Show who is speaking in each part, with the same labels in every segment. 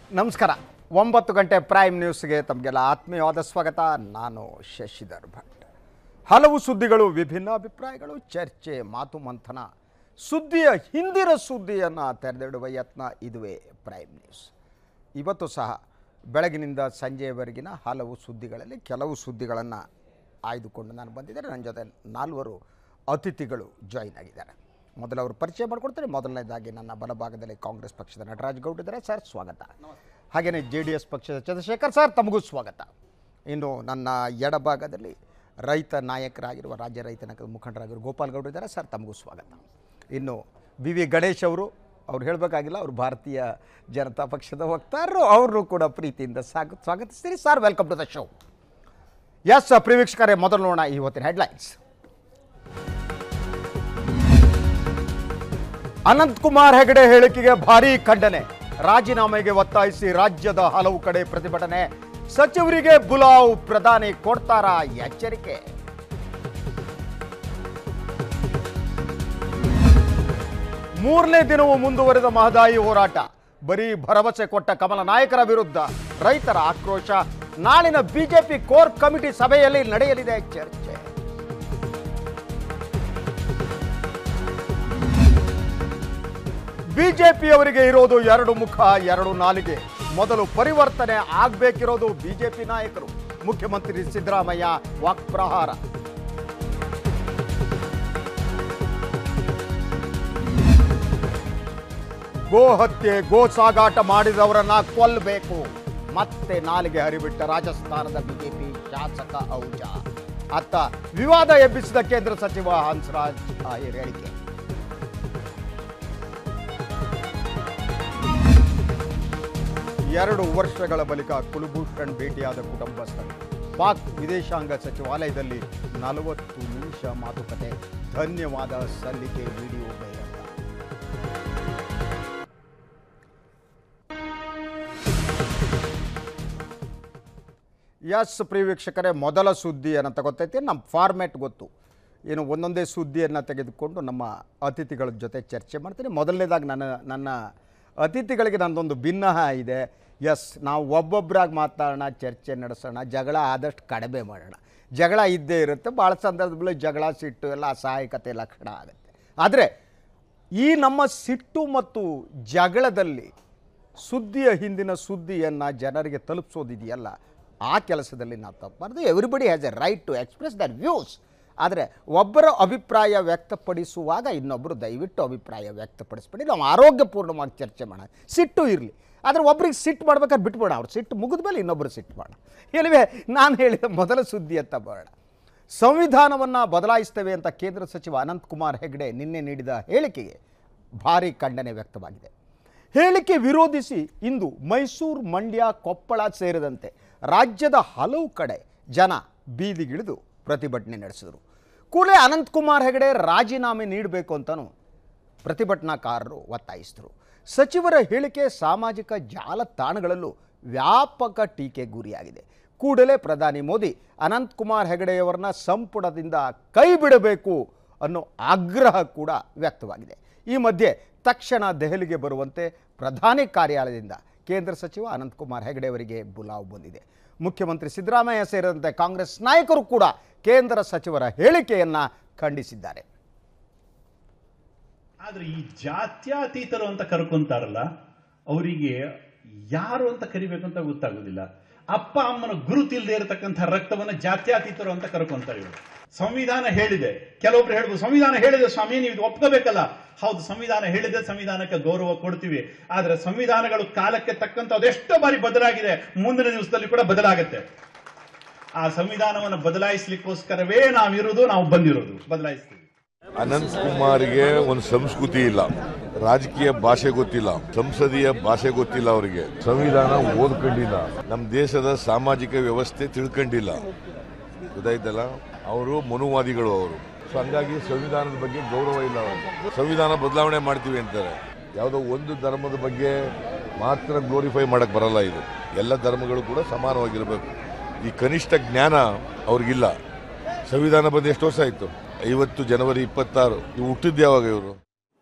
Speaker 1: ನಮಸ್ಕಾರ ಒಂಬತ್ತು ಗಂಟೆ ಪ್ರೈಮ್ ನ್ಯೂಸ್ಗೆ ತಮಗೆಲ್ಲ ಆತ್ಮೀಯವಾದ ಸ್ವಾಗತ ನಾನು ಶಶಿಧರ್ ಭಟ್ ಹಲವು ಸುದ್ದಿಗಳು ವಿಭಿನ್ನ ಅಭಿಪ್ರಾಯಗಳು ಚರ್ಚೆ ಮಾತು ಮಂಥನ ಸುದ್ದಿಯ ಹಿಂದಿನ ಸುದ್ದಿಯನ್ನು ತೆರೆದಿಡುವ ಯತ್ನ ಇದುವೇ ಪ್ರೈಮ್ ನ್ಯೂಸ್ ಇವತ್ತು ಸಹ ಬೆಳಗಿನಿಂದ ಸಂಜೆಯವರೆಗಿನ ಹಲವು ಸುದ್ದಿಗಳಲ್ಲಿ ಕೆಲವು ಸುದ್ದಿಗಳನ್ನು ಆಯ್ದುಕೊಂಡು ನಾನು ಬಂದಿದ್ದೇನೆ ನನ್ನ ಜೊತೆ ನಾಲ್ವರು ಅತಿಥಿಗಳು ಜಾಯಿನ್ ಆಗಿದ್ದಾರೆ ಮೊದಲು ಅವರು ಪರಿಚಯ ಮಾಡಿಕೊಡ್ತಾರೆ ಮೊದಲನೇದಾಗಿ ನನ್ನ ಬಲಭಾಗದಲ್ಲಿ ಕಾಂಗ್ರೆಸ್ ಪಕ್ಷದ ನಟರಾಜ್ ಗೌಡ್ ಇದ್ದಾರೆ ಸರ್ ಸ್ವಾಗತ ಹಾಗೆಯೇ ಜೆ ಡಿ ಎಸ್ ಪಕ್ಷದ ಚಂದ್ರಶೇಖರ್ ಸರ್ ತಮಗೂ ಸ್ವಾಗತ ಇನ್ನು ನನ್ನ ಎಡಭಾಗದಲ್ಲಿ ರೈತ ನಾಯಕರಾಗಿರುವ ರಾಜ್ಯ ರೈತ ನಾಯಕರ ಮುಖಂಡರಾಗಿರುವ ಗೋಪಾಲ್ ಗೌಡ್ ಇದ್ದಾರೆ ಸರ್ ತಮಗೂ ಸ್ವಾಗತ ಇನ್ನು ಬಿ ವಿ ಗಣೇಶ್ ಅವರು ಅವ್ರು ಹೇಳಬೇಕಾಗಿಲ್ಲ ಅವರು ಭಾರತೀಯ ಜನತಾ ಪಕ್ಷದ ವಕ್ತಾರರು ಅವರು ಕೂಡ ಪ್ರೀತಿಯಿಂದ ಸಾಗ ಸ್ವಾಗತಿಸ್ತೀರಿ sir welcome to the show yes ಪ್ರಿವೀಕ್ಷಕರೇ ಮೊದಲು ನೋಡೋಣ ಈ ಹೊತ್ತಿನ ಹೆಡ್ಲೈನ್ಸ್ ಅನಂತ್ ಕುಮಾರ್ ಹೆಗಡೆ ಹೇಳಿಕೆಗೆ ಭಾರೀ ಖಂಡನೆ ರಾಜೀನಾಮೆಗೆ ಒತ್ತಾಯಿಸಿ ರಾಜ್ಯದ ಹಲವು ಕಡೆ ಪ್ರತಿಭಟನೆ ಸಚಿವರಿಗೆ ಬುಲಾವ್ ಪ್ರಧಾನಿ ಕೊಡ್ತಾರಾ ಎಚ್ಚರಿಕೆ ಮೂರನೇ ದಿನವೂ ಮುಂದುವರೆದ ಮಹದಾಯಿ ಹೋರಾಟ ಬರೀ ಭರವಸೆ ಕೊಟ್ಟ ಕಮಲ ನಾಯಕರ ವಿರುದ್ಧ ರೈತರ ಆಕ್ರೋಶ ನಾಳಿನ ಬಿಜೆಪಿ ಕೋರ್ ಕಮಿಟಿ ಸಭೆಯಲ್ಲಿ ನಡೆಯಲಿದೆ ಚರ್ಚೆ ಬಿಜೆಪಿಯವರಿಗೆ ಇರೋದು ಎರಡು ಮುಖ ಎರಡು ನಾಲಿಗೆ ಮೊದಲು ಪರಿವರ್ತನೆ ಆಗ್ಬೇಕಿರೋದು ಬಿಜೆಪಿ ನಾಯಕರು ಮುಖ್ಯಮಂತ್ರಿ ಸಿದ್ದರಾಮಯ್ಯ ವಾಕ್ಪ್ರಹಾರ ಗೋ ಹತ್ಯೆ ಗೋ ಸಾಗಾಟ ಮಾಡಿದವರನ್ನ ಕೊಲ್ಲಬೇಕು ಮತ್ತೆ ನಾಲಿಗೆ ಹರಿಬಿಟ್ಟ ರಾಜಸ್ಥಾನದ ಬಿಜೆಪಿ ಶಾಸಕ ಔಜ ಅತ್ತ ವಿವಾದ ಎಬ್ಬಿಸಿದ ಕೇಂದ್ರ ಸಚಿವ ಹಂಸರಾಜ್ ಆಹಿರ್ ಹೇಳಿಕೆ ಎರಡು ವರ್ಷಗಳ ಬಳಿಕ ಕುಲಭೂಷಣ್ ಭೇಟಿಯಾದ ಕುಟುಂಬಸ್ಥರು ಪಾಕ್ ವಿದೇಶಾಂಗ ಸಚಿವಾಲಯದಲ್ಲಿ ನಲವತ್ತು ನಿಮಿಷ ಮಾತುಕತೆ ಧನ್ಯವಾದ ಸಲ್ಲಿಕೆ ವಿಡಿಯೋ ಬಹಿರಂಗ ಎಸ್ ಪ್ರಿಯ ವೀಕ್ಷಕರೇ ಮೊದಲ ಸುದ್ದಿಯನ್ನು ತಗೋತೈತಿ ನಮ್ಮ ಫಾರ್ಮ್ಯಾಟ್ ಗೊತ್ತು ಏನು ಒಂದೊಂದೇ ಸುದ್ದಿಯನ್ನು ತೆಗೆದುಕೊಂಡು ನಮ್ಮ ಅತಿಥಿಗಳ ಜೊತೆ ಚರ್ಚೆ ಮಾಡ್ತೀನಿ ಮೊದಲನೇದಾಗಿ ನನ್ನ ನನ್ನ ಅತಿಥಿಗಳಿಗೆ ನನ್ನದೊಂದು ಭಿನ್ನಹ ಇದೆ ಎಸ್ ನಾವು ಒಬ್ಬೊಬ್ಬರಾಗಿ ಮಾತಾಡೋಣ ಚರ್ಚೆ ನಡೆಸೋಣ ಜಗಳ ಆದಷ್ಟು ಕಡಿಮೆ ಮಾಡೋಣ ಜಗಳ ಇದ್ದೇ ಇರುತ್ತೆ ಭಾಳ ಸಂದರ್ಭದಲ್ಲಿ ಜಗಳ ಸಿಟ್ಟು ಎಲ್ಲ ಅಸಹಾಯಕತೆ ಲಕ್ಷಣ ಆಗುತ್ತೆ ಆದರೆ ಈ ನಮ್ಮ ಸಿಟ್ಟು ಮತ್ತು ಜಗಳದಲ್ಲಿ ಸುದ್ದಿಯ ಹಿಂದಿನ ಸುದ್ದಿಯನ್ನು ಜನರಿಗೆ ತಲುಪಿಸೋದಿದೆಯಲ್ಲ ಆ ಕೆಲಸದಲ್ಲಿ ನಾವು ತಪ್ಪಬಾರ್ದು everybody has a right to express their views ಆದರೆ ಒಬ್ಬರ ಅಭಿಪ್ರಾಯ ವ್ಯಕ್ತಪಡಿಸುವಾಗ ಇನ್ನೊಬ್ಬರು ದಯವಿಟ್ಟು ಅಭಿಪ್ರಾಯ ವ್ಯಕ್ತಪಡಿಸ್ಬೇಡಿ ನಾವು ಆರೋಗ್ಯಪೂರ್ಣವಾಗಿ ಚರ್ಚೆ ಮಾಡೋಣ ಸಿಟ್ಟು ಇರಲಿ ಆದರೆ ಒಬ್ರಿಗೆ ಸಿಟ್ಟು ಮಾಡ್ಬೇಕಾದ್ರೆ ಬಿಟ್ಬೇಡ ಅವ್ರು ಸಿಟ್ಟು ಮುಗಿದ ಮೇಲೆ ಇನ್ನೊಬ್ಬರು ಸಿಟ್ಟು ಮಾಡೋಣ ಇಲ್ಲವೇ ನಾನು ಹೇಳಿದ ಮೊದಲ ಸುದ್ದಿ ಅಂತ ಬರೋಣ ಸಂವಿಧಾನವನ್ನು ಬದಲಾಯಿಸ್ತೇವೆ ಅಂತ ಕೇಂದ್ರ ಸಚಿವ ಅನಂತ್ ಕುಮಾರ್ ಹೆಗಡೆ ನಿನ್ನೆ ನೀಡಿದ ಹೇಳಿಕೆಗೆ ಭಾರಿ ಖಂಡನೆ ವ್ಯಕ್ತವಾಗಿದೆ ಹೇಳಿಕೆ ವಿರೋಧಿಸಿ ಇಂದು ಮೈಸೂರು ಮಂಡ್ಯ ಕೊಪ್ಪಳ ಸೇರಿದಂತೆ ರಾಜ್ಯದ ಹಲವು ಕಡೆ ಜನ ಬೀದಿಗಿಳಿದು ಪ್ರತಿಭಟನೆ ನಡೆಸಿದರು ಕೂಡಲೇ ಅನಂತಕುಮಾರ್ ಹೆಗಡೆ ರಾಜೀನಾಮೆ ನೀಡಬೇಕು ಅಂತಲೂ ಪ್ರತಿಭಟನಾಕಾರರು ಒತ್ತಾಯಿಸಿದರು ಸಚಿವರ ಹೇಳಿಕೆ ಸಾಮಾಜಿಕ ಜಾಲತಾಣಗಳಲ್ಲೂ ವ್ಯಾಪಕ ಟೀಕೆ ಗುರಿಯಾಗಿದೆ ಕೂಡಲೇ ಪ್ರಧಾನಿ ಮೋದಿ ಅನಂತಕುಮಾರ್ ಹೆಗಡೆಯವರನ್ನ ಸಂಪುಟದಿಂದ ಕೈ ಬಿಡಬೇಕು ಅನ್ನೋ ಆಗ್ರಹ ಕೂಡ ವ್ಯಕ್ತವಾಗಿದೆ ಈ ಮಧ್ಯೆ ತಕ್ಷಣ ದೆಹಲಿಗೆ ಬರುವಂತೆ ಪ್ರಧಾನಿ ಕಾರ್ಯಾಲಯದಿಂದ ಕೇಂದ್ರ ಸಚಿವ ಅನಂತಕುಮಾರ್ ಹೆಗಡೆ ಅವರಿಗೆ ಬುಲಾವ್ ಬಂದಿದೆ ಮುಖ್ಯಮಂತ್ರಿ ಸಿದ್ದರಾಮಯ್ಯ ಸೇರಿದಂತೆ ಕಾಂಗ್ರೆಸ್ ನಾಯಕರು ಕೂಡ ಕೇಂದ್ರ ಸಚಿವರ ಹೇಳಿಕೆಯನ್ನ ಖಂಡಿಸಿದ್ದಾರೆ
Speaker 2: ಆದ್ರೆ ಈ ಜಾತ್ಯತೀತರು ಅಂತ ಕರ್ಕೊಂತಾರಲ್ಲ ಅವರಿಗೆ ಯಾರು ಅಂತ ಕರಿಬೇಕು ಅಂತ ಗೊತ್ತಾಗುದಿಲ್ಲ ಅಪ್ಪ ಅಮ್ಮನ ಗುರುತಿಲ್ದೇ ಇರತಕ್ಕಂಥ ರಕ್ತವನ್ನ ಜಾತ್ಯತೀತರು ಅಂತ ಕರ್ಕೊಂತಾರೆ ಇವರು ಸಂವಿಧಾನ ಹೇಳಿದೆ ಕೆಲವೊಬ್ರು ಹೇಳ್ಬೋದು ಸಂವಿಧಾನ ಹೇಳಿದೆ ಸ್ವಾಮಿ ನೀವು ಇದು ಒಪ್ಕೋಬೇಕಲ್ಲ ಹೌದು ಸಂವಿಧಾನ ಹೇಳಿದೆ ಸಂವಿಧಾನಕ್ಕೆ ಗೌರವ ಕೊಡ್ತೀವಿ ಆದ್ರೆ ಸಂವಿಧಾನಗಳು ಕಾಲಕ್ಕೆ ತಕ್ಕಂತ ಅದೆಷ್ಟೋ ಬಾರಿ ಬದಲಾಗಿದೆ ಮುಂದಿನ ದಿವಸದಲ್ಲಿ ಕೂಡ ಬದಲಾಗುತ್ತೆ ಆ ಸಂವಿಧಾನವನ್ನು ಬದಲಾಯಿಸ್ಲಿಕ್ಕೋಸ್ಕರವೇ ನಾವಿರೋದು ನಾವು ಬಂದಿರೋದು ಬದಲಾಯಿಸ್ತೀವಿ
Speaker 3: ಅನಂತ್ ಕುಮಾರ್ಗೆ ಒಂದು ಸಂಸ್ಕೃತಿ ಇಲ್ಲ ರಾಜಕೀಯ ಭಾಷೆ ಗೊತ್ತಿಲ್ಲ ಸಂಸದೀಯ ಭಾಷೆ ಗೊತ್ತಿಲ್ಲ ಅವರಿಗೆ ಸಂವಿಧಾನ ಓದ್ಕೊಂಡಿಲ್ಲ ನಮ್ಮ ದೇಶದ ಸಾಮಾಜಿಕ ವ್ಯವಸ್ಥೆ ತಿಳ್ಕೊಂಡಿಲ್ಲ ಗೊತ್ತಾಯ್ತಲ್ಲ ಅವರು ಮನುವಾದಿಗಳು ಅವರು ಸೊ ಹಂಗಾಗಿ ಸಂವಿಧಾನದ ಬಗ್ಗೆ ಗೌರವ ಇಲ್ಲ ಅವರಿಗೆ ಸಂವಿಧಾನ ಬದಲಾವಣೆ ಮಾಡ್ತೀವಿ ಅಂತಾರೆ ಯಾವುದೋ ಒಂದು ಧರ್ಮದ ಬಗ್ಗೆ ಮಾತ್ರ ಗ್ಲೋರಿಫೈ ಮಾಡಕ್ ಬರಲ್ಲ ಇದು ಎಲ್ಲ ಧರ್ಮಗಳು ಕೂಡ ಸಮಾನವಾಗಿರಬೇಕು ಈ ಕನಿಷ್ಠ ಜ್ಞಾನ ಅವ್ರಿಗಿಲ್ಲ ಸಂವಿಧಾನ ಬಂದು ಎಷ್ಟು ವರ್ಷ ಆಯ್ತು ಐವತ್ತು ಜನವರಿ ಇಪ್ಪತ್ತಾರು ಇವು ಹುಟ್ಟಿದ್ದು ಯಾವಾಗ ಇವರು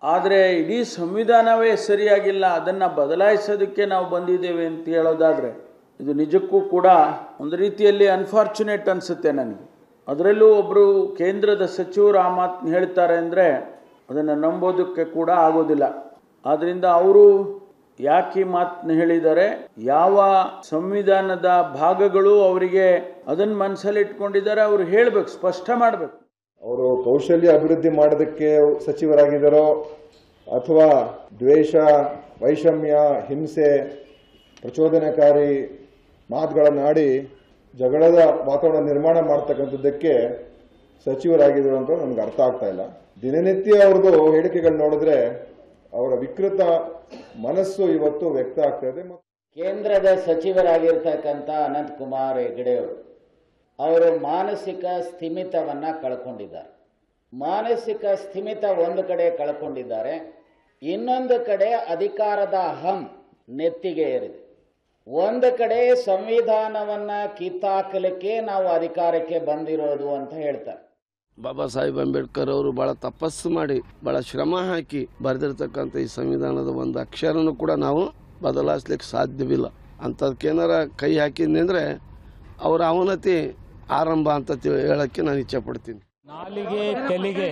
Speaker 4: ಆದರೆ ಇಡೀ ಸಂವಿಧಾನವೇ ಸರಿಯಾಗಿಲ್ಲ ಅದನ್ನು ಬದಲಾಯಿಸೋದಕ್ಕೆ ನಾವು ಬಂದಿದ್ದೇವೆ ಅಂತ ಹೇಳೋದಾದರೆ ಇದು ನಿಜಕ್ಕೂ ಕೂಡ ಒಂದು ರೀತಿಯಲ್ಲಿ ಅನ್ಫಾರ್ಚುನೇಟ್ ಅನಿಸುತ್ತೆ ನನಗೆ ಅದರಲ್ಲೂ ಒಬ್ಬರು ಕೇಂದ್ರದ ಸಚಿವರು ಆ ಮಾತನ್ನ ಹೇಳ್ತಾರೆ ಅಂದರೆ ಅದನ್ನು ನಂಬೋದಕ್ಕೆ ಕೂಡ ಆಗೋದಿಲ್ಲ ಆದ್ದರಿಂದ ಅವರು ಯಾಕೆ ಈ ಮಾತನ್ನ ಹೇಳಿದ್ದಾರೆ ಯಾವ ಸಂವಿಧಾನದ ಭಾಗಗಳು ಅವರಿಗೆ ಅದನ್ನು ಮನಸ್ಸಲ್ಲಿ ಇಟ್ಕೊಂಡಿದ್ದಾರೆ ಅವರು ಹೇಳಬೇಕು ಸ್ಪಷ್ಟ ಮಾಡಬೇಕು
Speaker 5: ಅವರು ಕೌಶಲ್ಯ ಅಭಿವೃದ್ಧಿ ಮಾಡೋದಕ್ಕೆ ಸಚಿವರಾಗಿದ್ದಾರೋ ಅಥವಾ ದ್ವೇಷ ವೈಷಮ್ಯ ಹಿಂಸೆ ಪ್ರಚೋದನಕಾರಿ ಮಾತುಗಳನ್ನಾಡಿ ಜಗಳದ ವಾತಾವರಣ ನಿರ್ಮಾಣ ಮಾಡ್ತಕ್ಕಂಥದ್ದಕ್ಕೆ ಸಚಿವರಾಗಿದ್ರು ಅಂತ ನನಗೆ ಅರ್ಥ ಆಗ್ತಾ ಇಲ್ಲ ದಿನನಿತ್ಯ ಅವ್ರದ್ದು ಹೇಳಿಕೆಗಳು ನೋಡಿದ್ರೆ ಅವರ ವಿಕೃತ ಮನಸ್ಸು ಇವತ್ತು ವ್ಯಕ್ತ ಆಗ್ತಾ ಇದೆ ಮತ್ತು
Speaker 6: ಕೇಂದ್ರದ ಸಚಿವರಾಗಿರ್ತಕ್ಕಂಥ ಅನಂತ್ ಕುಮಾರ್ ಹೆಗಡೆಯವರು ಅವರು ಮಾನಸಿಕ ಸ್ಥಿಮಿತವನ್ನ ಕಳ್ಕೊಂಡಿದ್ದಾರೆ ಮಾನಸಿಕ ಸ್ಥಿಮಿತ ಒಂದು ಕಡೆ ಕಳ್ಕೊಂಡಿದ್ದಾರೆ ಇನ್ನೊಂದು ಕಡೆ ಅಧಿಕಾರದ ಅಹಂ ನೆತ್ತಿಗೆ ಏರಿದೆ ಒಂದು ಕಡೆ ಸಂವಿಧಾನವನ್ನ ಕಿತ್ತಾಕಲಿಕ್ಕೆ ನಾವು ಅಧಿಕಾರಕ್ಕೆ ಬಂದಿರೋದು ಅಂತ ಹೇಳ್ತಾರೆ
Speaker 7: ಬಾಬಾ ಸಾಹೇಬ್ ಅಂಬೇಡ್ಕರ್ ಅವರು ಬಹಳ ತಪಸ್ಸು ಮಾಡಿ ಬಹಳ ಶ್ರಮ ಹಾಕಿ ಬರೆದಿರ್ತಕ್ಕಂಥ ಈ ಸಂವಿಧಾನದ ಒಂದು ಅಕ್ಷರನೂ ಕೂಡ ನಾವು ಬದಲಾಯಿಸ್ಲಿಕ್ಕೆ ಸಾಧ್ಯವಿಲ್ಲ ಅಂಥದ್ಕೇನಾರ ಕೈ ಹಾಕಿದ್ನಿ ಅಂದರೆ ಅವರ ಅವನತಿ ಆರಂಭ ಅಂತ ತಿಳ್- ಹೇಳಕ್ಕೆ ನಾನು ಇಚ್ಛೆ ಪಡ್ತೀನಿ
Speaker 8: ನಾಲಿಗೆ ತೆಲಿಗೆ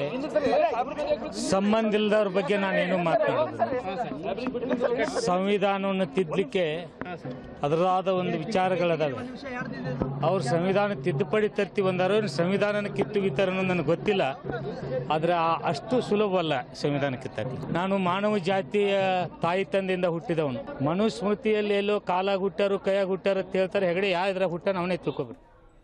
Speaker 8: ಸಂಬಂಧ ಇಲ್ಲದವ್ರ ಬಗ್ಗೆ ನಾನೇನು ಮಾತನಾಡೋದಿಲ್ಲ ಸಂವಿಧಾನವನ್ನು ತಿದ್ದಲಿಕ್ಕೆ ಅದರದಾದ ಒಂದು ವಿಚಾರಗಳದಾವೆ ಅವ್ರು ಸಂವಿಧಾನ ತಿದ್ದುಪಡಿ ತರ್ತೀವಿ ಅಂದಾರೋ ಇನ್ನು ಸಂವಿಧಾನನ ಕಿತ್ತುಗಿತ್ತಾರ ಅನ್ನೋದು ನನಗೆ ಗೊತ್ತಿಲ್ಲ ಆದರೆ ಆ- ಅಷ್ಟು ಸುಲಭವಲ್ಲ ಸಂವಿಧಾನ ಕಿತ್ತಾಕಿ ನಾನು ಮಾನವ ಜಾತಿಯ ತಾಯಿ ತಂದೆಯಿಂದ ಹುಟ್ಟಿದವನು ಮನುಸ್ಮೃತಿಯಲ್ಲಿ ಎಲ್ಲೋ ಕಾಲಾಗ ಹುಟ್ಟಾರು ಕೈಯಾಗ ಹುಟ್ಟಾರು ಅಂತ ಹೇಳ್ತಾರೆ ಹೆಗಡೆ ಯಾವ ಇದ್ರಾಗ ಹುಟ್ಟಾನ ಅವನೇ ತಿಳ್ಕೊಬೇಕು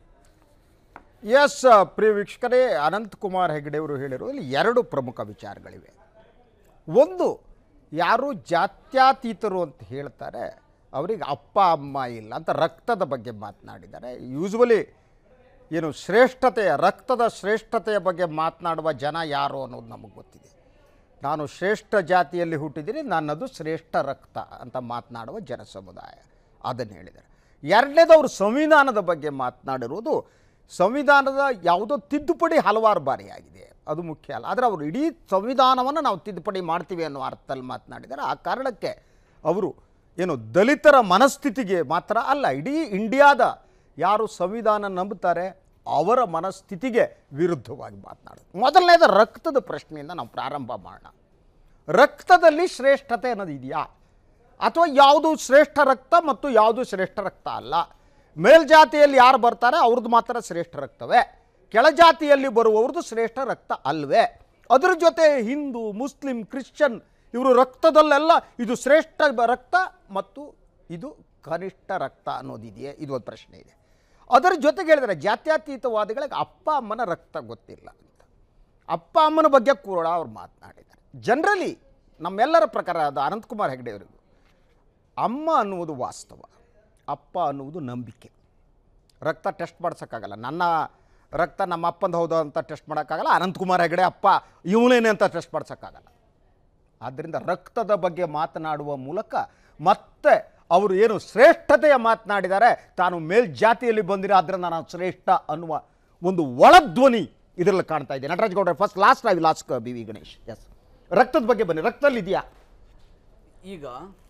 Speaker 1: ಎಸ್ ಪ್ರಿಯ ವೀಕ್ಷಕರೇ ಅನಂತಕುಮಾರ್ ಹೆಗಡೆಯವರು ಹೇಳಿರೋದ್ರಲ್ಲಿ ಎರಡು ಪ್ರಮುಖ ವಿಚಾರಗಳಿವೆ ಒಂದು ಯಾರು ಜಾತ್ಯತೀತರು ಅಂತ ಹೇಳ್ತಾರೆ ಅವರಿಗೆ ಅಪ್ಪ ಅಮ್ಮ ಇಲ್ಲ ಅಂತ ರಕ್ತದ ಬಗ್ಗೆ ಮಾತನಾಡಿದ್ದಾರೆ ಯೂಸ್ವಲಿ ಏನು ಶ್ರೇಷ್ಠತೆಯ ರಕ್ತದ ಶ್ರೇಷ್ಠತೆಯ ಬಗ್ಗೆ ಮಾತನಾಡುವ ಜನ ಯಾರು ಅನ್ನೋದು ನಮಗೆ ಗೊತ್ತಿದೆ ನಾನು ಶ್ರೇಷ್ಠ ಜಾತಿಯಲ್ಲಿ ಹುಟ್ಟಿದ್ದೀನಿ ನನ್ನದು ಶ್ರೇಷ್ಠ ರಕ್ತ ಅಂತ ಮಾತನಾಡುವ ಜನ ಸಮುದಾಯ ಅದನ್ನು ಹೇಳಿದ್ದಾರೆ ಎರಡನೇದು ಅವರು ಸಂವಿಧಾನದ ಬಗ್ಗೆ ಮಾತನಾಡಿರುವುದು ಸಂವಿಧಾನದ ಯಾವುದೋ ತಿದ್ದುಪಡಿ ಹಲವಾರು ಬಾರಿ ಆಗಿದೆ ಅದು ಮುಖ್ಯ ಅಲ್ಲ ಆದರೆ ಅವರು ಇಡೀ ಸಂವಿಧಾನವನ್ನು ನಾವು ತಿದ್ದುಪಡಿ ಮಾಡ್ತೀವಿ ಅನ್ನೋ ಅರ್ಥದಲ್ಲಿ ಮಾತನಾಡಿದ್ದಾರೆ ಆ ಕಾರಣಕ್ಕೆ ಅವರು ಏನು ದಲಿತರ ಮನಸ್ಥಿತಿಗೆ ಮಾತ್ರ ಅಲ್ಲ ಇಡೀ ಇಂಡಿಯಾದ ಯಾರು ಸಂವಿಧಾನ ನಂಬುತ್ತಾರೆ ಅವರ ಮನಸ್ಥಿತಿಗೆ ವಿರುದ್ಧವಾಗಿ ಮಾತನಾಡೋದು ಮೊದಲನೇದು ರಕ್ತದ ಪ್ರಶ್ನೆಯಿಂದ ನಾವು ಪ್ರಾರಂಭ ಮಾಡೋಣ ರಕ್ತದಲ್ಲಿ ಶ್ರೇಷ್ಠತೆ ಅನ್ನೋದು ಇದೆಯಾ ಅಥವಾ ಯಾವುದು ಶ್ರೇಷ್ಠ ರಕ್ತ ಮತ್ತು ಯಾವುದು ಶ್ರೇಷ್ಠ ರಕ್ತ ಅಲ್ಲ ಮೇಲ್ಜಾತಿಯಲ್ಲಿ ಯಾರು ಬರ್ತಾರೆ ಅವ್ರದ್ದು ಮಾತ್ರ ಶ್ರೇಷ್ಠ ರಕ್ತವೇ ಕೆಳಜಾತಿಯಲ್ಲಿ ಬರುವವ್ರದ್ದು ಶ್ರೇಷ್ಠ ರಕ್ತ ಅಲ್ವೇ ಅದ್ರ ಜೊತೆ ಹಿಂದೂ ಮುಸ್ಲಿಂ ಕ್ರಿಶ್ಚಿಯನ್ ಇವರು ರಕ್ತದಲ್ಲೆಲ್ಲ ಇದು ಶ್ರೇಷ್ಠ ಬ- ರಕ್ತ ಮತ್ತು ಇದು ಕನಿಷ್ಠ ರಕ್ತ ಅನ್ನೋದಿದೆಯೇ ಇದು ಒಂದು ಪ್ರಶ್ನೆ ಇದೆ ಅದರ ಜೊತೆಗೆ ಹೇಳಿದರೆ ಜಾತ್ಯತೀತವಾದಿಗಳಿಗೆ ಅಪ್ಪ ಅಮ್ಮನ ರಕ್ತ ಗೊತ್ತಿಲ್ಲ ಅಂತ ಅಪ್ಪ ಅಮ್ಮನ ಬಗ್ಗೆ ಕೂಡ ಅವ್ರು ಮಾತನಾಡಿದ್ದಾರೆ ಜನರಲಿ ನಮ್ಮೆಲ್ಲರ ಪ್ರಕಾರ ಅದು ಅನಂತಕುಮಾರ್ ಹೆಗಡೆ ಅವರಿಗೂ ಅಮ್ಮ ಅನ್ನುವುದು ವಾಸ್ತವ ಅಪ್ಪ ಅನ್ನುವುದು ನಂಬಿಕೆ ರಕ್ತ ಟೆಸ್ಟ್ ಮಾಡ್ಸೋಕ್ಕಾಗಲ್ಲ ನನ್ನ ರಕ್ತ ನಮ್ಮ ಅಪ್ಪಂದು ಹೌದು ಅಂತ ಟೆಸ್ಟ್ ಮಾಡೋಕ್ಕಾಗಲ್ಲ ಅನಂತಕುಮಾರ್ ಹೆಗಡೆ ಅಪ್ಪ ಇವನೇನೆ ಅಂತ ಟೆಸ್ಟ್ ಮಾಡ್ಸೋಕ್ಕಾಗಲ್ಲ ಆದ್ದರಿಂದ ರಕ್ತದ ಬಗ್ಗೆ ಮಾತನಾಡುವ ಮೂಲಕ ಮತ್ತೆ ಅವರು ಏನು ಶ್ರೇಷ್ಠತೆಯ ಮಾತನಾಡಿದ್ದಾರೆ ತಾನು ಮೇಲ್ಜಾತಿಯಲ್ಲಿ ಬಂದಿರೋ ಆದ್ದರಿಂದ ನಾನು ಶ್ರೇಷ್ಠ ಅನ್ನುವ ಒಂದು ಒಳಧ್ವನಿ ಇದರಲ್ಲಿ ಕಾಣ್ತಾ ಇದೆ ನಟರಾಜ್ ಗೌಡ್ರೆ first last I last B V Ganesh yes ರಕ್ತದ ಬಗ್ಗೆ ಬನ್ನಿ ರಕ್ತದಲ್ಲಿ ಇದೆಯಾ
Speaker 9: ಈಗ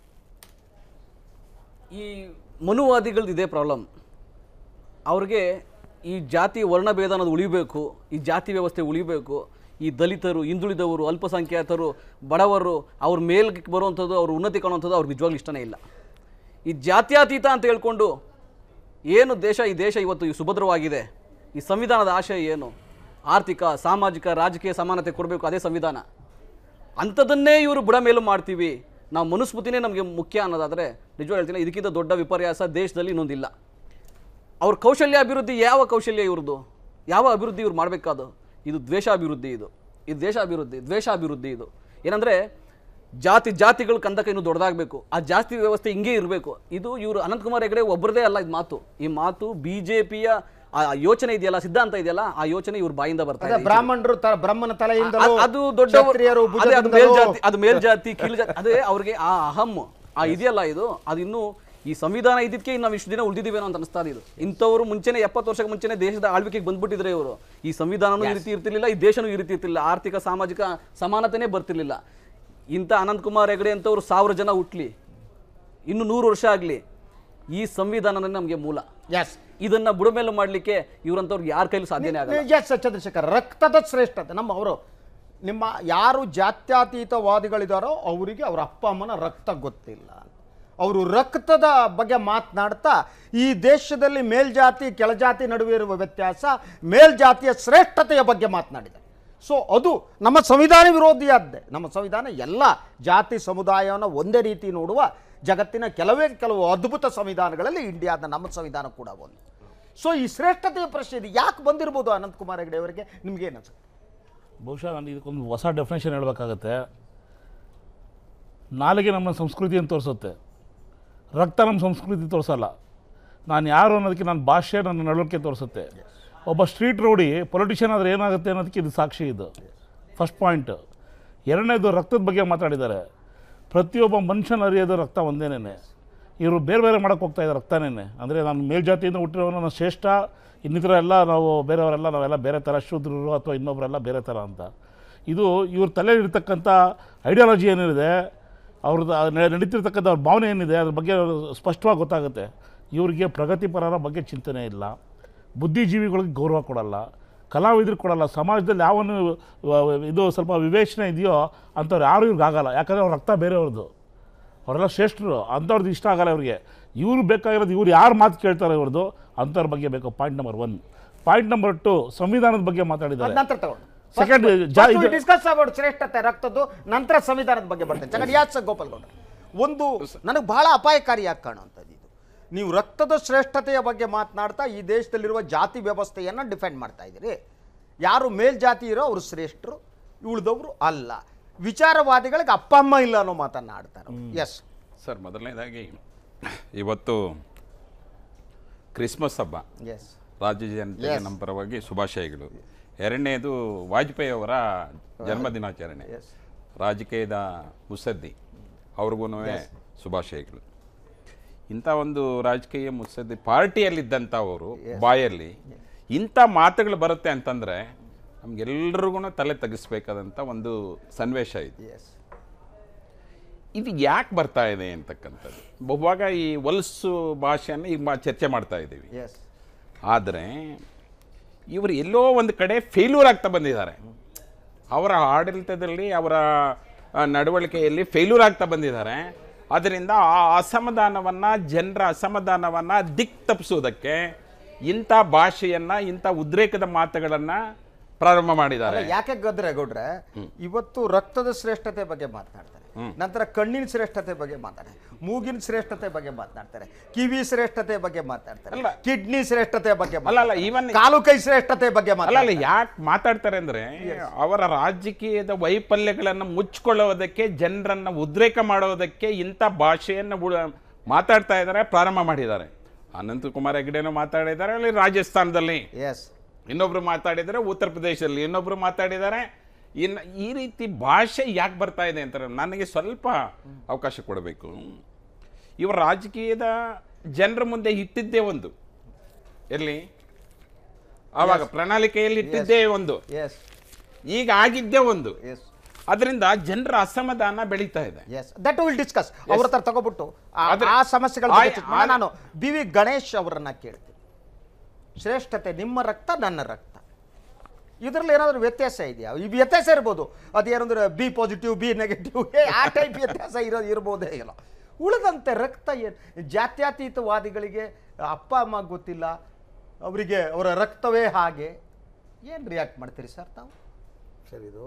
Speaker 9: ಈ ಮನುವಾದಿಗಳದ್ದು ಇದೇ ಪ್ರಾಬ್ಲಮ್ ಅವ್ರಿಗೆ ಈ ಜಾತಿ ವರ್ಣಭೇದ ಅನ್ನೋದು ಉಳಿಬೇಕು ಈ ಜಾತಿ ವ್ಯವಸ್ಥೆ ಉಳಿಬೇಕು ಈ ದಲಿತರು ಹಿಂದುಳಿದವರು ಅಲ್ಪಸಂಖ್ಯಾತರು ಬಡವರು ಅವ್ರ ಮೇಲ್ಗೆ ಬರುವಂಥದ್ದು ಅವ್ರ ಉನ್ನತಿ ಕಾಣುವಂಥದ್ದು ಅವ್ರಿಗೆ ನಿಜವಾಗ್ಲೂ ಇಷ್ಟನೇ ಇಲ್ಲ ಈ ಜಾತ್ಯತೀತ ಅಂತ ಹೇಳ್ಕೊಂಡು ಏನು ದೇಶ ಈ ದೇಶ ಇವತ್ತು ಈ ಸುಭದ್ರವಾಗಿದೆ ಈ ಸಂವಿಧಾನದ ಆಶಯ ಏನು ಆರ್ಥಿಕ ಸಾಮಾಜಿಕ ರಾಜಕೀಯ ಸಮಾನತೆ ಕೊಡಬೇಕು ಅದೇ ಸಂವಿಧಾನ ಅಂಥದ್ದನ್ನೇ ಇವರು ಬುಡ ಮೇಲು ಮಾಡ್ತೀವಿ ನಾವು ಮನುಸ್ಮೃತಿನೇ ನಮಗೆ ಮುಖ್ಯ ಅನ್ನೋದಾದರೆ ನಿಜವಾಗಿ ಹೇಳ್ತೀನಿ ಇದಕ್ಕಿಂತ ದೊಡ್ಡ ವಿಪರ್ಯಾಸ ದೇಶದಲ್ಲಿ ಇನ್ನೊಂದಿಲ್ಲ ಅವ್ರ ಕೌಶಲ್ಯ ಅಭಿವೃದ್ಧಿ ಯಾವ ಕೌಶಲ್ಯ ಇವ್ರದ್ದು ಯಾವ ಅಭಿವೃದ್ಧಿ ಇವ್ರು ಮಾಡಬೇಕಾದು ಇದು ದ್ವೇಷಾಭಿವೃದ್ಧಿ ಇದು ಇದು ದೇಶಾಭಿವೃದ್ಧಿ ದ್ವೇಷಾಭಿವೃದ್ಧಿ ಇದು ಏನಂದರೆ ಜಾತಿ ಜಾತಿಗಳು ಕಂದಕ ಇನ್ನೂ ದೊಡ್ಡದಾಗಬೇಕು ಆ ಜಾತಿ ವ್ಯವಸ್ಥೆ ಹಿಂಗೆ ಇರಬೇಕು ಇದು ಇವರು ಅನಂತಕುಮಾರ್ ಹೆಗಡೆ ಒಬ್ಬರದೇ ಅಲ್ಲ ಇದು ಮಾತು ಈ ಮಾತು ಬಿ ಜೆ ಪಿಯ ಆ ಯೋಚನೆ ಇದೆಯಲ್ಲ ಸಿದ್ಧಾಂತ ಇದೆಯಲ್ಲ ಆ ಯೋಚನೆ ಇವ್ರ ಬಾಯಿಂದ ಬರ್ತಾ
Speaker 1: ಅದೇ
Speaker 9: ಇದೆ
Speaker 1: ಬ್ರಾಹ್ಮಣರು ತ ಬ್ರಹ್ಮನ ತಲೆಯಿಂದ
Speaker 9: ಅದ್- ಅದು ದೊಡ್ಡ
Speaker 1: ಕ್ಷತ್ರಿಯರು
Speaker 9: ಅದೇ ಅದು
Speaker 1: ಭುಜದಿಂದಲೂ-
Speaker 9: ಮೇಲ್ಜಾತಿ ಅದು ಮೇಲ್ಜಾತಿ ಕೀಳ್ಜಾತಿ ಅದೇ ಅವ್ರಿಗೆ ಆ ಅಹಂ ಆ ಇದೆಯಲ್ಲ ಇದು ಅದು ಇನ್ನೂ ಈ ಸಂವಿಧಾನ ಇದಕ್ಕೆ ನಾವು ಇಷ್ಟು ದಿನ ಉಳಿದಿದ್ದೀವೇನೋ ಅಂತ ಅನಿಸ್ತಾ ಇದೆ ಇದು ಇಂಥವ್ರು ಮುಂಚೆನೆ ಎಪ್ಪತ್ತು ವರ್ಷಕ್ಕೆ ಮುಂಚೆನೆ ದೇಶದ ಆಳ್ವಿಕೆಗೆ ಬಂದ್ಬಿಟ್ಟಿದ್ರೆ ಇವರು ಈ ಸಂವಿಧಾನನೂ ಈ ರೀತಿ ಇರ್ತಿರ್ಲಿಲ್ಲ ಈ ದೇಶನೂ ಈ ರೀತಿ ಇರ್ತಿರ್ಲಿಲ್ಲ ಆರ್ಥಿಕ ಸಾಮಾಜಿಕ ಸಮಾನತೆನೇ ಬರ್ತಿರ್ಲಿಲ್ಲ ಇಂಥ ಅನಂತಕುಮಾರ್ ಹೆಗಡೆ ಅಂತವ್ರು ಸಾವಿರ ಜನ ಹುಟ್ಲಿ ಇನ್ನು ನೂರು ವರ್ಷ ಆಗಲಿ ಈ ಸಂವಿಧಾನನೇ ನಮಗೆ ಮೂಲ
Speaker 1: ಎಸ್
Speaker 9: ಇದನ್ನ ಬುಡಮೇಲು ಮಾಡಲಿಕ್ಕೆ ಇವರಂತವ್ರು ಯಾರ ಕೈಲೂ ಸಾಧ್ಯನೇ ಆಗಲ್ಲ
Speaker 1: ಎಸ್ ಚಂದ್ರಶೇಖರ್ ರಕ್ತದ ಶ್ರೇಷ್ಠತೆ ನಮ್ಮ ಅವರು ನಿಮ್ಮ ಯಾರು ಜಾತ್ಯತೀತವಾದಿಗಳಿದಾರೋ ಅವರಿಗೆ ಅವರ ಅಪ್ಪ ಅಮ್ಮನ ರಕ್ತ ಗೊತ್ತಿಲ್ಲ ಅವರು ರಕ್ತದ ಬಗ್ಗೆ ಮಾತನಾಡ್ತಾ ಈ ದೇಶದಲ್ಲಿ ಮೇಲ್ಜಾತಿ ಕೆಳಜಾತಿ ನಡುವೆ ಇರುವ ವ್ಯತ್ಯಾಸ ಮೇಲ್ಜಾತಿಯ ಶ್ರೇಷ್ಠತೆಯ ಬಗ್ಗೆ ಮಾತನಾಡಿದ್ದಾರೆ ಸೊ ಅದು ನಮ್ಮ ಸಂವಿಧಾನ ವಿರೋಧಿಯಾದ್ದೆ ನಮ್ಮ ಸಂವಿಧಾನ ಎಲ್ಲ ಜಾತಿ ಸಮುದಾಯವನ್ನು ಒಂದೇ ರೀತಿ ನೋಡುವ ಜಗತ್ತಿನ ಕೆಲವೇ ಕೆಲವು ಅದ್ಭುತ ಸಂವಿಧಾನಗಳಲ್ಲಿ ಇಂಡಿಯಾದ ನಮ್ಮ ಸಂವಿಧಾನ ಕೂಡ ಒಂದು ಸೊ ಈ ಶ್ರೇಷ್ಠತೆಯ ಪ್ರಶ್ನೆ ಇದು ಯಾಕೆ ಬಂದಿರ್ಬೋದು ಅನಂತಕುಮಾರ್ ಹೆಗಡೆ ಅವರಿಗೆ ನಿಮ್ಗೇನು ಅನ್ಸುತ್ತೆ
Speaker 10: ಬಹುಶಃ ನಾನು ಇದಕ್ಕೊಂದು ಹೊಸ ಡೆಫಿನೇಷನ್ ಹೇಳಬೇಕಾಗತ್ತೆ ನಾಲಿಗೆ ನಮ್ಮ ಸಂಸ್ಕೃತಿಯನ್ನು ತೋರಿಸುತ್ತೆ ರಕ್ತ ನಮ್ಮ ಸಂಸ್ಕೃತಿ ತೋರಿಸಲ್ಲ ನಾನು ಯಾರು ಅನ್ನೋದಕ್ಕೆ ನನ್ನ ಭಾಷೆ ನನ್ನ ನಡವಳಿಕೆ ತೋರಿಸುತ್ತೆ ಒಬ್ಬ ಸ್ಟ್ರೀಟ್ ರೋಡಿ ಪೊಲಿಟಿಷಿಯನ್ ಆದರೆ ಏನಾಗುತ್ತೆ ಅನ್ನೋದಕ್ಕೆ ಇದು ಸಾಕ್ಷಿ ಇದು ಫಸ್ಟ್ ಪಾಯಿಂಟ್ ಎರಡನೇದು ರಕ್ತದ ಬಗ್ಗೆ ಮಾತಾಡಿದ್ದಾರೆ ಪ್ರತಿಯೊಬ್ಬ ಮನುಷ್ಯನ ಅರಿಯೋದು ರಕ್ತ ಒಂದೇನೇ ಇವರು ಬೇರೆ ಬೇರೆ ಮಾಡೋಕ್ಕೆ ಹೋಗ್ತಾ ಇದ್ದಾರೆ ರಕ್ತನೇ ಅಂದರೆ ನಾನು ಮೇಲ್ಜಾತಿಯಿಂದ ಹುಟ್ಟಿರೋನು ನಾನು ಶ್ರೇಷ್ಠ ಇನ್ನಿತರ ಎಲ್ಲ ನಾವು ಬೇರೆಯವರೆಲ್ಲ ನಾವೆಲ್ಲ ಬೇರೆ ಥರ ಶೂದ್ರರು ಅಥವಾ ಇನ್ನೊಬ್ಬರೆಲ್ಲ ಬೇರೆ ಥರ ಅಂತ ಇದು ಇವ್ರ ತಲೆಯಲ್ಲಿರ್ತಕ್ಕಂಥ ಐಡಿಯಾಲಜಿ ಏನಿದೆ ಅವ್ರದ್ದು ಆ ನೆ- ನಡೀತಿರ್ತಕ್ಕಂಥ ಅವ್ರ ಭಾವನೆ ಏನಿದೆ ಅದ್ರ ಬಗ್ಗೆ ಸ್ಪಷ್ಟವಾಗಿ ಗೊತ್ತಾಗುತ್ತೆ ಇವರಿಗೆ ಪ್ರಗತಿಪರರ ಬಗ್ಗೆ ಚಿಂತನೆ ಇಲ್ಲ ಬುದ್ಧಿಜೀವಿಗಳಿಗೆ ಗೌರವ ಕೊಡಲ್ಲ ಕಲಾವಿದ್ರು ಕೊಡಲ್ಲ ಸಮಾಜದಲ್ಲಿ ಯಾವನು ವ- ವ- ಇದು ಸ್ವಲ್ಪ ವಿವೇಚನೆ ಇದೆಯೋ ಅಂಥವ್ರು ಯಾರು ಇವ್ರಿಗೆ ಆಗಲ್ಲ ಯಾಕಂದರೆ ಅವ್ರ ರಕ್ತ ಬೇರೆಯವ್ರದ್ದು ಅವರೆಲ್ಲ ಶ್ರೇಷ್ಠರು ಅಂಥವ್ರದ್ದು ಇಷ್ಟ ಆಗಲ್ಲ ಅವ್ರಿಗೆ ಇವ್ರು ಬೇಕಾಗಿರೋದು ಇವ್ರು ಯಾರು ಮಾತು ಕೇಳ್ತಾರೆ ಇವ್ರದ್ದು ಅಂಥವ್ರ ಬಗ್ಗೆ ಬೇಕು point number one point number two ಸಂವಿಧಾನದ ಬಗ್ಗೆ ಮಾತಾಡಿದ್ದಾರೆ
Speaker 1: ನಂತರ ತಗೊಂಡು
Speaker 10: Second, ಜಾ- ಇದು-
Speaker 1: ಡಿಸ್ಕಸ್ ಅಬೌಟ್ ಶ್ರೇಷ್ಠತೆ ರಕ್ತದ್ದು ನಂತರ ಸಂವಿಧಾನದ ಬಗ್ಗೆ ಬರ್ತೇನೆ ಚಕಡ್ ಯಾಸ್ ಗೋಪಾಲ್ ಗೌಡ ಒಂದು ನನಗೆ ಬಹಳ ಅಪಾಯಕಾರಿಯಾಗಿ ಕಾಣುವಂಥದ್ದು ಇದು ನೀವು ರಕ್ತದ ಶ್ರೇಷ್ಠತೆಯ ಬಗ್ಗೆ ಮಾತನಾಡ್ತಾ ಈ ದೇಶದಲ್ಲಿರುವ ಜಾತಿ ವ್ಯವಸ್ಥೆಯನ್ನು ಡಿಫೆಂಡ್ ಮಾಡ್ತಾ ಇದ್ದೀರಿ ಯಾರು ಮೇಲ್ಜಾತಿ ಇರೋ ಅವರು ಶ್ರೇಷ್ಠರು ಉಳಿದವರು ಅಲ್ಲ ವಿಚಾರವಾದಿಗಳಿಗೆ ಅಪ್ಪ ಅಮ್ಮ ಇಲ್ಲ ಅನ್ನೋ ಮಾತನ್ನ ಆಡ್ತಾರೆ ಎಸ್
Speaker 11: ಸರ್ ಮೊದಲನೇದಾಗಿ ಇವತ್ತು ಕ್ರಿಸ್ಮಸ್ ಹಬ್ಬ
Speaker 1: ಎಸ್
Speaker 11: ರಾಜ್ಯ ಜನತೆಗೆ
Speaker 1: Yes.
Speaker 11: ನಮ್ಮ ಪರವಾಗಿ ಶುಭಾಶಯಗಳು ಎರಡನೇದು ವಾಜಪೇಯಿ ಅವರ ಜನ್ಮದಿನಾಚರಣೆ ರಾಜಕೀಯದ ಮುತ್ಸದ್ದಿ ಅವ್ರಿಗೂ ಶುಭಾಶಯಗಳು ಇಂಥ ಒಂದು ರಾಜಕೀಯ ಮುತ್ಸದ್ದಿ ಪಾರ್ಟಿಯಲ್ಲಿದ್ದಂಥವರು ಬಾಯಲ್ಲಿ ಇಂಥ ಮಾತುಗಳು ಬರುತ್ತೆ ಅಂತಂದರೆ ನಮ್ಗೆಲ್ರಿಗೂ ತಲೆ ತಗ್ಗಿಸ್ಬೇಕಾದಂಥ ಒಂದು ಸನ್ನಿವೇಶ ಇದು
Speaker 1: ಎಸ್
Speaker 11: ಇದು ಯಾಕೆ ಬರ್ತಾ ಇದೆ ಅಂತಕ್ಕಂಥದ್ದು ಬಹುವಾಗ ಈ ಹೊಲಸು ಭಾಷೆಯನ್ನು ಈಗ ಮಾ ಚರ್ಚೆ ಮಾಡ್ತಾ ಇದ್ದೀವಿ
Speaker 1: ಎಸ್
Speaker 11: ಆದರೆ ಇವರು ಎಲ್ಲೋ ಒಂದು ಕಡೆ ಫೇಲ್ಯೂರ್ ಆಗ್ತಾ ಬಂದಿದ್ದಾರೆ ಅವರ ಆಡಳಿತದಲ್ಲಿ ಅವರ ಆ, ನಡವಳಿಕೆಯಲ್ಲಿ ಫೇಲ್ಯೂರ್ ಆಗ್ತಾ ಬಂದಿದ್ದಾರೆ ಅದರಿಂದ ಆ ಅಸಮಾಧಾನವನ್ನು ಜನರ ಅಸಮಾಧಾನವನ್ನು ದಿಕ್ ತಪ್ಪಿಸೋದಕ್ಕೆ ಇಂಥ ಭಾಷೆಯನ್ನು ಇಂಥ ಉದ್ರೇಕದ ಮಾತುಗಳನ್ನು ಪ್ರಾರಂಭ ಮಾಡಿದ್ದಾರೆ
Speaker 1: ಅಲ್ಲ, ಯಾಕೆ ಗದ್ರೆ ಗೌಡ್ರೆ ಇವತ್ತು ರಕ್ತದ ಶ್ರೇಷ್ಠತೆ ಬಗ್ಗೆ ಮಾತನಾಡ್ತಾರೆ ನಂತರ ಕಣ್ಣಿನ ಶ್ರೇಷ್ಠತೆ ಬಗ್ಗೆ ಮಾತಾಡ್ತಾರೆ ಮೂಗಿನ ಶ್ರೇಷ್ಠತೆ ಬಗ್ಗೆ ಮಾತನಾಡ್ತಾರೆ ಕಿವಿ ಶ್ರೇಷ್ಠತೆ ಬಗ್ಗೆ ಮಾತಾಡ್ತಾರೆ
Speaker 11: ಅಲ್ಲ.
Speaker 1: ಕಿಡ್ನಿ ಶ್ರೇಷ್ಠತೆ ಬಗ್ಗೆ
Speaker 11: ಅಲ್ಲ, ಅಲ್ಲ,
Speaker 1: ಮಾತಾಡ್ತಾರೆ.
Speaker 11: even-
Speaker 1: ಕಾಲು ಕೈ ಶ್ರೇಷ್ಠತೆ ಬಗ್ಗೆ
Speaker 11: ಅಲ್ಲ ಅಲ್ಲ
Speaker 1: ಮಾತಾಡ್ತಾರೆ
Speaker 11: ಯಾಕೆ ಮಾತಾಡ್ತಾರೆ ಅಂದ್ರೆ ಅವರ ರಾಜಕೀಯದ ವೈಫಲ್ಯಗಳನ್ನು ಮುಚ್ಕೊಳ್ಳೋದಕ್ಕೆ ಜನರನ್ನ ಉದ್ರೇಕ ಮಾಡೋದಕ್ಕೆ ಇಂಥ ಭಾಷೆಯನ್ನು ಉಳ- ಮಾತಾಡ್ತಾ ಇದ್ದಾರೆ ಪ್ರಾರಂಭ ಮಾಡಿದ್ದಾರೆ ಅನಂತಕುಮಾರ್ ಹೆಗಡೆನೂ ಮಾತಾಡಿದ್ದಾರೆ ಅಲ್ಲಿ ರಾಜಸ್ಥಾನದಲ್ಲಿ
Speaker 1: ಎಸ್
Speaker 11: ಇನ್ನೊಬ್ರು ಮಾತಾಡಿದ್ದಾರೆ ಉತ್ತರ ಪ್ರದೇಶದಲ್ಲಿ ಇನ್ನೊಬ್ರು ಮಾತಾಡಿದ್ದಾರೆ ಇನ್ನು ಈ ರೀತಿ ಭಾಷೆ ಯಾಕೆ ಬರ್ತಾ ಇದೆ ಅಂತಾರೆ ನನಗೆ ಸ್ವಲ್ಪ ಅವಕಾಶ ಕೊಡಬೇಕು ಇವರು ರಾಜಕೀಯದ ಜನರ ಮುಂದೆ ಇಟ್ಟಿದ್ದೇ ಒಂದು ಎಲ್ಲಿ ಆವಾಗ ಪ್ರಣಾಳಿಕೆಯಲ್ಲಿ ಇಟ್ಟಿದ್ದೇ ಒಂದು
Speaker 1: ಎಸ್
Speaker 11: ಈಗ ಆಗಿದ್ದೇ ಒಂದು
Speaker 1: ಎಸ್
Speaker 11: ಅದರಿಂದ ಜನರ ಅಸಮಾಧಾನ ಬೆಳೀತಾ ಇದೆ
Speaker 1: ಎಸ್ ದಟ್ ವಿಲ್ ಡಿಸ್ಕಸ್ ಅವ್ರ ಹತ್ರ ತಗೋಬಿಟ್ಟು ಆ-
Speaker 11: ಆದ್ರೆ-
Speaker 1: ಆ ಸಮಸ್ಯೆಗಳ ಬಗ್ಗೆ
Speaker 11: ಆಯ್-
Speaker 1: ಚರ್ಚೆ ಮಾಡೋಣ. ನಾನು ಬಿ ವಿ ಗಣೇಶ್ ಅವರನ್ನ ಕೇಳ್ತೀನಿ ಶ್ರೇಷ್ಠತೆ ನಿಮ್ಮ ರಕ್ತ ನನ್ನ ರಕ್ತ ಇದರಲ್ಲಿ ಏನಾದರೂ ವ್ಯತ್ಯಾಸ ಇದೆಯಾ ಈ ವ್ಯತ್ಯಾಸ ಇರ್ಬೋದು ಅದೇನಂದ್ರೆ ಬಿ ಪಾಸಿಟಿವ್ ಬಿ ನೆಗೆಟಿವ್ ಆ ಟೈಪ್ ವ್ಯತ್ಯಾಸ ಇರೋ ಇರ್ಬೋದೇ ಇಲ್ಲ ಉಳಿದಂತೆ ರಕ್ತ ಏನು ಜಾತ್ಯತೀತವಾದಿಗಳಿಗೆ ಅಪ್ಪ ಅಮ್ಮ ಗೊತ್ತಿಲ್ಲ ಅವರಿಗೆ ಅವರ ರಕ್ತವೇ ಹಾಗೆ ಏನು ರಿಯಾಕ್ಟ್ ಮಾಡ್ತೀರಿ ಸರ್ ತಾವು
Speaker 12: ಸರ್ ಇದು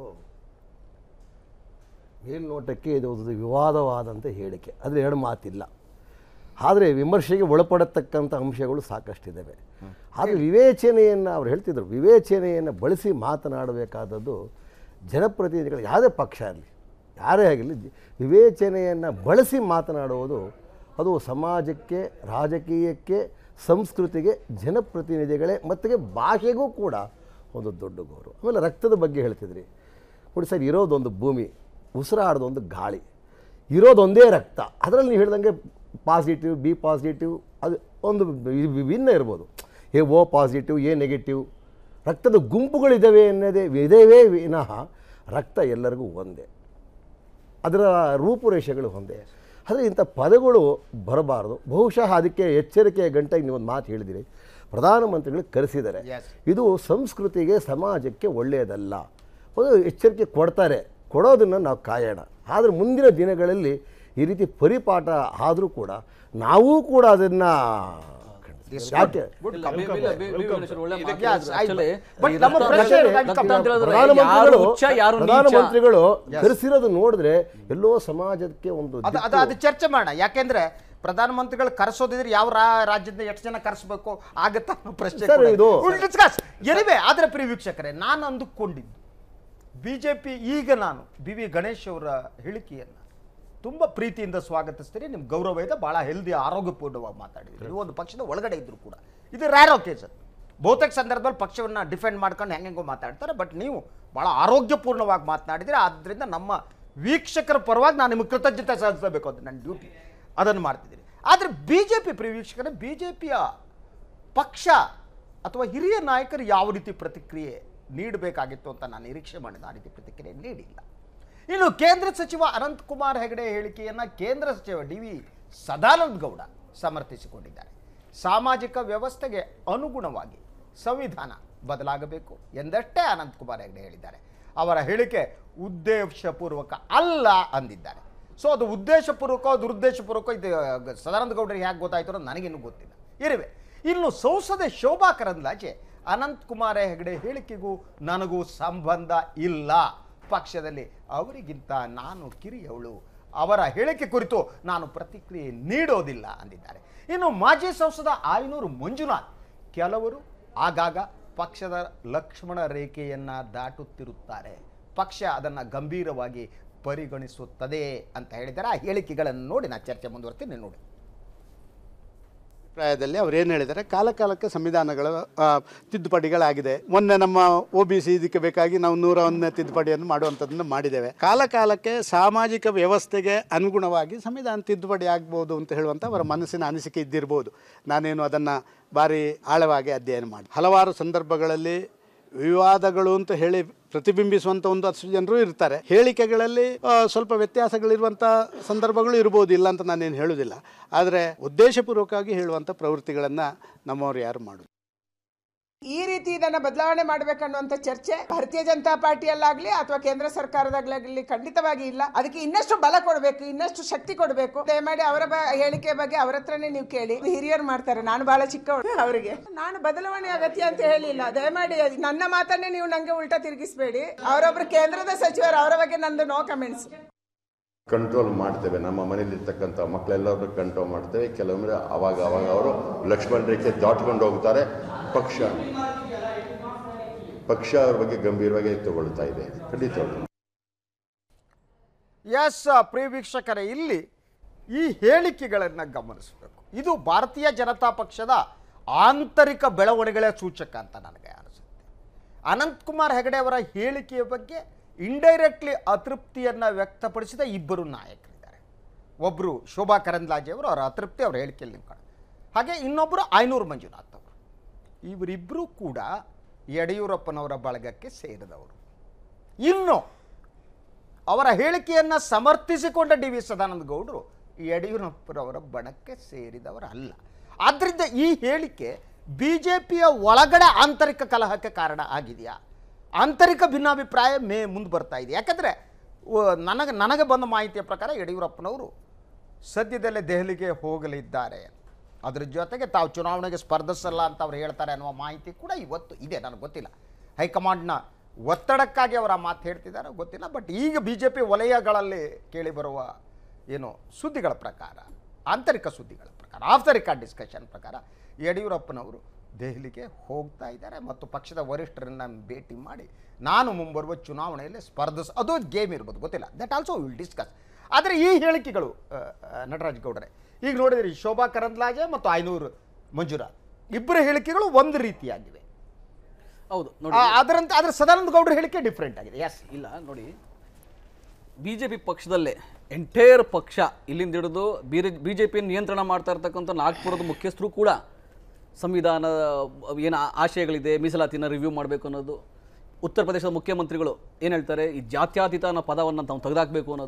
Speaker 12: ಮೇಲ್ನೋಟಕ್ಕೆ ಇದು ಒಂದು ವಿವಾದವಾದಂಥ ಹೇಳಿಕೆ ಆದರೆ ಎರಡು ಮಾತಿಲ್ಲ ಆದರೆ ವಿಮರ್ಶೆಗೆ ಒಳಪಡತಕ್ಕಂಥ ಅಂಶಗಳು ಸಾಕಷ್ಟಿದ್ದಾವೆ ಆದರೆ ವಿವೇಚನೆಯನ್ನು ಅವ್ರು ಹೇಳ್ತಿದ್ರು ವಿವೇಚನೆಯನ್ನು ಬಳಸಿ ಮಾತನಾಡಬೇಕಾದದ್ದು ಜನಪ್ರತಿನಿಧಿಗಳು ಯಾವುದೇ ಪಕ್ಷ ಆಗಲಿ ಯಾರೇ ಆಗಿರಲಿ ಜ- ವಿವೇಚನೆಯನ್ನು ಬಳಸಿ ಮಾತನಾಡುವುದು ಅದು ಸಮಾಜಕ್ಕೆ ರಾಜಕೀಯಕ್ಕೆ ಸಂಸ್ಕೃತಿಗೆ ಜನಪ್ರತಿನಿಧಿಗಳೇ ಮತ್ತು ಭಾಷೆಗೂ ಕೂಡ ಒಂದು ದೊಡ್ಡ ಗೌರವ ಆಮೇಲೆ ರಕ್ತದ ಬಗ್ಗೆ ಹೇಳ್ತಿದ್ರಿ ನೋಡಿ ಸರ್ ಇರೋದೊಂದು ಭೂಮಿ ಉಸಿರಾಡೋದೊಂದು ಗಾಳಿ ಇರೋದೊಂದೇ ರಕ್ತ ಅದರಲ್ಲಿ ನೀವು ಹೇಳ್ದಂಗೆ ಪಾಸಿಟಿವ್ ಬಿ ಪಾಸಿಟಿವ್ ಅದು ಒಂದು ವಿ- ವಿಭಿನ್ನ ಇರ್ಬೋದು A O positive A negative ರಕ್ತದ ಗುಂಪುಗಳಿದ್ದಾವೆ ಅನ್ನೋದೇ ಇದೇವೇ ವಿನಃ ರಕ್ತ ಎಲ್ಲರಿಗೂ ಒಂದೇ ಅದರ ರೂಪುರೇಷೆಗಳು ಒಂದೇ ಆದರೆ ಇಂಥ ಪದಗಳು ಬರಬಾರದು ಬಹುಶಃ ಅದಕ್ಕೆ ಎಚ್ಚರಿಕೆಯ ಗಂಟೆಗೆ ನೀವು ಒಂದು ಮಾತು ಹೇಳಿದಿರಿ ಪ್ರಧಾನಮಂತ್ರಿಗಳು ಕರೆಸಿದ್ದಾರೆ ಇದು ಸಂಸ್ಕೃತಿಗೆ ಸಮಾಜಕ್ಕೆ ಒಳ್ಳೆಯದಲ್ಲ ಒಂದು ಎಚ್ಚರಿಕೆ ಕೊಡ್ತಾರೆ ಕೊಡೋದನ್ನು ನಾವು ಕಾಯೋಣ ಆದರೆ ಮುಂದಿನ ದಿನಗಳಲ್ಲಿ ಈ ರೀತಿ ಪರಿಪಾಠ ಆದರೂ ಕೂಡ ನಾವೂ ಕೂಡ ಅದನ್ನು ಯಾಕೆ ಪ್ರಧಾನಮಂತ್ರಿಗಳು ಪ್ರಧಾನಮಂತ್ರಿಗಳು ಕರೆಸಿರೋದು ನೋಡಿದ್ರೆ ಎಲ್ಲೋ ಸಮಾಜಕ್ಕೆ ಒಂದು
Speaker 1: ಅದು ಅದು ಅದು ಚರ್ಚೆ ಮಾಡೋಣ ಯಾಕೆಂದ್ರೆ ಪ್ರಧಾನಮಂತ್ರಿಗಳು ಕರೆಸೋದಿದ್ರೆ ಯಾವ ರಾ- ರಾಜ್ಯದಿಂದ ಎಷ್ಟು ಜನ ಕರೆಸಬೇಕು ಆಗತ್ತಾ ಅನ್ನೋ ಪ್ರಶ್ನೆ
Speaker 12: ಸರ್, ಇದು-
Speaker 1: ಡಿಸ್ಕಸ್ ಎನಿವೆ ಆದ್ರೆ ಪ್ರಿಯ ವೀಕ್ಷಕರೇ ನಾನು ಅಂದುಕೊಂಡಿದ್ದು ಬಿಜೆಪಿ ಈಗ ನಾನು ಬಿ ವಿ ಗಣೇಶ್ ಅವರ ಹೇಳಿಕೆಯನ್ನ ತುಂಬಾ ಪ್ರೀತಿಯಿಂದ ಸ್ವಾಗತಿಸ್ತೀನಿ ನಿಮ್ ಗೌರವ ಇದೆ ಬಹಳ ಹೆಲ್ದಿ ಆರೋಗ್ಯಪೂರ್ಣವಾಗಿ ಮಾತಾಡಿದ್ರಿ ನೀವು ಒಂದು ಪಕ್ಷದ ಒಳಗಡೆ ಇದ್ರು ಕೂಡ ಇದು ರ್ಯಾರ್ ಒಕೇಶನ್ ಬಹುತೇಕ ಸಂದರ್ಭದಲ್ಲಿ ಪಕ್ಷವನ್ನ ಡಿಫೆಂಡ್ ಮಾಡ್ಕೊಂಡು ಹೆಂಗೆಂಗೋ ಮಾತಾಡ್ತಾರೆ ಬಟ್ ನೀವು ಬಹಳ ಆರೋಗ್ಯಪೂರ್ಣವಾಗಿ ಮಾತನಾಡಿದ್ರೆ ಆದ್ರಿಂದ ನಮ್ಮ ವೀಕ್ಷಕರ ಪರವಾಗಿ ನಾನು ನಿಮಗೆ ಕೃತಜ್ಞತೆ ಸಲ್ಲಿಸಬೇಕು ಅದು ನನ್ನ ಡ್ಯೂಟಿ ಅದನ್ನು ಮಾಡ್ತಿದ್ದೀನಿ ಆದರೆ ಬಿ ಜೆ ಪಿ ಪ್ರಿಯ ವೀಕ್ಷಕರೇ ಬಿ ಜೆ ಪಿಯ ಪಕ್ಷ ಅಥವಾ ಹಿರಿಯ ನಾಯಕರು ಯಾವ ರೀತಿ ಪ್ರತಿಕ್ರಿಯೆ ನೀಡಬೇಕಾಗಿತ್ತು ಅಂತ ನಾನು ನಿರೀಕ್ಷೆ ಮಾಡಿದ ಆ ರೀತಿ ಪ್ರತಿಕ್ರಿಯೆ ನೀಡಿಲ್ಲ ಇನ್ನು ಕೇಂದ್ರ ಸಚಿವ ಅನಂತಕುಮಾರ್ ಹೆಗಡೆ ಹೇಳಿಕೆಯನ್ನ ಕೇಂದ್ರ ಸಚಿವ ಡಿ ವಿ ಸದಾನಂದ ಗೌಡ ಸಮರ್ಥಿಸಿಕೊಂಡಿದ್ದಾರೆ ಸಾಮಾಜಿಕ ವ್ಯವಸ್ಥೆಗೆ ಅನುಗುಣವಾಗಿ ಸಂವಿಧಾನ ಬದಲಾಗಬೇಕು ಎಂದಷ್ಟೇ ಅನಂತಕುಮಾರ್ ಹೆಗಡೆ ಹೇಳಿದ್ದಾರೆ ಅವರ ಹೇಳಿಕೆ ಉದ್ದೇಶಪೂರ್ವಕ ಅಲ್ಲ ಅಂದಿದ್ದಾರೆ ಸೊ ಅದು ಉದ್ದೇಶಪೂರ್ವಕ ದುರುದ್ದೇಶಪೂರ್ವಕ ಇದು ಸದಾನಂದ ಗೌಡರಿಗೆ ಹೇಗೆ ಗೊತ್ತಾಯ್ತು ಅನ್ನೋದು ನನಗಿನ್ನೂ ಗೊತ್ತಿಲ್ಲ ಇರುವೆ ಇನ್ನು ಸಂಸದೆ ಶೋಭಾ ಕರಂದ್ಲಾಜೆ ಅನಂತ್ ಕುಮಾರ ಹೆಗಡೆ ಹೇಳಿಕೆಗೂ ನನಗೂ ಸಂಬಂಧ ಇಲ್ಲ ಪಕ್ಷದಲ್ಲಿ ಅವರಿಗಿಂತ ನಾನು ಕಿರಿಯವಳು ಅವರ ಹೇಳಿಕೆ ಕುರಿತು ನಾನು ಪ್ರತಿಕ್ರಿಯೆ ನೀಡೋದಿಲ್ಲ ಅಂದಿದ್ದಾರೆ ಇನ್ನು ಮಾಜಿ ಸಂಸದ ಆಯನೂರು ಮಂಜುನಾಥ್ ಕೆಲವರು ಆಗಾಗ ಪಕ್ಷದ ಲಕ್ಷ್ಮಣ ರೇಖೆಯನ್ನ ದಾಟುತ್ತಿರುತ್ತಾರೆ ಪಕ್ಷ ಅದನ್ನ ಗಂಭೀರವಾಗಿ ಪರಿಗಣಿಸುತ್ತದೆ ಅಂತ ಹೇಳಿದ್ದಾರೆ ಆ ಹೇಳಿಕೆಗಳನ್ನು ನೋಡಿ ನಾನು ಚರ್ಚೆ ಮುಂದುವರ್ತೀನಿ ನೋಡಿ
Speaker 13: ಅಭಿಪ್ರಾಯದಲ್ಲಿ ಅವ್ರು ಏನು ಹೇಳಿದ್ದಾರೆ ಕಾಲ ಕಾಲಕ್ಕೆ ಸಂವಿಧಾನಗಳ ಆ, ತಿದ್ದುಪಡಿಗಳಾಗಿದೆ ಮೊನ್ನೆ ನಮ್ಮ ಒ ಬಿ ಸಿ ಇದಕ್ಕೆ ಬೇಕಾಗಿ ನಾವು ನೂರ ಒಂದನೇ ತಿದ್ದುಪಡಿಯನ್ನು ಮಾಡುವಂಥದ್ದನ್ನು ಮಾಡಿದ್ದೇವೆ ಕಾಲ ಕಾಲಕ್ಕೆ ಸಾಮಾಜಿಕ ವ್ಯವಸ್ಥೆಗೆ ಅನುಗುಣವಾಗಿ ಸಂವಿಧಾನ ತಿದ್ದುಪಡಿ ಆಗ್ಬೋದು ಅಂತ ಹೇಳುವಂಥ ಅವರ ಮನಸ್ಸಿನ ಅನಿಸಿಕೆ ಇದ್ದಿರ್ಬೋದು ನಾನೇನು ಅದನ್ನು ಭಾರಿ ಆಳವಾಗಿ ಅಧ್ಯಯನ ಮಾಡಿ ಹಲವಾರು ಸಂದರ್ಭಗಳಲ್ಲಿ ವಿವಾದಗಳು ಅಂತ ಹೇಳಿ ಪ್ರತಿಬಿಂಬಿಸುವಂಥ ಒಂದು ಅಷ್ಟು ಜನರು ಇರ್ತಾರೆ ಹೇಳಿಕೆಗಳಲ್ಲಿ ಆ, ಸ್ವಲ್ಪ ವ್ಯತ್ಯಾಸಗಳಿರುವಂಥ ಸಂದರ್ಭಗಳು ಇರ್ಬೋದು ಇಲ್ಲ ಅಂತ ನಾನೇನು ಹೇಳುವುದಿಲ್ಲ ಆದರೆ ಉದ್ದೇಶಪೂರ್ವಕವಾಗಿ ಹೇಳುವಂಥ ಪ್ರವೃತ್ತಿಗಳನ್ನು ನಮ್ಮವರು ಯಾರು ಮಾಡೋದು
Speaker 14: ಈ ರೀತಿ ಇದನ್ನ ಬದಲಾವಣೆ ಮಾಡ್ಬೇಕನ್ನುವಂತ ಚರ್ಚೆ ಭಾರತೀಯ ಜನತಾ ಪಾರ್ಟಿಯಲ್ಲಾಗ್ಲಿ ಅಥವಾ ಕೇಂದ್ರ ಸರ್ಕಾರದಾಗ್ಲಾಗ್ಲಿ ಖಂಡಿತವಾಗಿ ಇಲ್ಲ ಅದಕ್ಕೆ ಇನ್ನಷ್ಟು ಬಲ ಕೊಡಬೇಕು ಇನ್ನಷ್ಟು ಶಕ್ತಿ ಕೊಡಬೇಕು ದಯಮಾಡಿ ಅವರ ಬ- ಹೇಳಿಕೆ ಬಗ್ಗೆ ಅವ್ರ ಹತ್ರನೇ ನೀವು ಕೇಳಿ ಹಿರಿಯರು ಮಾಡ್ತಾರೆ ನಾನು ಬಹಳ ಚಿಕ್ಕವಳು ಅವರಿಗೆ ನಾನು ಬದಲಾವಣೆ ಅಗತ್ಯ ಅಂತ ಹೇಳಿಲ್ಲ ದಯಮಾಡಿ ನನ್ನ ಮಾತನ್ನೇ ನೀವು ನಂಗೆ ಉಲ್ಟಾ ತಿರುಗಿಸ್ಬೇಡಿ ಅವರೊಬ್ರು ಕೇಂದ್ರದ ಸಚಿವರು ಅವರ ಬಗ್ಗೆ ನಂದು ನೋ ಕಮೆಂಟ್ಸ್
Speaker 15: ಕಂಟ್ರೋಲ್ ಮಾಡ್ತೇವೆ ನಮ್ಮ ಮನೇಲಿರ್ತಕ್ಕಂಥ ಮಕ್ಕಳೆಲ್ಲರೂ ಕಂಟ್ರೋಲ್ ಮಾಡ್ತೇವೆ ಕೆಲವೊಮ್ಮೆ ಅವಾಗ ಅವಾಗ ಅವರು ಲಕ್ಷ್ಮಣ ರೇಖೆ ದಾಟ್ಕೊಂಡು ಹೋಗ್ತಾರೆ ಪಕ್ಷ ಪಕ್ಷ ಅವ್ರ ಬಗ್ಗೆ ಗಂಭೀರವಾಗಿ ತಗೊಳ್ತಾ ಇದೆ ಖಂಡಿತವಾಗ್ಲೂ
Speaker 1: ಎಸ್ ಪ್ರಿಯ ವೀಕ್ಷಕರೇ ಇಲ್ಲಿ ಈ ಹೇಳಿಕೆಗಳನ್ನು ಗಮನಿಸಬೇಕು ಇದು ಭಾರತೀಯ ಜನತಾ ಪಕ್ಷದ ಆಂತರಿಕ ಬೆಳವಣಿಗೆಗಳ ಸೂಚಕ ಅಂತ ನನಗೆ ಅನಿಸುತ್ತೆ ಅನಂತಕುಮಾರ್ ಹೆಗಡೆ ಅವರ ಹೇಳಿಕೆಯ ಬಗ್ಗೆ ಇಂಡೈರೆಕ್ಟ್ಲಿ ಅತೃಪ್ತಿಯನ್ನು ವ್ಯಕ್ತಪಡಿಸಿದ ಇಬ್ಬರು ನಾಯಕರಿದ್ದಾರೆ ಒಬ್ಬರು ಶೋಭಾ ಕರಂದ್ಲಾಜೆ ಅವರು ಅವರ ಅತೃಪ್ತಿ ಅವರ ಹೇಳಿಕೆಯಲ್ಲಿ ನೀವು ಕಾಣ ಹಾಗೆ ಇನ್ನೊಬ್ಬರು ಆಯ್ನೂರು ಮಂಜುನಾಥ್ ಅವರು ಇವರಿಬ್ಬರೂ ಕೂಡ ಯಡಿಯೂರಪ್ಪನವರ ಬಳಗಕ್ಕೆ ಸೇರಿದವರು ಇನ್ನು ಅವರ ಹೇಳಿಕೆಯನ್ನು ಸಮರ್ಥಿಸಿಕೊಂಡ ಡಿ ವಿ ಸದಾನಂದ ಗೌಡರು ಯಡಿಯೂರಪ್ಪರವರ ಬಣಕ್ಕೆ ಸೇರಿದವರಲ್ಲ ಆದ್ದರಿಂದ ಈ ಹೇಳಿಕೆ ಬಿ ಜೆ ಪಿಯ ಒಳಗಡೆ ಆಂತರಿಕ ಕಲಹಕ್ಕೆ ಕಾರಣ ಆಗಿದೆಯಾ ಆಂತರಿಕ ಭಿನ್ನಾಭಿಪ್ರಾಯ ಮೇ ಮುಂದೆ ಬರ್ತಾ ಇದೆ ಯಾಕಂದರೆ ನನಗೆ ನನಗೆ ಬಂದ ಮಾಹಿತಿಯ ಪ್ರಕಾರ ಯಡಿಯೂರಪ್ಪನವರು ಸದ್ಯದಲ್ಲೇ ದೆಹಲಿಗೆ ಹೋಗಲಿದ್ದಾರೆ ಅದ್ರ ಜೊತೆಗೆ ತಾವು ಚುನಾವಣೆಗೆ ಸ್ಪರ್ಧಿಸಲ್ಲ ಅಂತ ಅವ್ರು ಹೇಳ್ತಾರೆ ಅನ್ನುವ ಮಾಹಿತಿ ಕೂಡ ಇವತ್ತು ಇದೆ ನನಗೆ ಗೊತ್ತಿಲ್ಲ ಹೈಕಮಾಂಡ್ನ ಒತ್ತಡಕ್ಕಾಗಿ ಅವರ ಮಾತು ಹೇಳ್ತಿದ್ದಾರೆ ಗೊತ್ತಿಲ್ಲ ಬಟ್ ಈಗ ಬಿ ಜೆ ಪಿ ವಲಯಗಳಲ್ಲಿ ಕೇಳಿಬರುವ ಏನು ಸುದ್ದಿಗಳ ಪ್ರಕಾರ ಆಂತರಿಕ ಸುದ್ದಿಗಳ ಪ್ರಕಾರ ಆಫ್ ದ ರಿಕಾರ್ಡ್ ಡಿಸ್ಕಷನ್ ಪ್ರಕಾರ ಯಡಿಯೂರಪ್ಪನವರು ದೆಹಲಿಗೆ ಹೋಗ್ತಾ ಇದ್ದಾರೆ ಮತ್ತು ಪಕ್ಷದ ವರಿಷ್ಠರನ್ನ ಭೇಟಿ ಮಾಡಿ ನಾನು ಮುಂಬರುವ ಚುನಾವಣೆಯಲ್ಲಿ ಸ್ಪರ್ಧಿಸ್ ಅದು ಗೇಮ್ ಇರ್ಬೋದು ಗೊತ್ತಿಲ್ಲ ದಟ್ ಆಲ್ಸೋ ವಿಲ್ ಡಿಸ್ಕಸ್ ಆದರೆ ಈ ಹೇಳಿಕೆಗಳು ಆ, ಆ, ನಟರಾಜ್ ಗೌಡರೆ ಈಗ ನೋಡಿದ್ರಿ ಶೋಭಾ ಕರಂದ್ಲಾಜೆ ಮತ್ತು ಐನೂರು ಮಂಜುನಾಥ್ ಇಬ್ಬರ ಹೇಳಿಕೆಗಳು ಒಂದು ರೀತಿಯಾಗಿವೆ
Speaker 9: ಹೌದು
Speaker 1: ಆ, ಅದರಂತೆ ಆದರೆ ಸದಾನಂದ ಗೌಡರ ಹೇಳಿಕೆ ಡಿಫ್ರೆಂಟ್ ಆಗಿದೆ ಎಸ್
Speaker 9: ಇಲ್ಲ ನೋಡಿ ಬಿ ಜೆ ಪಿ ಪಕ್ಷದಲ್ಲೇ ಎಂಟೈರ್ ಪಕ್ಷ ಇಲ್ಲಿಂದ ಹಿಡಿದು ಬಿ ಜೆ ಪಿಯನ್ನು ನಿಯಂತ್ರಣ ಮಾಡ್ತಾ ಇರ್ತಕ್ಕಂಥ ನಾಗ್ಪುರದ ಮುಖ್ಯಸ್ಥರು ಕೂಡ ಸಂವಿಧಾನ ಏನು ಆ- ಆಶಯಗಳಿದೆ ಮೀಸಲಾತಿನ ರಿವ್ಯೂ ಮಾಡಬೇಕು ಅನ್ನೋದು ಉತ್ತರ ಪ್ರದೇಶದ ಮುಖ್ಯಮಂತ್ರಿಗಳು ಏನು ಹೇಳ್ತಾರೆ ಈ ಜಾತ್ಯತೀತ ಅನ್ನೋ ಪದವನ್ನು ತಾವು ತೆಗೆದಾಕಬೇಕು ಅನ್ನೋದು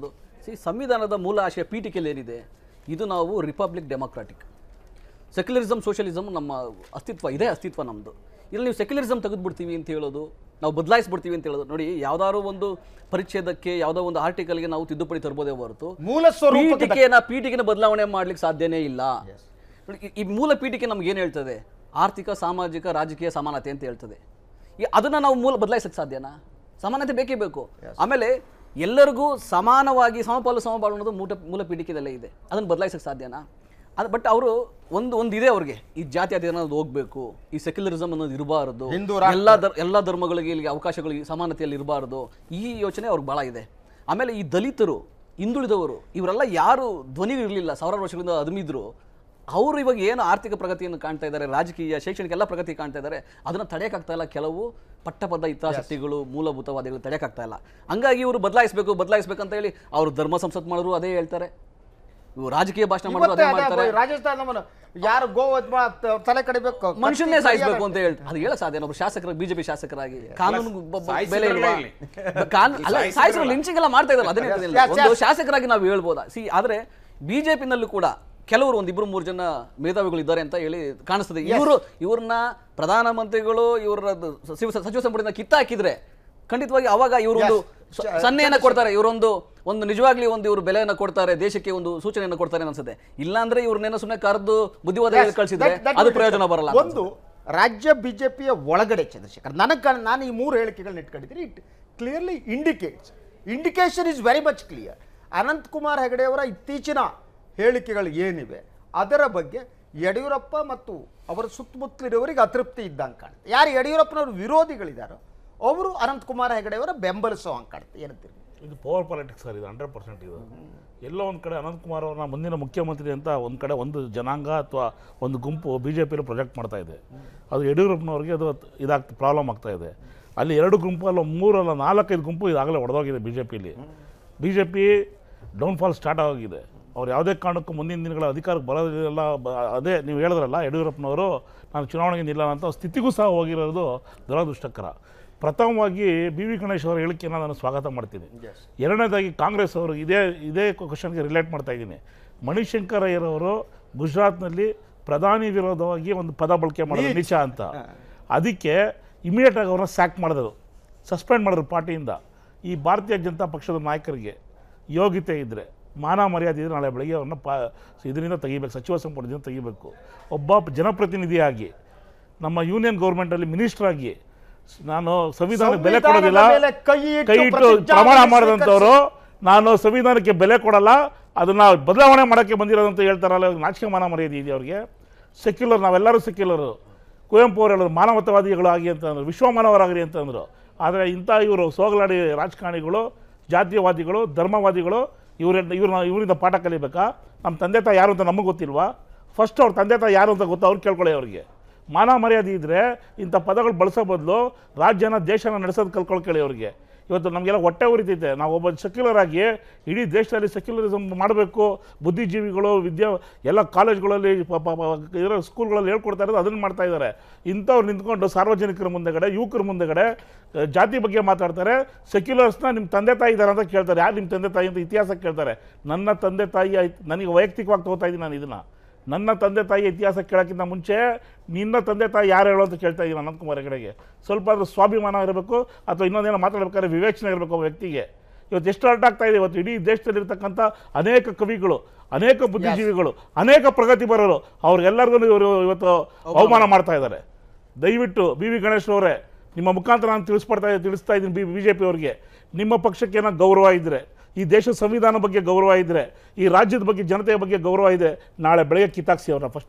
Speaker 9: ಸಿ ಸಂವಿಧಾನದ ಮೂಲ ಆಶಯ ಪೀಠಿಕೆಯಲ್ಲಿ ಏನಿದೆ ಇದು ನಾವು ರಿಪಬ್ಲಿಕ್ ಡೆಮೋಕ್ರಾಟಿಕ್ ಸೆಕ್ಯುಲರಿಸಮ್ ಸೋಷಿಯಲಿಸಮ್ ನಮ್ಮ ಅಸ್ತಿತ್ವ ಇದೇ ಅಸ್ತಿತ್ವ ನಮ್ಮದು ಇಲ್ಲಿ ನೀವು ಸೆಕ್ಯುಲರಿಸಮ್ ತೆಗೆದುಬಿಡ್ತೀವಿ ಅಂತ ಹೇಳೋದು ನಾವು ಬದಲಾಯಿಸ್ಬಿಡ್ತೀವಿ ಅಂತ ಹೇಳೋದು ನೋಡಿ ಯಾವ್ದಾದ್ರು ಒಂದು ಪರಿಚ್ಛೇದಕ್ಕೆ ಯಾವುದೋ ಒಂದು ಆರ್ಟಿಕಲ್ಗೆ ನಾವು ತಿದ್ದುಪಡಿ ತರ್ಬೋದೇ ಹೊರತು
Speaker 1: ಮೂಲ ಸ್ವರೂಪಕ್ಕೆ
Speaker 9: ಪೀಠಿಕೆನ ಪೀಠಿಕೆನ ಬದಲಾವಣೆ ಮಾಡ್ಲಿಕ್ಕೆ ಸಾಧ್ಯನೇ ಇಲ್ಲ ನೋಡಿ, ಈ- ಈ ಮೂಲ ಪೀಠಿಕೆ ನಮ್ಗೆ ಏನು ಹೇಳ್ತದೆ ಆರ್ಥಿಕ ಸಾಮಾಜಿಕ ರಾಜಕೀಯ ಸಮಾನತೆ ಅಂತ ಹೇಳ್ತದೆ ಈ ಅದನ್ನ ನಾವು ಮೂಲ ಬದಲಾಯಿಸಕ್ಕೆ ಸಾಧ್ಯನಾ ಸಮಾನತೆ ಬೇಕೇ ಬೇಕು ಆಮೇಲೆ ಎಲ್ಲರಿಗೂ ಸಮಾನವಾಗಿ ಸಮಪಾಲು ಸಮಪಾಲು ಅನ್ನೋದು ಮೂಟ ಮೂಲ ಪೀಠಿಕೆದಲ್ಲೇ ಇದೆ ಅದನ್ನು ಬದಲಾಯಿಸಕ್ಕೆ ಸಾಧ್ಯನಾ ಅದು ಬಟ್ ಅವರು ಒಂದು ಒಂದು ಇದೆ ಅವ್ರಿಗೆ ಈ ಜಾತಿ ಅದೇ ಅನ್ನೋದು ಹೋಗ್ಬೇಕು ಈ ಸೆಕ್ಯುಲರಿಸಮ್ ಅನ್ನೋದು ಇರಬಾರದು
Speaker 1: ಹಿಂದೂ ರಾಷ್ಟ್ರ.
Speaker 9: ಎಲ್ಲ ದರ್ ಎಲ್ಲ ಧರ್ಮಗಳಿಗೆ ಇಲ್ಲಿ ಅವಕಾಶಗಳಿಗೆ ಸಮಾನತೆಯಲ್ಲಿ ಇರಬಾರದು ಈ ಯೋಚನೆ ಅವ್ರಿಗೆ ಭಾಳ ಇದೆ ಆಮೇಲೆ ಈ ದಲಿತರು ಹಿಂದುಳಿದವರು ಇವರೆಲ್ಲ ಯಾರು ಧ್ವನಿ ಇರಲಿಲ್ಲ ಸಾವಿರಾರು ವರ್ಷಗಳಿಂದ ಅದುಮಿದ್ರು ಅವರು ಇವಾಗ ಏನು ಆರ್ಥಿಕ ಪ್ರಗತಿಯನ್ನು ಕಾಣ್ತಾ ಇದ್ದಾರೆ ರಾಜಕೀಯ ಶೈಕ್ಷಣಿಕ ಎಲ್ಲ ಪ್ರಗತಿ ಕಾಣ್ತಾ ಇದ್ದಾರೆ ಅದನ್ನು ತಡೆಯೋಕ್ಕಾಗ್ತಾ ಇಲ್ಲ ಕೆಲವು ಪಟ್ಟಬದ್ಧ ಹಿತಾಸಕ್ತಿಗಳು ಮೂಲಭೂತವಾದಿಗಳು ತಡೆಯೋಕ್ಕಾಗ್ತಾ ಇಲ್ಲ ಹಂಗಾಗಿ ಇವರು ಬದಲಾಯಿಸಬೇಕು ಬದಲಾಯಿಸಬೇಕು ಅಂತ ಹೇಳಿ ಅವರು ಧರ್ಮ ಸಂಸತ್ ಮಾಡೋರು ಅದೇ ಹೇಳ್ತಾರೆ ಇವ್ರು ರಾಜಕೀಯ ಭಾಷಣ ಮಾಡೋರು
Speaker 1: ಇವತ್ತೇ
Speaker 9: ಅದೇ
Speaker 1: ಅದೇ
Speaker 9: ಮಾಡ್ತಾರೆ
Speaker 1: ರಾಜಸ್ಥಾನ ನಮ್ಮನ್ನು ಯಾರು ಗೋ ತಲೆ ಕಡಿಬೇಕು
Speaker 9: ಮನುಷ್ಯನ್ನೇ ಸಾಯಿಸಬೇಕು ಅಂತ ಹೇಳ್ತಾರೆ ಅದು ಹೇಳ ಸಾಧ್ಯ ಒಬ್ಬರು ಶಾಸಕರ ಬಿಜೆಪಿ ಶಾಸಕರಾಗಿ ಕಾನೂನು ಬ- ಬ- ಬೆಲೆ ಇಲ್ವಾ ಕಾನೂನು ಅಲ್ಲ ಸಾಯಿಸಲು ಲಿಂಚಿಂಗ್ ಎಲ್ಲ ಮಾಡ್ತಾ ಇದ್ದಾರೆ ಅದನ್ನೇ ಹೇಳ್ತಿಲ್ಲ.
Speaker 1: Yes,
Speaker 9: ಒಂದು
Speaker 1: yes.
Speaker 9: ಶಾಸಕರಾಗಿ ನಾವು ಹೇಳ್ಬೋದಾ ಸಿ ಆದ್ರೆ ಬಿಜೆಪಿನಲ್ಲೂ ಕೂಡ ಕೆಲವರು ಒಂದು ಇಬ್ರು ಮೂರು ಜನ ಮೇಧಾವಿಗಳು ಇದ್ದಾರೆ ಅಂತ ಹೇಳಿ ಕಾಣಿಸ್ತದೆ ಇವರು ಇವ್ರನ್ನ ಪ್ರಧಾನಮಂತ್ರಿಗಳು ಇವರ ಸಚಿವ ಸಚಿವ ಸಂಪುಟದಿಂದ ಕಿತ್ತಾಕಿದ್ರೆ ಖಂಡಿತವಾಗಿ ಅವಾಗ ಇವರೊಂದು
Speaker 1: Yes.
Speaker 9: ಸ-
Speaker 1: ಚ-
Speaker 9: ಸನ್ನೆಯನ್ನ
Speaker 1: ಚ-
Speaker 9: ಕೊಡ್ತಾರೆ ಇವರೊಂದು ಒಂದು ನಿಜವಾಗ್ಲಿ ಒಂದು ಇವರು ಬೆಲೆಯನ್ನ ಕೊಡ್ತಾರೆ ದೇಶಕ್ಕೆ ಒಂದು ಸೂಚನೆಯನ್ನು ಕೊಡ್ತಾರೆ ಅನ್ಸುತ್ತೆ ಇಲ್ಲಾಂದ್ರೆ ಇವ್ರನ್ನೇನೋ ಸುಮ್ಮನೆ ಕರೆದು ಬುದ್ಧಿವಾದ ಹೇಳಿ
Speaker 1: Yes,
Speaker 9: ಕಳಿಸಿದ್ರೆ
Speaker 1: that- that
Speaker 9: ಅದು
Speaker 1: would be
Speaker 9: ಪ್ರಯೋಜನ
Speaker 1: it.
Speaker 9: ಬರಲ್ಲ
Speaker 1: ಒಂದು ರಾಜ್ಯ ಬಿಜೆಪಿಯ ಒಳಗಡೆ ಚಂದ್ರಶೇಖರ್ ನನಗೆ ಕಾಣ್- ನಾನು ಈ ಮೂರು ಹೇಳಿಕೆಗಳನ್ನ ಇಟ್ಕೊಂಡಿದ್ದೀನಿ it clearly indicates indication is very much clear Ananth Kumar Hegde ಅವರ ಇತ್ತೀಚಿನ ಹೇಳಿಕೆಗಳು ಏನಿವೆ ಅದರ ಬಗ್ಗೆ ಯಡಿಯೂರಪ್ಪ ಮತ್ತು ಅವರ ಸುತ್ತಮುತ್ತಲಿರೋರಿಗೆ ಅತೃಪ್ತಿ ಇದ್ದಂಗೆ ಕಾಣುತ್ತೆ ಯಾರು ಯಡಿಯೂರಪ್ಪನವ್ರ ವಿರೋಧಿಗಳಿದ್ದಾರೋ ಅವರು ಅನಂತ್ ಕುಮಾರ್ ಹೆಗಡೆ ಅವರ ಬೆಂಬಲಿಸೋ ಹಂಗೆ ಕಾಣುತ್ತೆ ಏನಂತೀರಿ
Speaker 10: ಇದು ಪವರ್ ಪಾಲಿಟಿಕ್ಸ್ ಸರ್ ಇದು ಹಂಡ್ರೆಡ್ ಪರ್ಸೆಂಟ್ ಇದು ಎಲ್ಲೋ ಒಂದು ಕಡೆ ಅನಂತಕುಮಾರ್ ಅವ್ರನ್ನ ಮುಂದಿನ ಮುಖ್ಯಮಂತ್ರಿ ಅಂತ ಒಂದು ಕಡೆ ಒಂದು ಜನಾಂಗ ಅಥವಾ ಒಂದು ಗುಂಪು ಬಿ ಜೆ ಪಿಯಲ್ಲಿ ಪ್ರೊಜೆಕ್ಟ್ ಮಾಡ್ತಾ ಇದೆ ಅದು ಯಡಿಯೂರಪ್ಪನವ್ರಿಗೆ ಅದು ಇದಾಗ್ತಾ ಪ್ರಾಬ್ಲಮ್ ಆಗ್ತಾ ಇದೆ ಅಲ್ಲಿ ಎರಡು ಗುಂಪು ಅಲ್ಲ ಮೂರಲ್ಲ ನಾಲ್ಕೈದು ಗುಂಪು ಇದಾಗಲೇ ಹೊಡೆದೋಗಿದೆ ಬಿ ಜೆ ಪಿಲಿ B J P downfall start ಆಗಿದೆ ಅವ್ರು ಯಾವುದೇ ಕಾರಣಕ್ಕೂ ಮುಂದಿನ ದಿನಗಳ ಅಧಿಕಾರಕ್ಕೆ ಬರೋದಿಲ್ಲ ಬ- ಅದೇ ನೀವು ಹೇಳಿದ್ರಲ್ಲ ಯಡಿಯೂರಪ್ಪನವರು ನಾನು ಚುನಾವಣೆಗೆ ನಿಲ್ಲಲ್ಲ ಅಂತ ಸ್ಥಿತಿಗೂ ಸಹ ಹೋಗಿರೋದು ದುರದೃಷ್ಟಕರ ಪ್ರಥಮವಾಗಿ ಬಿ ವಿ ಗಣೇಶ್ ಅವರ ಹೇಳಿಕೆಯನ್ನು ನಾನು ಸ್ವಾಗತ ಮಾಡ್ತೀನಿ ಎರಡನೇದಾಗಿ ಕಾಂಗ್ರೆಸ್ ಅವರು ಇದೇ ಇದೇ ಕ್ವಶನ್ಗೆ ರಿಲೇಟ್ ಮಾಡ್ತಾ ಇದ್ದೀನಿ ಮಣಿಶಂಕರ್ ಅಯ್ಯರವರು ಗುಜರಾತ್ನಲ್ಲಿ ಪ್ರಧಾನಿ ವಿರೋಧವಾಗಿ ಒಂದು ಪದ ಬಳಕೆ ಮಾಡೋದು
Speaker 1: ನೀಚ್.
Speaker 10: ನಿಚ ಅಂತ ಅದಕ್ಕೆ ಇಮಿಡಿಯೇಟ್ ಆಗಿ ಅವ್ರನ್ನ ಸ್ಯಾಕ್ ಮಾಡಿದ್ರು ಸಸ್ಪೆಂಡ್ ಮಾಡಿದ್ರು ಪಾರ್ಟಿಯಿಂದ ಈ ಭಾರತೀಯ ಜನತಾ ಪಕ್ಷದ ನಾಯಕರಿಗೆ ಯೋಗ್ಯತೆ ಇದ್ದರೆ ಮಾನ ಮರ್ಯಾದೆ ಇದ್ದರೆ ನಾಳೆ ಬೆಳಗ್ಗೆ ಅವ್ರನ್ನ ಪಾ ಇದರಿಂದ ತೆಗಿಬೇಕು ಸಚಿವ ಸಂಪುಟದಿಂದ ತೆಗಿಬೇಕು ಒಬ್ಬ ಜನಪ್ರತಿನಿಧಿಯಾಗಿ ನಮ್ಮ ಯೂನಿಯನ್ ಗೌರ್ಮೆಂಟಲ್ಲಿ ಮಿನಿಸ್ಟರ್ ಆಗಿ ನಾನು ಸಂವಿಧಾನಕ್ಕೆ ಬೆಲೆ
Speaker 1: ಸಂವಿಧಾನದ
Speaker 10: ಕೊಡೋದಿಲ್ಲ
Speaker 1: ಮೇಲೆ ಕೈ ಇಟ್ಟು
Speaker 10: ಕೈ ಇಟ್ಟು
Speaker 1: ಪ್ರತಿಜ್ಞಾವಿಧಿ
Speaker 10: ಪ್ರಮಾಣ ಮಾಡಿದಂಥವ್ರು ನಾನು ಸಂವಿಧಾನಕ್ಕೆ ಬೆಲೆ ಕೊಡಲ್ಲ ಅದನ್ನ ಬದಲಾವಣೆ ಮಾಡೋಕ್ಕೆ ಬಂದಿರೋದು ಅಂತ ಹೇಳ್ತಾರಲ್ಲ ಇವ್ರಿಗೆ ನಾಚಿಕೆ ಮಾನ ಮರ್ಯಾದೆ ಇದೆಯಾ ಅವ್ರಿಗೆ ಸೆಕ್ಯುಲರ್ ನಾವೆಲ್ಲರೂ ಸೆಕ್ಯುಲರು ಕುವೆಂಪು ಅವರು ಹೇಳಿದ್ರು ಮಾನವತಾವಾದಿಗಳು ಆಗಿ ಅಂತಂದ್ರು ವಿಶ್ವಮಾನವರಾಗ್ರಿ ಅಂತಂದರು ಆದರೆ ಇಂಥ ಇವರು ಸೋಗಲಾಡಿ ರಾಜಕಾರಣಿಗಳು ಜಾತೀಯವಾದಿಗಳು ಧರ್ಮವಾದಿಗಳು ಇವ್ರ ಇವ್ರನ್ನ ಇವರಿಂದ ಪಾಠ ಕಲಿಬೇಕಾ ನಮ್ಮ ತಂದೆ ತಾಯಿ ಯಾರು ಅಂತ ನಮಗೆ ಗೊತ್ತಿಲ್ವಾ ಫಸ್ಟ್ ಅವ್ರ ತಂದೆ ತಾಯಿ ಯಾರು ಅಂತ ಗೊತ್ತಾ ಅವ್ರು ಕೇಳ್ಕೊಳ್ಳಿ ಅವ್ರಿಗೆ ಮಾನ ಮರ್ಯಾದೆ ಇದ್ದರೆ ಇಂಥ ಪದಗಳು ಬಳಸೋ ಬದಲು ರಾಜ್ಯನ ದೇಶನ ನಡೆಸೋದು ಕಲ್ಕೊಳ್ಕೊಳ್ಳಿ ಅವ್ರಿಗೆ ಇವತ್ತು ನಮಗೆಲ್ಲ ಹೊಟ್ಟೆ ಉರಿತೈತೆ ನಾವು ಒಬ್ಬ ಸೆಕ್ಯುಲರ್ ಆಗಿ ಇಡೀ ದೇಶದಲ್ಲಿ ಸೆಕ್ಯುಲರಿಸಮ್ ಮಾಡಬೇಕು ಬುದ್ಧಿಜೀವಿಗಳು ವಿದ್ಯಾ ಎಲ್ಲ ಕಾಲೇಜ್ಗಳಲ್ಲಿ ಪ- ಪ- ಪ- ಇರೋ ಸ್ಕೂಲ್ಗಳಲ್ಲಿ ಹೇಳ್ಕೊಡ್ತಾ ಇರೋದು ಅದನ್ನು ಮಾಡ್ತಾ ಇದ್ದಾರೆ ಇಂಥವ್ರು ನಿಂತ್ಕೊಂಡು ಸಾರ್ವಜನಿಕರ ಮುಂದೆಗಡೆ ಯುವಕರ ಮುಂದೆಗಡೆ ಆ, ಜಾತಿ ಬಗ್ಗೆ ಮಾತಾಡ್ತಾರೆ ಸೆಕ್ಯುಲರ್ಸ್ನ ನಿಮ್ಮ ತಂದೆ ತಾಯಿ ಇದ್ದಾರೆ ಅಂತ ಕೇಳ್ತಾರೆ ಯಾರು ನಿಮ್ಮ ತಂದೆ ತಾಯಿ ಅಂತ ಇತಿಹಾಸ ಕೇಳ್ತಾರೆ ನನ್ನ ತಂದೆ ತಾಯಿ ಆಯ್ತು ನನಗೆ ವೈಯಕ್ತಿಕವಾಗಿ ತಗೋತಾ ಇದ್ದೀನಿ ನಾನು ಇದನ್ನು ನನ್ನ ತಂದೆ ತಾಯಿ ಇತಿಹಾಸ ಕೇಳೋಕ್ಕಿಂತ ಮುಂಚೆ ನಿನ್ನ ತಂದೆ ತಾಯಿ ಯಾರು ಹೇಳೋ ಅಂತ ಕೇಳ್ತಾ ಇದ್ದೀನಿ ಅನಂತಕುಮಾರ್ ಹೆಗಡೆಗೆ ಸ್ವಲ್ಪ ಆದ್ರೂ ಸ್ವಾಭಿಮಾನ ಇರಬೇಕು ಅಥವಾ ಇನ್ನೊಂದೇನೋ ಮಾತಾಡ್ಬೇಕಾದ್ರೆ ವಿವೇಚನೆ ಇರಬೇಕು ಒಬ್ಬ ವ್ಯಕ್ತಿಗೆ ಇವತ್ತು ಎಷ್ಟು ಅರ್ಟ್ ಆಗ್ತಾ ಇದೆ ಇವತ್ತು ಇಡೀ ದೇಶದಲ್ಲಿರ್ತಕ್ಕಂಥ ಅನೇಕ ಕವಿಗಳು ಅನೇಕ ಬುದ್ಧಿಜೀವಿಗಳು ಅನೇಕ ಪ್ರಗತಿಪರರು ಅವ್ರಿಗೆಲ್ಲರಿಗೂ ಇವರು ಇವತ್ತು ಅವಮಾನ ಮಾಡ್ತಾ ಇದ್ದಾರೆ ದಯವಿಟ್ಟು ಬಿ ವಿ ಗಣೇಶ್ ಅವರೇ ನಿಮ್ಮ ಮುಖಾಂತರ ನಾನು ತಿಳಿಸ್ಪಡ್ತಾ ತಿಳಿಸ್ತಾ ಇದ್ದೀನಿ ಬಿ ಬಿ ಜೆ ಪಿ ಅವ್ರಿಗೆ ನಿಮ್ಮ ಪಕ್ಷಕ್ಕೆ ಏನೋ ಗೌರವ ಇದ್ದರೆ ಈ ದೇಶದ ಸಂವಿಧಾನ ಬಗ್ಗೆ ಗೌರವ ಇದ್ದರೆ ಈ ರಾಜ್ಯದ ಬಗ್ಗೆ ಜನತೆಯ ಬಗ್ಗೆ ಗೌರವ ಇದೆ ನಾಳೆ ಬೆಳಗ್ಗೆ ಕಿತ್ತಾಕ್ಸಿ ಅವ್ರನ್ನ ಫಸ್ಟ್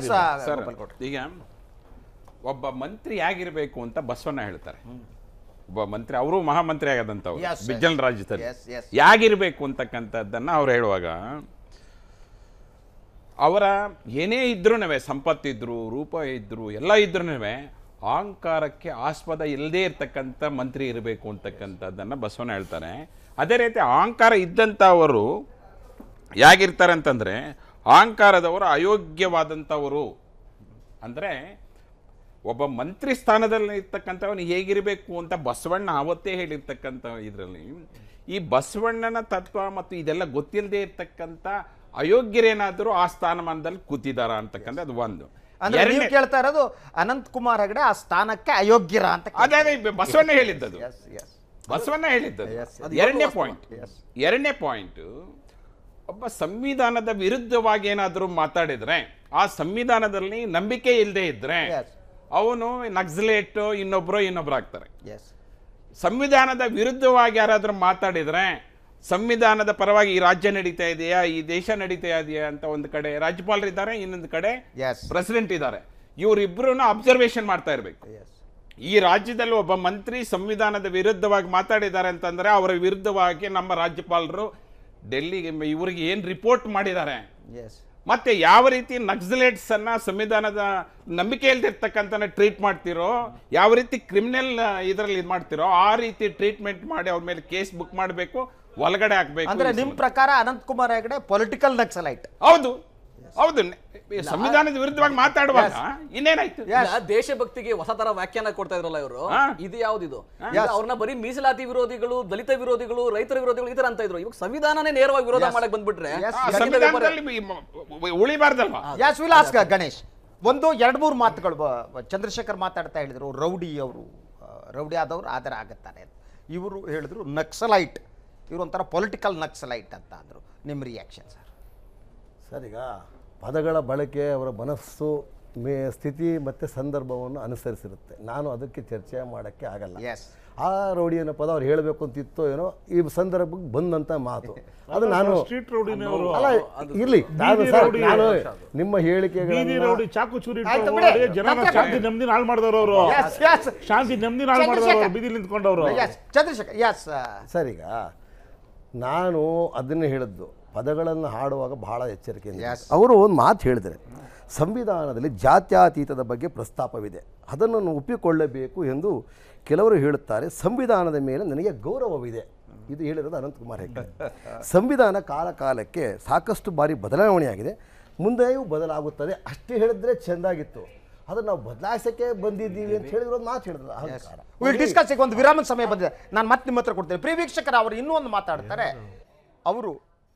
Speaker 11: ಸರ್ ಈಗ ಒಬ್ಬ ಮಂತ್ರಿ ಆಗಿರಬೇಕು ಅಂತ ಬಸವಣ್ಣ ಹೇಳ್ತಾರೆ ಒಬ್ಬ ಮಂತ್ರಿ ಅವರು ಮಹಾಮಂತ್ರಿ ಆಗದಂಥವ್ರು
Speaker 1: Yes, yes.
Speaker 11: ಬಿಜ್ಜಲ್ ರಾಜ್ಯದಲ್ಲಿ
Speaker 1: Yes, yes.
Speaker 11: ಯಾಗಿರ್ಬೇಕು ಅಂತಕ್ಕಂಥದ್ದನ್ನ ಅವ್ರು ಹೇಳುವಾಗ ಅವರ ಏನೇ ಇದ್ರೂ ಸಂಪತ್ತಿದ್ರು ರೂಪ ಇದ್ರು ಎಲ್ಲ ಇದ್ರೂ ಅಹಂಕಾರಕ್ಕೆ ಆಸ್ಪದ ಇಲ್ಲದೇ ಇರ್ತಕ್ಕಂಥ ಮಂತ್ರಿ ಇರಬೇಕು ಅಂತಕ್ಕಂಥದ್ದನ್ನು ಬಸವಣ್ಣ ಹೇಳ್ತಾರೆ ಅದೇ ರೀತಿ ಅಹಂಕಾರ ಇದ್ದಂಥವರು ಯಾಗಿರ್ತಾರೆ ಅಂತಂದರೆ ಅಹಂಕಾರದವರು ಅಯೋಗ್ಯವಾದಂಥವರು ಅಂದರೆ ಒಬ್ಬ ಮಂತ್ರಿ ಸ್ಥಾನದಲ್ಲಿ ಇರ್ತಕ್ಕಂಥವನು ಹೇಗಿರಬೇಕು ಅಂತ ಬಸವಣ್ಣ ಆವತ್ತೇ ಹೇಳಿರ್ತಕ್ಕಂಥ ಇದರಲ್ಲಿ ಈ ಬಸವಣ್ಣನ ತತ್ವ ಮತ್ತು ಇದೆಲ್ಲ ಗೊತ್ತಿಲ್ಲದೆ ಇರ್ತಕ್ಕಂಥ ಅಯೋಗ್ಯರೇನಾದರೂ ಆ ಸ್ಥಾನಮಾನದಲ್ಲಿ ಕೂತಿದಾರ ಅಂತಕ್ಕಂಥ ಅದು ಒಂದು
Speaker 1: ಅಂದ್ರೆ ನೀವು
Speaker 11: ಎರಡನೇ-
Speaker 1: ಕೇಳ್ತಾ ಇರೋದು ಅನಂತ್ ಕುಮಾರ್ ಹೆಗಡೆ ಆ ಸ್ಥಾನಕ್ಕೆ ಅಯೋಗ್ಯರ ಅಂತ
Speaker 11: ಅದೇ ಅದೇ ಬಸವಣ್ಣ ಹೇಳಿದ್ದದು
Speaker 1: yes.
Speaker 11: ಬಸವಣ್ಣ ಹೇಳಿದ್ದದು
Speaker 1: ಅದು
Speaker 11: ಎರಡನೇ
Speaker 1: ಇವತ್ತು
Speaker 11: ಪಾಯಿಂಟ್ ಎರಡನೇ ಪಾಯಿಂಟ್ ಒಬ್ಬ ಸಂವಿಧಾನದ ವಿರುದ್ಧವಾಗಿ ಏನಾದರೂ ಮಾತಾಡಿದ್ರೆ ಆ ಸಂವಿಧಾನದಲ್ಲಿ ನಂಬಿಕೆ ಇಲ್ಲದೆ ಇದ್ರೆ ಅವನು ನಕ್ಸಲೇಟ್ ಇನ್ನೊಬ್ರು ಇನ್ನೊಬ್ರು ಆಗ್ತಾರೆ ಸಂವಿಧಾನದ ವಿರುದ್ಧವಾಗಿ ಯಾರಾದರೂ ಮಾತಾಡಿದ್ರೆ ಸಂವಿಧಾನದ ಪರವಾಗಿ ಈ ರಾಜ್ಯ ನಡೀತಾ ಇದೆಯಾ ಈ ದೇಶ ನಡೀತಾ ಇದೆಯಾ ಅಂತ ಒಂದು ಕಡೆ ರಾಜ್ಯಪಾಲರಿದ್ದಾರೆ ಇನ್ನೊಂದು ಕಡೆ ಪ್ರೆಸಿಡೆಂಟ್ ಇದ್ದಾರೆ ಇವರಿಬ್ಬರೂ ಅಬ್ಸರ್ವೇಷನ್ ಮಾಡ್ತಾ ಇರಬೇಕು ಈ ರಾಜ್ಯದಲ್ಲಿ ಒಬ್ಬ ಮಂತ್ರಿ ಸಂವಿಧಾನದ ವಿರುದ್ಧವಾಗಿ ಮಾತಾಡಿದ್ದಾರೆ ಅಂತಂದ್ರೆ ಅವರ ವಿರುದ್ಧವಾಗಿ ನಮ್ಮ ರಾಜ್ಯಪಾಲರು ಡೆಲ್ಲಿಗೆ ಇವರಿಗೆ ಏನ್ ರಿಪೋರ್ಟ್ ಮಾಡಿದ್ದಾರೆ ಮತ್ತೆ ಯಾವ ರೀತಿ ನಕ್ಸಲೇಟ್ಸ್ ಅನ್ನ ಸಂವಿಧಾನದ ನಂಬಿಕೆ ಇಲ್ದಿರ್ತಕ್ಕಂಥ ಟ್ರೀಟ್ ಮಾಡ್ತಿರೋ ಯಾವ ರೀತಿ ಕ್ರಿಮಿನಲ್ ಇದರಲ್ಲಿ ಇದು ಮಾಡ್ತಿರೋ ಆ ರೀತಿ ಟ್ರೀಟ್ಮೆಂಟ್ ಮಾಡಿ ಅವ್ರ ಮೇಲೆ ಕೇಸ್ ಬುಕ್ ಮಾಡಬೇಕು ಒಳಗಡೆ ಹಾಕ್ಬೇಕು
Speaker 1: ಅಂದ್ರೆ ನಿಮ್ ಪ್ರಕಾರ ಅನಂತ್ ಕುಮಾರ್ ಹೆಗಡೆ ಪೊಲಿಟಿಕಲ್ ನಕ್ಸಲೈಟ್
Speaker 11: ಹೌದು ಹೌದು ಈ ಸಂವಿಧಾನದ ವಿರುದ್ಧವಾಗಿ ಮಾತಾಡುವಾಗ ಇನ್ನೇನಾಯ್ತು
Speaker 9: ಈಗ ದೇಶಭಕ್ತಿಗೆ ಹೊಸ ತರ ವ್ಯಾಖ್ಯಾನ ಕೊಡ್ತಾ ಇದ್ರಲ್ಲ ಇವರು
Speaker 11: ಹಾ.
Speaker 9: ಇದು ಯಾವ್ದಿದು
Speaker 11: Yes.
Speaker 9: ಈಗ ಅವ್ರನ್ನ ಬರೀ ಮೀಸಲಾತಿ ವಿರೋಧಿಗಳು ದಲಿತ ವಿರೋಧಿಗಳು ರೈತರ ವಿರೋಧಿಗಳು ಈ ತರ ಅಂತ ಇದ್ರು ಇವಾಗ ಸಂವಿಧಾನನೇ ನೇರವಾಗಿ ವಿರೋಧ
Speaker 1: Yes.
Speaker 9: ಮಾಡಕ್ ಬಂದ್ಬಿಟ್ರೆ
Speaker 1: Yes.
Speaker 11: ಆ
Speaker 9: ಖಂಡಿತ
Speaker 11: ಸಂವಿಧಾನದಲ್ಲಿ ಈ ಮ- ಮ- ಉಳಿಬಾರ್ದಲ್ವಾ
Speaker 1: ಯಾಸ್ ವಿಲ್ ಆಸ್ಕ್ ಗಣೇಶ್ ಒಂದು ಎರಡು ಮೂರು ಮಾತುಗಳು ಬ- ಬ- ಚಂದ್ರಶೇಖರ್ ಮಾತಾಡ್ತಾ ಹೇಳಿದ್ರು ರೌಡಿ ಅವರು ರೌಡಿ ಆದವರು ಆದರ ಆಗುತ್ತಾರೆ ಅಂತ ಇವರು ಹೇಳಿದ್ರು ನಕ್ಸಲೈಟ್ ಇವರು ಒಂಥರ ಪೊಲಿಟಿಕಲ್ ನಕ್ಸಲೈಟ್ ಅಂತ ಅಂದರು ನಿಮ್ಮ ರಿಯಾಕ್ಷನ್ ಸರ್
Speaker 12: ಸರ್ ಈಗ ಪದಗಳ ಬಳಕೆ ಅವರ ಮನಸ್ಸು ಮೇ ಸ್ಥಿತಿ ಮತ್ತು ಸಂದರ್ಭವನ್ನು ಅನುಸರಿಸಿರುತ್ತೆ ನಾನು ಅದಕ್ಕೆ ಚರ್ಚೆ ಮಾಡೋಕ್ಕೆ ಆಗಲ್ಲ ಆ ರೌಡಿ ಅನ್ನೋ ಪದ ಅವ್ರು ಹೇಳಬೇಕು ಅಂತಿತ್ತೋ ಏನೋ ಈ ಸಂದರ್ಭಕ್ಕೆ ಬಂದಂಥ ಮಾತು ಅದು ನಾನು
Speaker 10: ಸ್ಟ್ರೀಟ್ ರೌಡಿನೇ ಅವರು.
Speaker 12: ಅಲ್ಲ ಇರ್ಲಿ ನಾನು
Speaker 10: ಬೀದಿ
Speaker 12: ಸರ್
Speaker 10: ರೌಡಿ.
Speaker 12: ನಾನು ನಿಮ್ಮ
Speaker 10: ಬೀದಿ
Speaker 12: ಹೇಳಿಕೆಗಳನ್ನ
Speaker 10: ರೌಡಿ ಚಾಕು ಚೂರಿ
Speaker 1: ಆಯ್ತು
Speaker 10: ಇಟ್ಕೊಂಡು
Speaker 1: ಬಿಡಿ.
Speaker 10: ಓಡಿ ಜನನ
Speaker 1: ಮತ್ತೆ
Speaker 10: ಶಾಂತಿ ನೆಮ್ಮದಿ ಹಾಳು ಮಾಡಿದವರು ಅವರು
Speaker 1: Yes, yes.
Speaker 10: ಶಾಂತಿ ನೆಮ್ಮದಿ ಹಾಳು ಮಾಡಿದವರು
Speaker 1: ಚಂದ್ರಶೇಖರ್.
Speaker 10: ಬೀದಿಲಿ ನಿಂತ್ಕೊಂಡವರು
Speaker 1: Yes, ಚಂದ್ರಶೇಖರ್ ಎಸ್
Speaker 12: ಸರ್ ಈಗ ನಾನು ಅದನ್ನೇ ಹೇಳಿದ್ದು ಪದಗಳನ್ನು ಹಾಡುವಾಗ ಬಹಳ ಎಚ್ಚರಿಕೆಯಿಂದ ಇರ್ಬೇಕು. ಅವರು ಒಂದು ಮಾತು ಹೇಳಿದರೆ ಸಂವಿಧಾನದಲ್ಲಿ ಜಾತ್ಯತೀತದ ಬಗ್ಗೆ ಪ್ರಸ್ತಾಪವಿದೆ ಅದನ್ನು ನಾನು ಒಪ್ಪಿಕೊಳ್ಳಬೇಕು ಎಂದು ಕೆಲವರು ಹೇಳುತ್ತಾರೆ ಸಂವಿಧಾನದ ಮೇಲೆ ನನಗೆ ಗೌರವವಿದೆ ಇದು ಹೇಳಿರೋದು ಅನಂತಕುಮಾರ್ ಹೆಗ್ಡೆ ಸಂವಿಧಾನ ಕಾಲ ಕಾಲಕ್ಕೆ ಸಾಕಷ್ಟು ಬಾರಿ ಬದಲಾವಣೆಯಾಗಿದೆ ಮುಂದೆಯೂ ಬದಲಾಗುತ್ತದೆ ಅಷ್ಟೇ ಹೇಳಿದ್ರೆ ಚೆಂದಾಗಿತ್ತು ಅದನ್ನು ನಾವು ಬದಲಾಯಿಸಕ್ಕೆ ಬಂದಿದ್ದೀವಿ ಅಂತ ಹೇಳಿರೋದು ಮಾತು ಹೇಳಿದ್ರು ಅಹಂಕಾರ
Speaker 1: ವಿಲ್ ಡಿಸ್ಕಸ್ ಈಗ ಒಂದು ವಿರಾಮದ ಸಮಯ ಬಂದಿದೆ ನಾನು ಮತ್ತೆ ನಿಮ್ಮ ಹತ್ರ ಕೊಡ್ತೇನೆ ಪ್ರಿಯ ವೀಕ್ಷಕರು ಅವರು ಇನ್ನೂ ಒಂದು ಮಾತಾಡ್ತಾರೆ ಅವರು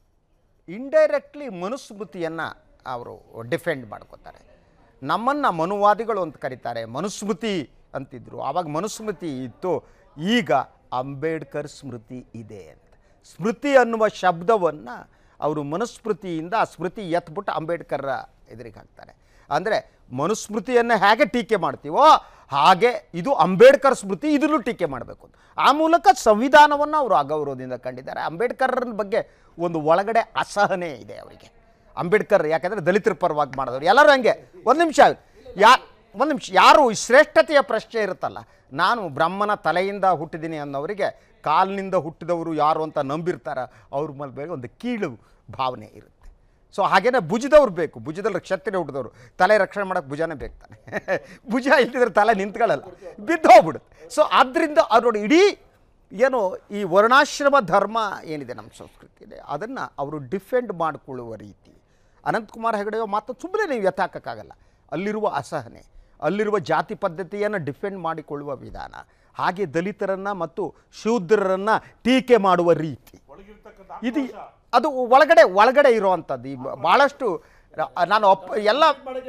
Speaker 1: ಇಂಡೈರೆಕ್ಟ್ಲಿ ಮನುಸ್ಮೃತಿಯನ್ನು ಅವರು ಡಿಫೆಂಡ್ ಮಾಡ್ಕೋತಾರೆ ನಮ್ಮನ್ನು ಮನುವಾದಿಗಳು ಅಂತ ಕರೀತಾರೆ ಮನುಸ್ಮೃತಿ ಅಂತಿದ್ರು ಆವಾಗ ಮನುಸ್ಮೃತಿ ಇತ್ತು ಈಗ ಅಂಬೇಡ್ಕರ್ ಸ್ಮೃತಿ ಇದೆ ಅಂತ ಸ್ಮೃತಿ ಅನ್ನುವ ಶಬ್ದವನ್ನು ಅವರು ಮನುಸ್ಮೃತಿಯಿಂದ ಆ ಸ್ಮೃತಿ ಎತ್ಬಿಟ್ಟು ಅಂಬೇಡ್ಕರ್ ಎದುರಿಗೆ ಹಾಕ್ತಾರೆ ಅಂದರೆ ಮನುಸ್ಮೃತಿಯನ್ನು ಹೇಗೆ ಟೀಕೆ ಮಾಡ್ತೀವೋ ಹಾಗೆ ಇದು ಅಂಬೇಡ್ಕರ್ ಸ್ಮೃತಿ ಇದನ್ನು ಟೀಕೆ ಮಾಡಬೇಕು ಅಂತ ಆ ಮೂಲಕ ಸಂವಿಧಾನವನ್ನು ಅವರು ಅಗೌರವದಿಂದ ಕಂಡಿದ್ದಾರೆ ಅಂಬೇಡ್ಕರ್ ಬಗ್ಗೆ ಒಂದು ಒಳಗಡೆ ಅಸಹನೆ ಇದೆ ಅವರಿಗೆ ಅಂಬೇಡ್ಕರ್ ಯಾಕಂದರೆ ದಲಿತರ ಪರವಾಗಿ ಮಾಡಿದವರು ಎಲ್ಲರೂ ಹಂಗೆ ಒಂದು ನಿಮಿಷ ಯಾ ಒಂದು ನಿಮಿಷ ಯಾರು ಈ ಶ್ರೇಷ್ಠತೆಯ ಪ್ರಶ್ನೆ ಇರುತ್ತಲ್ಲ ನಾನು ಬ್ರಹ್ಮನ ತಲೆಯಿಂದ ಹುಟ್ಟಿದ್ದೀನಿ ಅನ್ನೋರಿಗೆ ಕಾಲಿನಿಂದ ಹುಟ್ಟಿದವರು ಯಾರು ಅಂತ ನಂಬಿರ್ತಾರ ಅವ್ರ ಮೇಲೆ ಬೇಗ ಒಂದು ಕೀಳು ಭಾವನೆ ಇರುತ್ತೆ ಸೊ ಹಾಗೇನೆ ಭುಜದವ್ರು ಬೇಕು ಭುಜದಲ್ಲಿ ಕ್ಷತ್ರಿಯ ಹುಟ್ಟಿದವರು ತಲೆ ರಕ್ಷಣೆ ಮಾಡೋಕ್ಕೆ ಭುಜನೇ ಬೇಕು ತಾನೆ ಭುಜ ಇಲ್ದಿದ್ರೆ ತಲೆ ನಿಂತ್ಕೊಳ್ಳಲ್ಲ ಬಿದ್ದು ಹೋಗ್ಬಿಡುತ್ತೆ ಸೊ ಆದ್ದರಿಂದ ಅವ್ರು ನೋಡಿ ಇಡೀ ಏನು ಈ ವರ್ಣಾಶ್ರಮ ಧರ್ಮ ಏನಿದೆ ನಮ್ಮ ಸಂಸ್ಕೃತಿಯಲ್ಲಿ ಅದನ್ನು ಅವರು ಡಿಫೆಂಡ್ ಮಾಡಿಕೊಳ್ಳುವ ರೀತಿ ಅನಂತಕುಮಾರ್ ಹೆಗಡೆಯೋ ಮಾತು ಸುಮ್ಮನೆ ನೀವು ಎತ್ತಾಕೋಕ್ಕಾಗಲ್ಲ ಅಲ್ಲಿರುವ ಅಸಹನೆ ಅಲ್ಲಿರುವ ಜಾತಿ ಪದ್ಧತಿಯನ್ನು ಡಿಫೆಂಡ್ ಮಾಡಿಕೊಳ್ಳುವ ವಿಧಾನ ಹಾಗೆ ದಲಿತರನ್ನು ಮತ್ತು ಶೂದ್ರರನ್ನು ಟೀಕೆ ಮಾಡುವ ರೀತಿ ಇದು ಅದು ಒಳಗಡೆ ಒಳಗಡೆ ಇರುವಂಥದ್ದು ಈ ಭಾಳಷ್ಟು ನಾನು ಅಪ್ ಎಲ್ಲ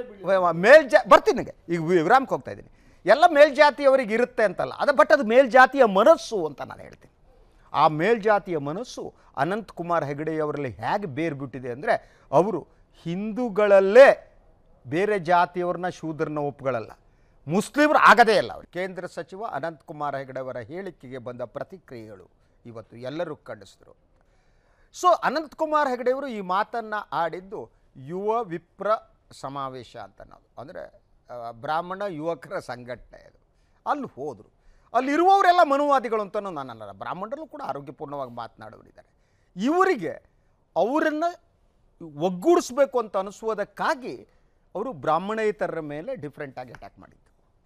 Speaker 1: ಮೇಲ್ಜಾ ಬರ್ತೀನಿ ನನಗೆ ಈಗ ವಿ- ವಿರಾಮಕ್ಕೆ ಹೋಗ್ತಾ ಇದ್ದೀನಿ ಎಲ್ಲ ಮೇಲ್ಜಾತಿಯವರಿಗೆ ಇರುತ್ತೆ ಅಂತಲ್ಲ ಅದು ಬಟ್ ಅದು ಮೇಲ್ಜಾತಿಯ ಮನಸ್ಸು ಅಂತ ನಾನು ಹೇಳ್ತೀನಿ ಆ ಮೇಲ್ಜಾತಿಯ ಮನಸ್ಸು ಅನಂತ್ ಕುಮಾರ್ ಹೆಗಡೆಯವರಲ್ಲಿ ಹೇಗೆ ಬೇರು ಬಿಟ್ಟಿದೆ ಅಂದರೆ ಅವರು ಹಿಂದೂಗಳಲ್ಲೇ ಬೇರೆ ಜಾತಿಯವ್ರನ್ನ ಶೂದ್ರನ ಒಪ್ಪುಗಳಲ್ಲ ಮುಸ್ಲಿಮರು ಆಗದೇ ಇಲ್ಲ ಅವರು ಕೇಂದ್ರ ಸಚಿವ ಅನಂತ್ ಕುಮಾರ್ ಹೆಗಡೆಯವರ ಹೇಳಿಕೆಗೆ ಬಂದ ಪ್ರತಿಕ್ರಿಯೆಗಳು ಇವತ್ತು ಎಲ್ಲರೂ ಖಂಡಿಸಿದ್ರು ಸೊ ಅನಂತ್ ಕುಮಾರ್ ಹೆಗಡೆಯವರು ಈ ಮಾತನ್ನು ಆಡಿದ್ದು ಯುವ ವಿಪ್ರ ಸಮಾವೇಶ ಅಂತ ನಾವು ಅಂದರೆ ಬ್ರಾಹ್ಮಣ ಯುವಕರ ಸಂಘಟನೆ ಅದು ಅಲ್ಲಿ ಹೋದರು ಅಲ್ಲಿರುವವರೆಲ್ಲ ಮನುವಾದಿಗಳು ಅಂತಲೂ ನಾನು ಅನ್ನಲ್ಲ ಬ್ರಾಹ್ಮಣರಲ್ಲೂ ಕೂಡ ಆರೋಗ್ಯಪೂರ್ಣವಾಗಿ ಮಾತನಾಡೋರಿದ್ದಾರೆ ಇವರಿಗೆ ಅವರನ್ನು ಒಗ್ಗೂಡಿಸ್ಬೇಕು ಅಂತ ಅನಿಸುವುದಕ್ಕಾಗಿ ಅವರು ಬ್ರಾಹ್ಮಣೇತರರ ಮೇಲೆ ಡಿಫ್ರೆಂಟಾಗಿ ಅಟ್ಯಾಕ್ ಮಾಡಿದ್ದು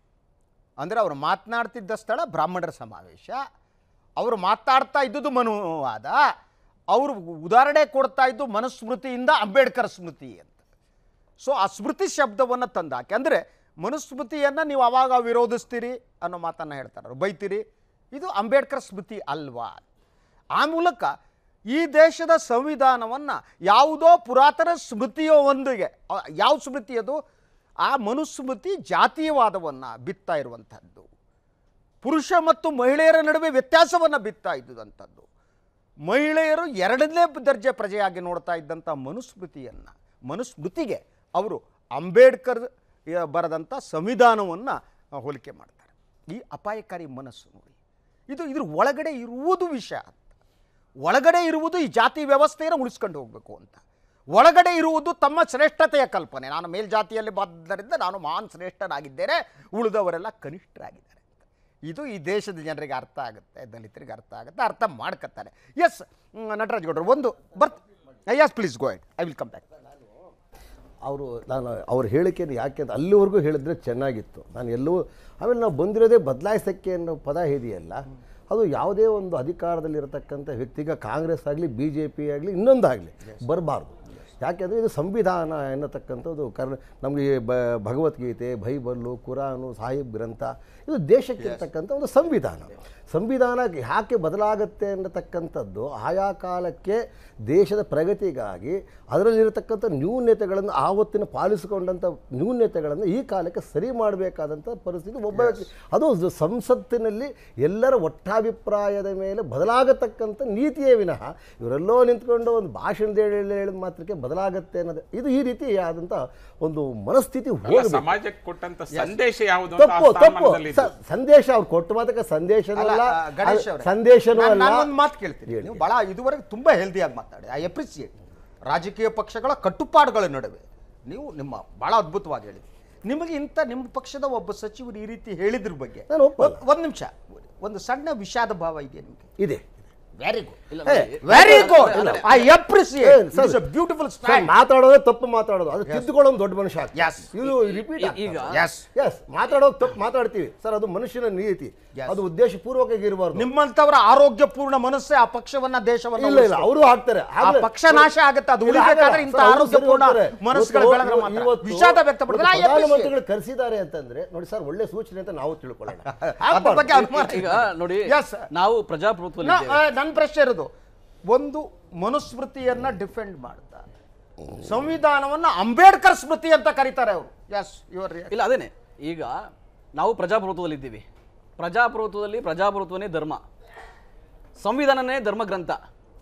Speaker 1: ಅಂದರೆ ಅವರು ಮಾತನಾಡ್ತಿದ್ದ ಸ್ಥಳ ಬ್ರಾಹ್ಮಣರ ಸಮಾವೇಶ ಅವರು ಮಾತಾಡ್ತಾ ಇದ್ದುದು ಮನುವಾದ ಅವರು ಉದಾಹರಣೆ ಕೊಡ್ತಾ ಇದ್ದು ಮನುಸ್ಮೃತಿಯಿಂದ ಅಂಬೇಡ್ಕರ್ ಸ್ಮೃತಿ ಅಂತ ಸೊ ಆ ಸ್ಮೃತಿ ಶಬ್ದವನ್ನು ತಂದಾಕಿ ಅಂದರೆ ಮನುಸ್ಮೃತಿಯನ್ನು ನೀವು ಅವಾಗ ವಿರೋಧಿಸ್ತೀರಿ ಅನ್ನೋ ಮಾತನ್ನು ಹೇಳ್ತಾರೆ ಅವ್ರು. ಬೈತೀರಿ ಇದು ಅಂಬೇಡ್ಕರ್ ಸ್ಮೃತಿ ಅಲ್ವಾ ಆ ಮೂಲಕ ಈ ದೇಶದ ಸಂವಿಧಾನವನ್ನು ಯಾವುದೋ ಪುರಾತನ ಸ್ಮೃತಿಯ ಒಂದಿಗೆ ಆ, ಯಾವ ಸ್ಮೃತಿ ಅದು ಆ ಮನುಸ್ಮೃತಿ ಜಾತೀಯವಾದವನ್ನು ಬಿತ್ತಾ ಇರುವಂಥದ್ದು ಪುರುಷ ಮತ್ತು ಮಹಿಳೆಯರ ನಡುವೆ ವ್ಯತ್ಯಾಸವನ್ನು ಬಿತ್ತಾ ಇದ್ದುದಂಥದ್ದು ಮಹಿಳೆಯರು ಎರಡನೇ ದರ್ಜೆ ಪ್ರಜೆಯಾಗಿ ನೋಡ್ತಾ ಇದ್ದಂಥ ಮನುಸ್ಮೃತಿಯನ್ನು ಮನುಸ್ಮೃತಿಗೆ ಅವರು ಅಂಬೇಡ್ಕರ್ ಯ- ಬರೆದಂಥ ಸಂವಿಧಾನವನ್ನು ಹೋಲಿಕೆ ಮಾಡ್ತಾರೆ ಈ ಅಪಾಯಕಾರಿ ಮನಸ್ಸು ನೋಡಿ ಇದು ಇದ್ರ ಒಳಗಡೆ ಇರುವುದು ವಿಷಯ ಅಂತ ಒಳಗಡೆ ಇರುವುದು ಈ ಜಾತಿ ವ್ಯವಸ್ಥೆಯನ್ನು ಉಳಿಸ್ಕೊಂಡು ಹೋಗಬೇಕು ಅಂತ ಒಳಗಡೆ ಇರುವುದು ತಮ್ಮ ಶ್ರೇಷ್ಠತೆಯ ಕಲ್ಪನೆ ನಾನು ಮೇಲ್ಜಾತಿಯಲ್ಲಿ ಬಂದ್ದರಿಂದ ನಾನು ಮಹಾನ್ ಶ್ರೇಷ್ಠನಾಗಿದ್ದೇನೆ ಉಳಿದವರೆಲ್ಲ ಕನಿಷ್ಠರಾಗಿದ್ದಾರೆ ಅಂತ ಇದು ಈ ದೇಶದ ಜನರಿಗೆ ಅರ್ಥ ಆಗುತ್ತೆ ದಲಿತರಿಗೆ ಅರ್ಥ ಆಗುತ್ತೆ ಅರ್ಥ ಮಾಡ್ಕೊತಾರೆ ಎಸ್ ನಟರಾಜ್ ಗೌಡ್ರು ಒಂದು ಬರ್ತ್ yes please go ahead I will come back
Speaker 12: ಅವರು ನಾನು ಅವ್ರ ಹೇಳಿಕೆಯನ್ನು ಯಾಕೆ ಅಂತ ಅಲ್ಲಿವರೆಗೂ ಹೇಳಿದ್ರೆ ಚೆನ್ನಾಗಿತ್ತು ನಾನು ಎಲ್ಲೂ ಆಮೇಲೆ ನಾವು ಬಂದಿರೋದೇ ಬದಲಾಯಿಸೋಕ್ಕೆ ಅನ್ನೋ ಪದ ಇದೆಯಲ್ಲ ಅದು ಯಾವುದೇ ಒಂದು ಅಧಿಕಾರದಲ್ಲಿರತಕ್ಕಂಥ ವ್ಯಕ್ತಿಗೆ ಕಾಂಗ್ರೆಸ್ ಆಗಲಿ ಬಿ ಜೆ ಪಿ ಆಗಲಿ ಇನ್ನೊಂದಾಗಲಿ ಬರಬಾರ್ದು ಯಾಕೆಂದರೆ ಇದು ಸಂವಿಧಾನ ಎನ್ನತಕ್ಕಂಥದ್ದು ಕರ್ನ ನಮಗೆ ಬ ಭಗವದ್ಗೀತೆ ಬೈಬಲ್ಲು ಕುರಾನು ಸಾಹಿಬ್ ಗ್ರಂಥ ಇದು ದೇಶಕ್ಕೆ ಇರ್ತಕ್ಕಂಥ ಒಂದು ಸಂವಿಧಾನ ಸಂವಿಧಾನ ಯಾಕೆ ಬದಲಾಗುತ್ತೆ ಅನ್ನತಕ್ಕಂಥದ್ದು ಆಯಾ ಕಾಲಕ್ಕೆ ದೇಶದ ಪ್ರಗತಿಗಾಗಿ ಅದರಲ್ಲಿರತಕ್ಕಂಥ ನ್ಯೂನ್ಯತೆಗಳನ್ನು ಆವತ್ತಿನ ಪಾಲಿಸಿಕೊಂಡಂಥ ನ್ಯೂನ್ಯತೆಗಳನ್ನು ಈ ಕಾಲಕ್ಕೆ ಸರಿ ಮಾಡಬೇಕಾದಂಥ ಪರಿಸ್ಥಿತಿ ಒಬ್ಬ ವ್ಯಕ್ತಿ ಅದು ಸ- ಸಂಸತ್ತಿನಲ್ಲಿ ಎಲ್ಲರ ಒಟ್ಟಾಭಿಪ್ರಾಯದ ಮೇಲೆ ಬದಲಾಗತಕ್ಕಂಥ ನೀತಿಯೇ ವಿನಃ ಇವರೆಲ್ಲೋ ನಿಂತ್ಕೊಂಡು ಒಂದು ಭಾಷಣದ ಹೇಳಿ ಹೇಳಿದ ಮಾತ್ರಕ್ಕೆ ಬದಲಾಗತ್ತೆ ಅನ್ನೋದು ಇದು ಈ ರೀತಿ ಆದಂಥ ಒಂದು ಮನಸ್ಥಿತಿ
Speaker 11: ಅಲ್ಲ,
Speaker 12: ಹೋಗಬೇಕು
Speaker 11: ಸಮಾಜಕ್ಕೆ ಕೊಟ್ಟಂತ ಸಂದೇಶ ಯಾವುದು ಅಂತ ಆ
Speaker 12: ತಪ್ಪು ತಪ್ಪು
Speaker 11: ಸ್ಥಾನಮಾನದಲ್ಲಿ
Speaker 12: ಸ- ಸಂದೇಶ ಅವ್ರು ಕೊಟ್ಟ ಮಾತಕ್ಕೆ ಸಂದೇಶನೂ
Speaker 1: ಅಲ್ಲ
Speaker 12: ಅಲ್ಲ
Speaker 1: ಆ, ಗಣೇಶ್
Speaker 12: ಅದು
Speaker 1: ಅವರೇ,
Speaker 12: ಸಂದೇಶನೂ
Speaker 1: ನಾನ್-
Speaker 12: ಅಲ್ಲ
Speaker 1: ನಾನು ಒಂದು ಮಾತು ಕೇಳ್ತೀನಿ ನೀವು ಭಾಳ ಇದುವರೆಗೆ ತುಂಬ ಹೆಲ್ದಿಯಾಗಿ ಮಾತಾಡಿ ಐ ಅಪ್ರಿಸಿಯೇಟ್ ರಾಜಕೀಯ ಪಕ್ಷಗಳ ಕಟ್ಟುಪಾಡುಗಳ ನಡುವೆ ನೀವು ನಿಮ್ಮ ಭಾಳ ಅದ್ಭುತವಾಗಿ ಹೇಳಿ ನಿಮಗೆ ಇಂಥ ನಿಮ್ಮ ಪಕ್ಷದ ಒಬ್ಬ ಸಚಿವರು ಈ ರೀತಿ ಹೇಳಿದ್ರ ಬಗ್ಗೆ
Speaker 12: ನಾನು ಒಪ್ಪಲ್ಲ.
Speaker 1: ಒಂದು ನಿಮಿಷ ಒಂದು ಸಣ್ಣ ವಿಷಾದ ಭಾವ ಇದೆ ನಿಮಗೆ
Speaker 12: ಇದೆ
Speaker 1: ವೆರಿ
Speaker 9: ಇಲ್ಲ,
Speaker 1: ಗುಡ್
Speaker 9: ನೋಡಿ,
Speaker 1: ವೆರಿ
Speaker 9: ಇಲ್ಲ,
Speaker 1: ಗುಡ್
Speaker 9: ಇಲ್ಲ,
Speaker 1: I
Speaker 12: uh,
Speaker 1: appreciate
Speaker 12: sir,
Speaker 1: it's a beautiful
Speaker 12: sir,
Speaker 1: style
Speaker 12: ಮಾತಾಡೋದೇ ತಪ್ಪು ಮಾತಾಡೋದು ಅದು ತಿದ್ದುಕೊಳ್ಳೋ ಒಂದು ದೊಡ್ಡ ಮನುಷ್ಯ
Speaker 1: Yes.
Speaker 12: ಇದು ರಿಪೀಟ್
Speaker 9: ಈಗ-
Speaker 1: Yes.
Speaker 12: ಎಸ್ ಮಾತಾಡೋದು ತಪ್ಪು ಮಾತಾಡ್ತೀವಿ ಸರ್ ಅದು ಮನುಷ್ಯನ ನೀತಿ ಅದು ಉದ್ದೇಶ ಪೂರ್ವಕವಾಗಿ ಇರಬಾರ್ದು
Speaker 1: ನಿಮ್ಮಂತವರ ಆರೋಗ್ಯಪೂರ್ಣ ಮನಸ್ಸೇ ಆ ಪಕ್ಷವನ್ನ ದೇಶವನ್ನ
Speaker 12: ಇಲ್ಲ ಇಲ್ಲ
Speaker 1: ಉಳಿಸ್ಬೇಕು.
Speaker 12: ಅವರು ಆಗ್ತಾರೆ
Speaker 1: ಆ ಪಕ್ಷ ನಾಶ ಆಗುತ್ತೆ ಅದು ಉಳಿಬೇಕಾದ್ರೆ ಇಂಥ ಆರೋಗ್ಯಪೂರ್ಣ ಮನಸ್ಸುಗಳ ಬೆಳಗನ ಮಾತ್ರ ವಿಷಾದ ವ್ಯಕ್ತಪಡಿದ್ರೆ I appreciate.
Speaker 12: ಪ್ರಧಾನಮಂತ್ರಿಗಳು ಕರೆಸಿದ್ದಾರೆ ಅಂತಂದ್ರೆ ನೋಡಿ ಸರ್ ಒಳ್ಳೆ ಸೂಚನೆ ಅಂತ ನಾವು ತಿಳ್ಕೊಳ್ಳೋಣ
Speaker 1: ಅದ್ರ ಬಗ್ಗೆ ಅನುಮಾನ
Speaker 9: ಈಗ ನೋಡಿ
Speaker 1: Yes.
Speaker 9: ನಾವು ಪ್ರಜಾಪ್ರಭುತ್ವದಲ್ಲಿ ಇದ್ದೇವೆ.
Speaker 1: ನನ್ನ ಪ್ರಶ್ನೆ ಇರೋದು ಒಂದು ಮನುಸ್ಮೃತಿಯನ್ನ ಡಿಫೆಂಡ್ ಮಾಡ್ತಾ ಸಂವಿಧಾನವನ್ನ ಅಂಬೇಡ್ಕರ್ ಸ್ಮೃತಿ ಅಂತ ಕರೀತಾರೆ ಅವರು ಎಸ್ ಯುವರ್
Speaker 9: ಇಲ್ಲ ಅದೇನೆ ಈಗ ನಾವು ಪ್ರಜಾಪ್ರಭುತ್ವದಲ್ಲಿ ಇದ್ದೀವಿ ಪ್ರಜಾಪ್ರಭುತ್ವದಲ್ಲಿ ಪ್ರಜಾಪ್ರಭುತ್ವನೇ ಧರ್ಮ ಸಂವಿಧಾನನೇ ಧರ್ಮ ಗ್ರಂಥ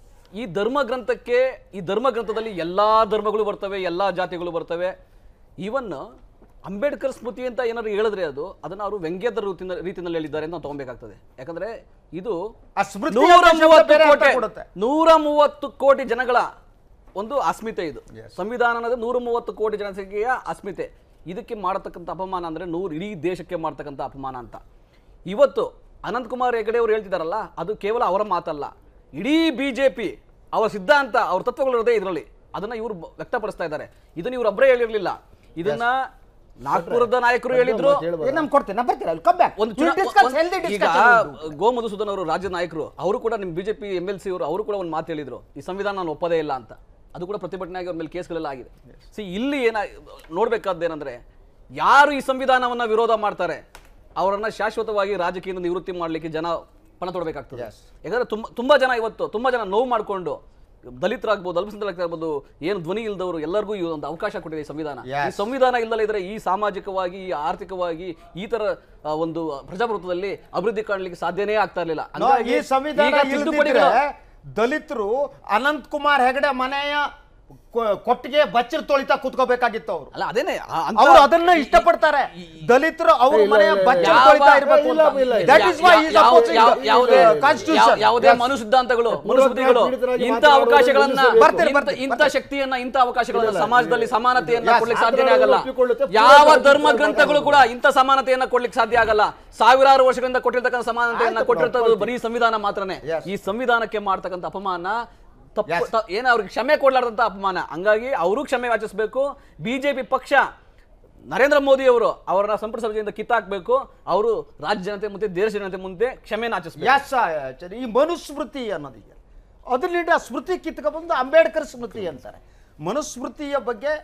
Speaker 9: ಈ ಧರ್ಮ ಗ್ರಂಥಕ್ಕೆ ಈ ಧರ್ಮ ಗ್ರಂಥದಲ್ಲಿ ಎಲ್ಲ ಧರ್ಮಗಳು ಬರ್ತವೆ ಎಲ್ಲ ಜಾತಿಗಳು ಬರ್ತವೆ ಈವನ್ ಅಂಬೇಡ್ಕರ್ ಸ್ಮೃತಿ ಅಂತ ಏನಾದ್ರು ಹೇಳಿದ್ರೆ ಅದು ಅದನ್ನ ಅವರು ವ್ಯಂಗ್ಯದ ರೀತಿನ ರೀತಿಯಲ್ಲಿ ಹೇಳಿದ್ದಾರೆ ಅಂತ ನಾವು ತಗೊಬೇಕಾಗ್ತದೆ ಯಾಕಂದ್ರೆ ಇದು
Speaker 1: ಆ ಸ್ಮೃತಿ
Speaker 9: ನೂರ
Speaker 1: ಅಂತ ಶಬ್ದ
Speaker 9: ಮೂವತ್ತು
Speaker 1: ಬೇರೆ ಅರ್ಥ
Speaker 9: ಕೋಟಿ
Speaker 1: ಕೊಡುತ್ತೆ.
Speaker 9: ನೂರ ಮೂವತ್ತು ಕೋಟಿ ಜನಗಳ ಒಂದು ಅಸ್ಮಿತೆ ಇದು ಸಂವಿಧಾನ ಅನ್ನೋದು ನೂರ ಮೂವತ್ತು ಕೋಟಿ ಜನಸಂಖ್ಯೆಯ ಅಸ್ಮಿತೆ ಇದಕ್ಕೆ ಮಾಡತಕ್ಕಂಥ ಅಪಮಾನ ಅಂದ್ರೆ ನೂರು ಇಡೀ ದೇಶಕ್ಕೆ ಮಾಡ್ತಕ್ಕಂಥ ಅಪಮಾನ ಅಂತ ಇವತ್ತು ಅನಂತಕುಮಾರ್ ಹೆಗಡೆ ಅವರು ಹೇಳ್ತಿದಾರಲ್ಲ ಅದು ಕೇವಲ ಅವರ ಮಾತಲ್ಲ ಇಡೀ ಬಿಜೆಪಿ ಅವರ ಸಿದ್ಧಾಂತ ಅವ್ರ ತತ್ವಗಳಿರೋದೇ ಇದರಲ್ಲಿ ಅದನ್ನ ಇವರು ಬ- ವ್ಯಕ್ತಪಡಿಸ್ತಾ ಇದ್ದಾರೆ ಇದನ್ನ ಇವರು ಒಬ್ಬರೇ ಹೇಳಿರ್ಲಿಲ್ಲ ಇದನ್ನ ನಾಗ್ಪುರದ ನಾಯಕರು ಹೇಳಿದ್ರು
Speaker 1: ನಾನು ಕೊಡ್ತೇನೆ ನಾನು ಬರ್ತೀನಿ ಕಮ್ ಬ್ಯಾಕ್
Speaker 9: ಒಂದು ಚುನಾ- ಒಂದ್- ಈಗ ಗೋ ಮಧುಸೂದನ್ ಅವರು ರಾಜ್ಯ ನಾಯಕರು ಅವರು ಕೂಡ ನಿಮ್ಮ ಬಿಜೆಪಿ ಎಂ ಎಲ್ ಸಿ ಅವರು ಅವರು ಕೂಡ ಒಂದು ಮಾತು ಹೇಳಿದ್ರು ಈ ಸಂವಿಧಾನ ನಾನು ಒಪ್ಪದೇ ಇಲ್ಲ ಅಂತ ಅದು ಕೂಡ ಪ್ರತಿಭಟನೆ ಆಗಿ ಅವ್ರ ಮೇಲೆ ಕೇಸ್ಗಳೆಲ್ಲ ಆಗಿದೆ ಸಿ ಇಲ್ಲಿ ಏನ ನೋಡ್ಬೇಕಾದ್ದೇನೆಂದ್ರೆ ಯಾರು ಈ ಸಂವಿಧಾನವನ್ನ ವಿರೋಧ ಮಾಡ್ತಾರೆ ಅವರನ್ನ ಶಾಶ್ವತವಾಗಿ ರಾಜಕೀಯದಿಂದ ನಿವೃತ್ತಿ ಮಾಡಲಿಕ್ಕೆ ಜನ ಪಣ ತೊಡಬೇಕಾಗ್ತದೆ ಯಾಕಂದ್ರೆ ತುಂಬಾ ತುಂಬಾ ಜನ ಇವತ್ತು ತುಂಬಾ ಜನ ನೋವು ಮಾಡಿಕೊಂಡು ದಲಿತರಾಗ್ಬೋದು ಅಲ್ಪಸಂಖ್ಯಾತರಾಗ್ಬೋದು ಏನು ಧ್ವನಿ ಇಲ್ದವರು ಎಲ್ಲರಿಗೂ ಈ ಒಂದು ಅವಕಾಶ ಕೊಟ್ಟಿದೆ ಈ ಸಂವಿಧಾನ ಈ
Speaker 1: Yes.
Speaker 9: ಸಂವಿಧಾನ ಇಲ್ಲದೆ ಇದ್ರೆ ಈ ಸಾಮಾಜಿಕವಾಗಿ ಈ ಆರ್ಥಿಕವಾಗಿ ಈ ತರ ಆ, ಒಂದು ಪ್ರಜಾಪ್ರಭುತ್ವದಲ್ಲಿ ಅಭಿವೃದ್ಧಿ ಕಾಣಲಿಕ್ಕೆ ಸಾಧ್ಯನೇ ಆಗ್ತಾ ಇರಲಿಲ್ಲ
Speaker 1: ನೋ, ಈ ಸಂವಿಧಾನ
Speaker 9: ಈಗ
Speaker 1: ಇಲ್ದಿದ್ರೆ
Speaker 9: ತಿದ್ದುಪಡಿಗಳು-
Speaker 1: ದಲಿತರು ಅನಂತ್ ಕುಮಾರ್ ಹೆಗಡೆ ಮನೆಯ ಕೊ- ಕೊಟ್ಟಿಗೆ ಬಚ್ಚರ್ ತೊಳಿತಾ ಕೂತ್ಕೋಬೇಕಾಗಿತ್ತು ಅವರು
Speaker 9: ಅಲ್ಲ ಅದೇನೆ ಆ- ಅಂತ-
Speaker 1: ಅವರು ಅದನ್ನ ಇಷ್ಟಪಡ್ತಾರೆ ದಲಿತರು ಅವ್ರ
Speaker 12: ಇಲ್ಲ,
Speaker 1: ಮನೆಯ
Speaker 12: ಇಲ್ಲ, ಇಲ್ಲ.
Speaker 1: ಬಚ್ಚರ್
Speaker 9: ಯಾವ-
Speaker 1: ತೊಳಿತಾ ಇರಬೇಕು
Speaker 12: ಇಲ್ಲ, ಇಲ್ಲ, ಇಲ್ಲ.
Speaker 1: ದಟ್ ಇಸ್ ವೈ
Speaker 9: ಯಾ- ಯಾವ- ಯಾವ- ಯಾವುದೇ
Speaker 1: ಕಾನ್ಸ್ಟಿಟ್ಯೂಷನ್
Speaker 9: ಯಾವ- ಯಾವುದೇ ಮನು ಸಿದ್ಧಾಂತಗಳು ಮನುಸ್ಮೃತಿಗಳು
Speaker 12: ಪೀಡಿತರಾಗಿ
Speaker 9: ಇಂಥ
Speaker 12: ಮಾತನಾಡುವುದು
Speaker 9: ಅವಕಾಶಗಳನ್ನ
Speaker 12: ನಿಲ್ಲಿಸಬೇಕು.
Speaker 1: ಬರ್ತೀನಿ,
Speaker 9: ಇಂಥ-
Speaker 1: ಬರ್ತೀನಿ,
Speaker 9: ಇಂಥ
Speaker 1: ಬರ್ತೀನಿ.
Speaker 9: ಶಕ್ತಿಯನ್ನ ಇಂಥ ಅವಕಾಶಗಳನ್ನ
Speaker 12: ಇಲ್ಲ, ಇಲ್ಲ,
Speaker 9: ಸಮಾಜದಲ್ಲಿ
Speaker 12: ಇಲ್ಲ.
Speaker 9: ಸಮಾನತೆಯನ್ನ
Speaker 1: Yes,
Speaker 9: ಕೊಡ್ಲಿಕ್ಕೆ
Speaker 12: ಮಾತನಾಡುವುದು
Speaker 9: ಸಾಧ್ಯನೇ ಆಗಲ್ಲ
Speaker 12: ಒಪ್ಪಿಕೊಳ್ಳುತ್ತೆ,
Speaker 9: ಯಾವ
Speaker 12: ಪೂರ್ಣ
Speaker 9: ಧರ್ಮ
Speaker 12: ಮಾತನಾಡುವುದು
Speaker 9: ಗ್ರಂಥಗಳು ಕೂಡ ಇಂಥ ಸಮಾನತೆಯನ್ನ ಕೊಡ್ಲಿಕ್ಕೆ ಸಾಧ್ಯ ಆಗಲ್ಲ ಸಾವಿರಾರು ವರ್ಷಗಳಿಂದ ಕೊಟ್ಟಿರ್ತಕ್ಕಂಥ ಸಮಾನತೆಯನ್ನ
Speaker 12: ಆಯ್ತು,
Speaker 9: ಕೊಟ್ಟಿರ್ತದ್ದು
Speaker 12: ಒಪ್ಕೊಳ್ತೀನಿ.
Speaker 9: ಬರೀ ಸಂವಿಧಾನ ಮಾತ್ರನೇ
Speaker 1: Yes.
Speaker 9: ಈ ಸಂವಿಧಾನಕ್ಕೆ ಮಾಡ್ತಕ್ಕಂಥ ಅಪಮಾನ ತಪ್ಪು
Speaker 1: Yes.
Speaker 9: ತ- ಏನು ಅವ್ರಿಗೆ ಕ್ಷಮೆ ಕೊಡ್ಲಾರ್ದಂತ ಅಪಮಾನ ಹಂಗಾಗಿ ಅವರು ಕ್ಷಮೆ ಯಾಚಿಸಬೇಕು ಬಿಜೆಪಿ ಪಕ್ಷ ನರೇಂದ್ರ ಮೋದಿ ಅವರು ಅವರನ್ನ ಸಂಪುಟ ಸಭೆಯಿಂದ ಕಿತ್ತಾಕ್ಬೇಕು ಅವರು ರಾಜ್ಯ ಜನತೆ ಮುಂದೆ ದೇಶ ಜನತೆ ಮುಂದೆ ಕ್ಷಮೆ ಯಾಚಿಸಬೇಕು
Speaker 1: ಎಸ್ ಈ ಮನುಸ್ಮೃತಿ ಅನ್ನೋದಿದೆ ಅದರಿಂದ ಸ್ಮೃತಿ ಕಿತ್ಕೊಬಂದು ಅಂಬೇಡ್ಕರ್ ಸ್ಮೃತಿ ಅಂತಾರೆ ಮನುಸ್ಮೃತಿಯ ಬಗ್ಗೆ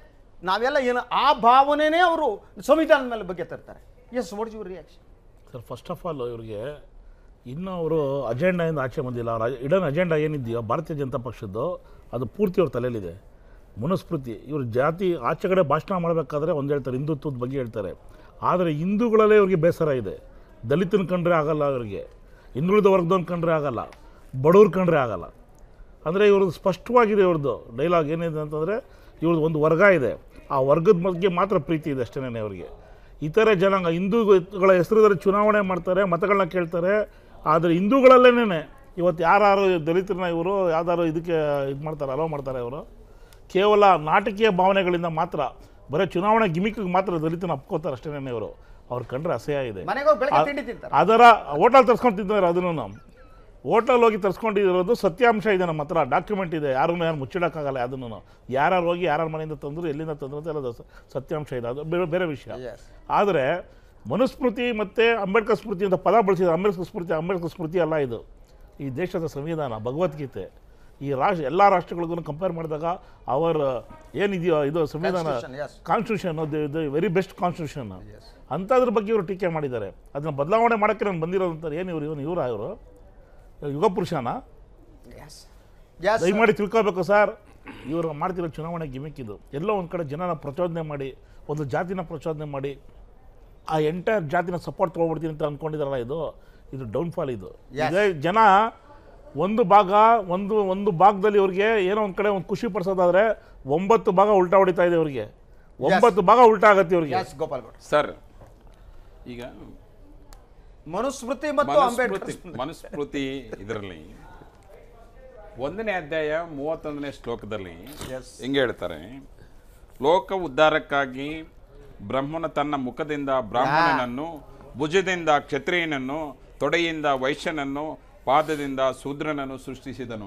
Speaker 1: ನಾವೆಲ್ಲ ಏನು ಆ ಭಾವನೆನೇ ಅವರು ಸಂವಿಧಾನದ ಮೇಲೆ ಬಗ್ಗೆ ತರ್ತಾರೆ yes what your reaction
Speaker 10: sir first of all ಇವರಿಗೆ ಇನ್ನೂ ಅವರು ಅಜೆಂಡಾಯಿಂದ ಆಚೆ ಬಂದಿಲ್ಲ ಅವ್ರ ಇಡನ್ ಅಜೆಂಡಾ ಏನಿದೆಯೋ ಭಾರತೀಯ ಜನತಾ ಪಕ್ಷದ್ದು ಅದು ಪೂರ್ತಿ ಅವ್ರ ತಲೆಯಲ್ಲಿದೆ ಮನುಸ್ಮೃತಿ ಇವರು ಜಾತಿ ಆಚೆ ಕಡೆ ಭಾಷಣ ಮಾಡಬೇಕಾದ್ರೆ ಒಂದು ಹೇಳ್ತಾರೆ ಹಿಂದುತ್ವದ ಬಗ್ಗೆ ಹೇಳ್ತಾರೆ ಆದರೆ ಹಿಂದೂಗಳಲ್ಲೇ ಇವ್ರಿಗೆ ಬೇಸರ ಇದೆ ದಲಿತನ ಕಂಡ್ರೆ ಆಗಲ್ಲ ಇವರಿಗೆ ಹಿಂದುಳಿದ ವರ್ಗದವ್ನ ಕಂಡ್ರೆ ಆಗಲ್ಲ ಬಡವ್ರ ಕಂಡ್ರೆ ಆಗಲ್ಲ ಅಂದರೆ ಇವ್ರದ್ದು ಸ್ಪಷ್ಟವಾಗಿದೆ ಇವ್ರದ್ದು ಡೈಲಾಗ್ ಏನಿದೆ ಅಂತಂದರೆ ಇವ್ರದ್ದು ಒಂದು ವರ್ಗ ಇದೆ ಆ ವರ್ಗದ ಬಗ್ಗೆ ಮಾತ್ರ ಪ್ರೀತಿ ಇದೆ ಅಷ್ಟೇನೆ ಅವರಿಗೆ ಇತರೆ ಜನಾಂಗ ಹಿಂದೂಗಳ ಹೆಸರಿದ್ರೆ ಚುನಾವಣೆ ಮಾಡ್ತಾರೆ ಮತಗಳನ್ನ ಕೇಳ್ತಾರೆ ಆದರೆ ಹಿಂದೂಗಳಲ್ಲೇನೆ ಇವತ್ತು ಯಾರು ದಲಿತರನ್ನ ಇವರು ಯಾವ್ದಾರು ಇದಕ್ಕೆ ಇದು ಮಾಡ್ತಾರೆ ಅಲೋ ಮಾಡ್ತಾರೆ ಇವರು ಕೇವಲ ನಾಟಕೀಯ ಭಾವನೆಗಳಿಂದ ಮಾತ್ರ ಬರೀ ಚುನಾವಣೆ ಗಿಮಿಕ್ಗೆ ಮಾತ್ರ ದಲಿತನ ಅಪ್ಕೋತಾರೆ ಅಷ್ಟೇನೆ ಇವರು ಅವ್ರು ಕಂಡ್ರೆ ಅಸಹ್ಯ ಇದೆ
Speaker 1: ಮನೆಗೆ ಹೋಗಿ ಬೆಳಗ್ಗೆ ತಿಂಡಿ ತಿಂತಾರೆ
Speaker 10: ಅದರ ಹೋಟೆಲ್ ತರ್ಸ್ಕೊಂಡು ತಿಂತಾರೆ ಅದನ್ನು ಹೋಟೆಲ್ ಹೋಗಿ ತರ್ಸ್ಕೊಂಡಿರೋದು ಸತ್ಯಾಂಶ ಇದೆ ನಮ್ಮ ಹತ್ರ ಡಾಕ್ಯುಮೆಂಟ್ ಇದೆ ಯಾರೂ ಯಾರು ಮುಚ್ಚಿಡೋಕ್ಕಾಗಲ್ಲ ಅದನ್ನು ಯಾರು ಹೋಗಿ ಯಾರ್ಯಾರ ಮನೆಯಿಂದ ತಂದರು ಎಲ್ಲಿಂದ ತಂದರು ಅಂತ ಎಲ್ಲ ಸ- ಸತ್ಯಾಂಶ ಇದೆ ಅದು ಬೇರೆ ಬೇರೆ ವಿಷಯ ಆದರೆ ಮನುಸ್ಮೃತಿ ಮತ್ತು ಅಂಬೇಡ್ಕರ್ ಸ್ಮೃತಿ ಅಂತ ಪದ ಬಳಸಿದ ಅಂಬೇಡ್ಕರ್ ಸ್ಮೃತಿ ಅಂಬೇಡ್ಕರ್ ಸ್ಮೃತಿ ಅಲ್ಲ ಇದು ಈ ದೇಶದ ಸಂವಿಧಾನ ಭಗವದ್ಗೀತೆ ಈ ರಾಷ್ಟ್ರ ಎಲ್ಲ ರಾಷ್ಟ್ರಗಳಿಗೂ ಕಂಪೇರ್ ಮಾಡಿದಾಗ ಅವರ ಏನಿದೆಯೋ ಇದು ಸಂವಿಧಾನ
Speaker 1: Constitution, yes.
Speaker 10: Constitution the very best constitution ಅಂಥದ್ರ ಬಗ್ಗೆ ಇವರು ಟೀಕೆ ಮಾಡಿದ್ದಾರೆ ಅದನ್ನು ಬದಲಾವಣೆ ಮಾಡೋಕ್ಕೆ ನಾನು ಬಂದಿರೋದಂತಾರೆ ಏನು ಇವರು ಇವನು ಇವರ ಇವರು ಯುಗ ಪುರುಷನ ದಯಮಾಡಿ ತಿಳ್ಕೊಬೇಕು ಸರ್ ಇವರು ಮಾಡ್ತಿರೋ ಚುನಾವಣೆ ಗಿಮಿಕ್ ಇದು ಎಲ್ಲೋ ಒಂದು ಕಡೆ ಜನನ ಪ್ರಚೋದನೆ ಮಾಡಿ ಒಂದು ಜಾತಿನ ಪ್ರಚೋದನೆ ಮಾಡಿ ಆ ಎಂಟೈರ್ ಜಾತಿನ ಸಪೋರ್ಟ್ ತೊಗೊಬಿಡ್ತೀನಿ ಅಂತ ಅಂದ್ಕೊಂಡಿದ್ದಾರಲ್ಲ ಇದು ಇದು ಡೌನ್ಫಾಲ್ ಇದು
Speaker 1: Yes.
Speaker 10: ಇದೇ ಜನ ಒಂದು ಭಾಗ ಒಂದು ಒಂದು ಭಾಗದಲ್ಲಿ ಇವ್ರಿಗೆ ಏನೋ ಒಂದು ಕಡೆ ಒಂದು ಖುಷಿ ಪಡಿಸೋದಾದ್ರೆ ಒಂಬತ್ತು ಭಾಗ ಉಲ್ಟಾ ಹೊಡಿತಾ ಇದೆ ಇವ್ರಿಗೆ ಒಂಬತ್ತು ಭಾಗ ಉಲ್ಟಾ ಆಗತ್ತೆ ಇವ್ರಿಗೆ
Speaker 1: ಎಸ್ ಗೋಪಾಲ್ ಗೌಡ
Speaker 11: ಸರ್ ಈಗ
Speaker 1: ಮನುಸ್ಮೃತಿ ಮತ್ತು ಅಂಬೇಡ್ಕರ್
Speaker 11: ಮನುಸ್ಮೃತಿ ಮನುಸ್ಮೃತಿ ಇದರಲ್ಲಿ ಒಂದನೇ ಅಧ್ಯಾಯ ಮೂವತ್ತೊಂದನೇ ಶ್ಲೋಕದಲ್ಲಿ ಹಿಂಗೆ ಹೇಳ್ತಾರೆ ಲೋಕ ಉದ್ಧಾರಕ್ಕಾಗಿ ಬ್ರಹ್ಮನ ತನ್ನ ಮುಖದಿಂದ ಬ್ರಾಹ್ಮಣನನ್ನು ಭುಜದಿಂದ ಕ್ಷತ್ರಿಯನನ್ನು ತೊಡೆಯಿಂದ ವೈಶ್ಯನನ್ನು ಪಾದದಿಂದ ಶೂದ್ರನನ್ನು ಸೃಷ್ಟಿಸಿದನು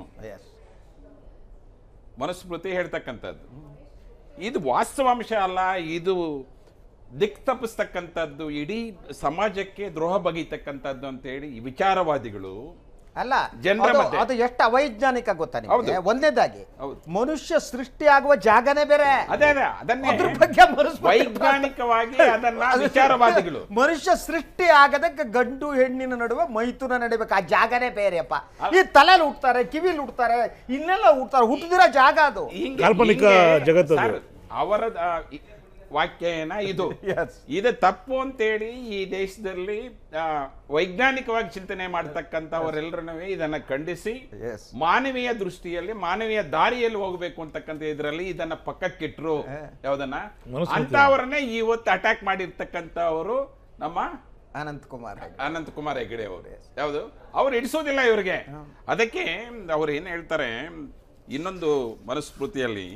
Speaker 11: ಮನುಸ್ಮೃತಿ ಹೇಳ್ತಕ್ಕಂಥದ್ದು ಇದು ವಾಸ್ತವಾಂಶ ಅಲ್ಲ ಇದು ದಿಕ್ ತಪ್ಪಿಸ್ತಕ್ಕಂಥದ್ದು ಇಡೀ ಸಮಾಜಕ್ಕೆ ದ್ರೋಹ ಬಗೀತಕ್ಕಂಥದ್ದು ಅಂತೇಳಿ ಈ ವಿಚಾರವಾದಿಗಳು
Speaker 1: ಅಲ್ಲ
Speaker 11: ಜನರ
Speaker 1: ಅದು-
Speaker 11: ಮಧ್ಯೆ.
Speaker 1: ಅದು ಎಷ್ಟು ಅವೈಜ್ಞಾನಿಕ ಗೊತ್ತಾ ನಿಮಗೆ
Speaker 11: ಹೌದು.
Speaker 1: ಒಂದನೇದಾಗಿ
Speaker 11: ಹೌದು.
Speaker 1: ಮನುಷ್ಯ ಸೃಷ್ಟಿ ಆಗುವ ಜಾಗನೇ ಬೇರೆ
Speaker 11: ಅದೇ ಅದೇ ಅದನ್ನೇ
Speaker 1: ಅದ್ರ ಬಗ್ಗೆ ಮನುಸ್ಮೃತಿ
Speaker 11: ವೈಜ್ಞಾನಿಕವಾಗಿ ಅದನ್ನ ವಿಚಾರವಾದಿಗಳು
Speaker 1: ಮನುಷ್ಯ ಸೃಷ್ಟಿ ಆಗದಕ್ಕೆ ಗಂಡು ಹೆಣ್ಣಿನ ನಡುವೆ ಮೈಥುನ ನಡಿಬೇಕು ಆ ಜಾಗನೇ ಬೇರೆಯಪ್ಪ ಈ ತಲೆಯಲ್ಲಿ ಹುಟ್ತಾರೆ ಕಿವಿಲಿ ಹುಟ್ತಾರೆ ಇನ್ನೆಲ್ಲ ಹುಟ್ತಾರೆ ಹುಟ್ಟಿದಿರೋ ಜಾಗ ಅದು
Speaker 11: ಹಿಂಗೆ-
Speaker 10: ಕಾಲ್ಪನಿಕ
Speaker 11: ಹಿಂಗೆ
Speaker 10: ಜಗತ್ತದು.
Speaker 11: ಸರ್, ಅವರ ಆ, ಇ- ವಾಕ್ಯ ಏನ ಇದು ಇದು ತಪ್ಪು ಅಂತೇಳಿ ಈ ದೇಶದಲ್ಲಿ ಆ, ವೈಜ್ಞಾನಿಕವಾಗಿ ಚಿಂತನೆ ಮಾಡತಕ್ಕಂಥವರೆಲ್ಲರೂ ಇದನ್ನ ಖಂಡಿಸಿ ಮಾನವೀಯ ದೃಷ್ಟಿಯಲ್ಲಿ ಮಾನವೀಯ ದಾರಿಯಲ್ಲಿ ಹೋಗಬೇಕು ಅಂತಕ್ಕಂಥ ಇದರಲ್ಲಿ ಇದನ್ನ ಪಕ್ಕಕ್ಕಿಟ್ರು ಯಾವ್ದನ್ನ
Speaker 10: ಮನುಸ್ಮೃತಿ.
Speaker 11: ಅಂತವರನ್ನೇ ಇವತ್ತು ಅಟ್ಯಾಕ್ ಮಾಡಿರ್ತಕ್ಕಂಥವರು ನಮ್ಮ
Speaker 1: ಅನಂತ್ ಕುಮಾರ್
Speaker 11: ಅನಂತ್ ಕುಮಾರ್ ಹೆಗಡೆ ಅವರು ಯಾವುದು ಅವ್ರು ಇಡಿಸೋದಿಲ್ಲ ಇವ್ರಿಗೆ ಅದಕ್ಕೆ ಅವ್ರು ಏನು ಹೇಳ್ತಾರೆ ಇನ್ನೊಂದು ಮನುಸ್ಮೃತಿಯಲ್ಲಿ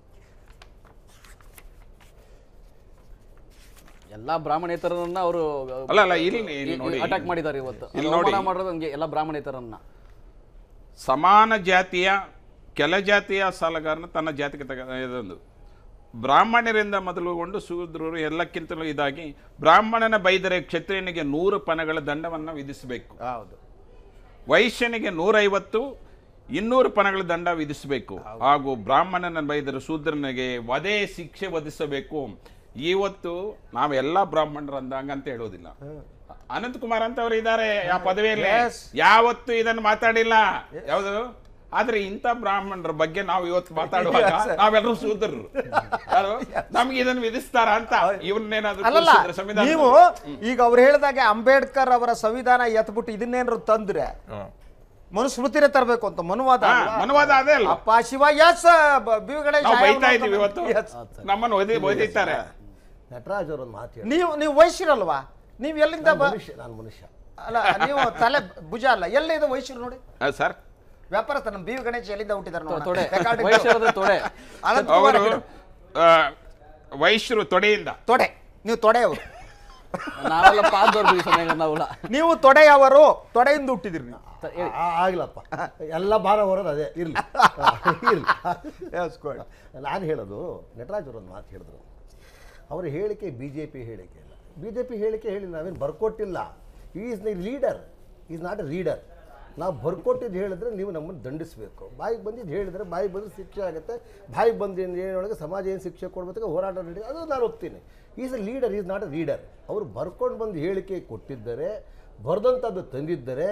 Speaker 9: ಎಲ್ಲ ಬ್ರಾಹ್ಮಣೇತರನ್ನ ಅವರು
Speaker 11: ಅಲ್ಲ, ಅಲ್ಲ, ಇಲ್ಲಿ- ಇಲ್ಲಿ ನೋಡಿ.
Speaker 9: ಅಟ್ಯಾಕ್ ಮಾಡಿದ್ದಾರೆ ಇವತ್ತು
Speaker 11: ಇಲ್ಲಿ
Speaker 9: ಅದು ಅವಮಾನ
Speaker 11: ನೋಡಿ.
Speaker 9: ಮಾಡೋದು ಹಂಗೆ ಎಲ್ಲ ಬ್ರಾಹ್ಮಣೇತರನ್ನ
Speaker 11: ಸಮಾನ ಜಾತಿಯ ಕೆಲ ಜಾತಿಯ ಸಾಲಗಾರನ ತನ್ನ ಜಾತಿಗೆ ತಗ ಇದೊಂದು ಬ್ರಾಹ್ಮಣರಿಂದ ಮೊದಲುಗೊಂಡು ಶೂದ್ರರು ಎಲ್ಲಕ್ಕಿಂತಲೂ ಇದಾಗಿ ಬ್ರಾಹ್ಮಣನ ಬೈದರೆ ಕ್ಷತ್ರಿಯನಿಗೆ ನೂರು ಪಣಗಳ ದಂಡವನ್ನು ವಿಧಿಸಬೇಕು
Speaker 1: ಹೌದು
Speaker 11: ವೈಶ್ಯನಿಗೆ ನೂರೈವತ್ತು ಇನ್ನೂರು ಪಣಗಳ ದಂಡ ವಿಧಿಸಬೇಕು ಹಾಗೂ ಬ್ರಾಹ್ಮಣನ ಬೈದರೆ ಶೂದ್ರನಿಗೆ ವಧೆ ಶಿಕ್ಷೆ ವಧಿಸಬೇಕು ಇವತ್ತು ನಾವೆಲ್ಲ ಬ್ರಾಹ್ಮಣರು ಅಂದಂಗ ಅಂತ ಹೇಳೋದಿಲ್ಲ ಅನಂತ್ ಕುಮಾರ್ ಅಂತ ಅವರು ಇದ್ದಾರೆ ಆ ಪದವಿಯಲ್ಲಿ ಯಾವತ್ತು ಇದನ್ನು ಮಾತಾಡಿಲ್ಲ ಯಾವುದು ಆದ್ರೆ ಇಂಥ ಬ್ರಾಹ್ಮಣರ ಬಗ್ಗೆ ನಾವು ಇವತ್ತು ಮಾತಾಡುವಾಗ
Speaker 1: Yes, sir.
Speaker 11: ನಾವೆಲ್ಲರೂ ಶೂದ್ರರು ಯಾರು? ನಮ್ಗೆ ಇದನ್ನು ವಿಧಿಸ್ತಾರ ಅಂತ ಇವನ್ನೇನಾದ್ರೂ
Speaker 1: ಅಲ್ಲಲ್ಲ
Speaker 11: ಕೂರ್ಸಿದ್ರೆ ಸಂವಿಧಾನ
Speaker 1: ನೀವು ಈಗ ಅವ್ರು ಹೇಳಿದಾಗೆ ಅಂಬೇಡ್ಕರ್ ಅವರ ಸಂವಿಧಾನ ಎತ್ಬಿಟ್ಟು ಇದನ್ನೇನಾದ್ರು ತಂದ್ರೆ ಮನುಸ್ಮೃತಿನೇ ತರಬೇಕು ಅಂತ ಮನುವಾದ
Speaker 11: ಹಾ,
Speaker 1: ಅಲ್ವಾ?
Speaker 11: ಮನುವಾದ ಅದೇ ಅಲ್ವಾ?
Speaker 1: ಅಪ್ಪ ಶಿವ ಎಸ್ ಬಿ ಗಣೇಶ
Speaker 11: ನಾವು
Speaker 1: I am
Speaker 11: ಬೈತಾ
Speaker 1: not
Speaker 11: ಇದೀವಿ ಇವತ್ತು
Speaker 1: Yes.
Speaker 11: ನಮ್ಮನ್ನು ಒದಿ ಒದಿತಾರೆ
Speaker 12: ನಟರಾಜ್ ಅವರೊಂದು ಮಾತು ಹೇಳಿ
Speaker 1: ನೀವು ನೀವು ವೈಶ್ಯರಲ್ವಾ ನೀವು ಎಲ್ಲಿಂದ
Speaker 12: ನಾನು
Speaker 1: ಬ-
Speaker 12: ಮನುಷ್ಯ ನಾನು ಮನುಷ್ಯ
Speaker 1: ಅಲ್ಲ ನೀವು ತಲೆ ಭುಜ ಅಲ್ಲ ಎಲ್ಲಿದೆ ವೈಶ್ಯರು ನೋಡಿ
Speaker 11: ಸರ್
Speaker 1: ವ್ಯಾಪಾರಸ್ಥ ನಮ್ಮ ಬಿ ವಿ ಗಣೇಶ್ ಎಲ್ಲಿಂದ ಹುಟ್ಟಿದಾರೆ ನೋಡೋಣ.
Speaker 9: ತೊಡೆ.
Speaker 1: Recording
Speaker 9: ವೈಶ್ಯರದ ತೊಡೆ.
Speaker 1: ಅನಂತ್ ಕುಮಾರ್
Speaker 11: ಅವರು
Speaker 1: ಹೆಗಡೆ.
Speaker 11: ವೈಶ್ಯರು ತೊಡೆಯಿಂದ
Speaker 1: ತೊಡೆ ನೀವು ತೊಡೆಯವರು
Speaker 9: ನಾವೆಲ್ಲ ಪಾದವ್ರು ಈ ಸಮಯ ನಾವೆಲ್ಲ
Speaker 1: ನೀವು ತೊಡೆಯವರು ತೊಡೆಯಿಂದ ಹುಟ್ಟಿದಿರಿ ನೀವು
Speaker 12: ಆ- ಆಗ್ಲಪ್ಪ ಎಲ್ಲ ಭಾರ ಹೊರೋದು ಅದೇ ಇರ್ಲಿ ಇರ್ಲಿ ನಾನು ಹೇಳೋದು ನಟರಾಜ್ ಅವರೊಂದು ಮಾತು ಹೇಳಿದ್ರು ಅವರ ಹೇಳಿಕೆ ಬಿ ಜೆ ಪಿ ಹೇಳಿಕೆ ಅಲ್ಲ ಬಿ ಜೆ ಪಿ ಹೇಳಿಕೆ ಹೇಳಿ ನಾವೇನು ಬರ್ಕೊಟ್ಟಿಲ್ಲ is the leader is not a reader ನಾವು ಬರ್ಕೊಟ್ಟಿದ್ದು ಹೇಳಿದ್ರೆ ನೀವು ನಮ್ಮನ್ನು ದಂಡಿಸಬೇಕು ಬಾಯಿಗೆ ಬಂದಿದ್ದು ಹೇಳಿದ್ರೆ ಬಾಯಿಗೆ ಬಂದ್ರೆ ಶಿಕ್ಷೆ ಆಗುತ್ತೆ ಬಾಯಿಗೆ ಬಂದು ಏನೊಳಗೆ ಸಮಾಜ ಏನು ಶಿಕ್ಷೆ ಕೊಡ್ಬೇಕು ಹೋರಾಟ ನಡಿ ಅದು ನಾನು ಒಪ್ತೀನಿ is a leader is not a leader ಅವರು ಬರ್ಕೊಂಡು ಬಂದು ಹೇಳಿಕೆ ಕೊಟ್ಟಿದ್ದರೆ ಬರ್ದಂಥದ್ದು ತಂದಿದ್ದರೆ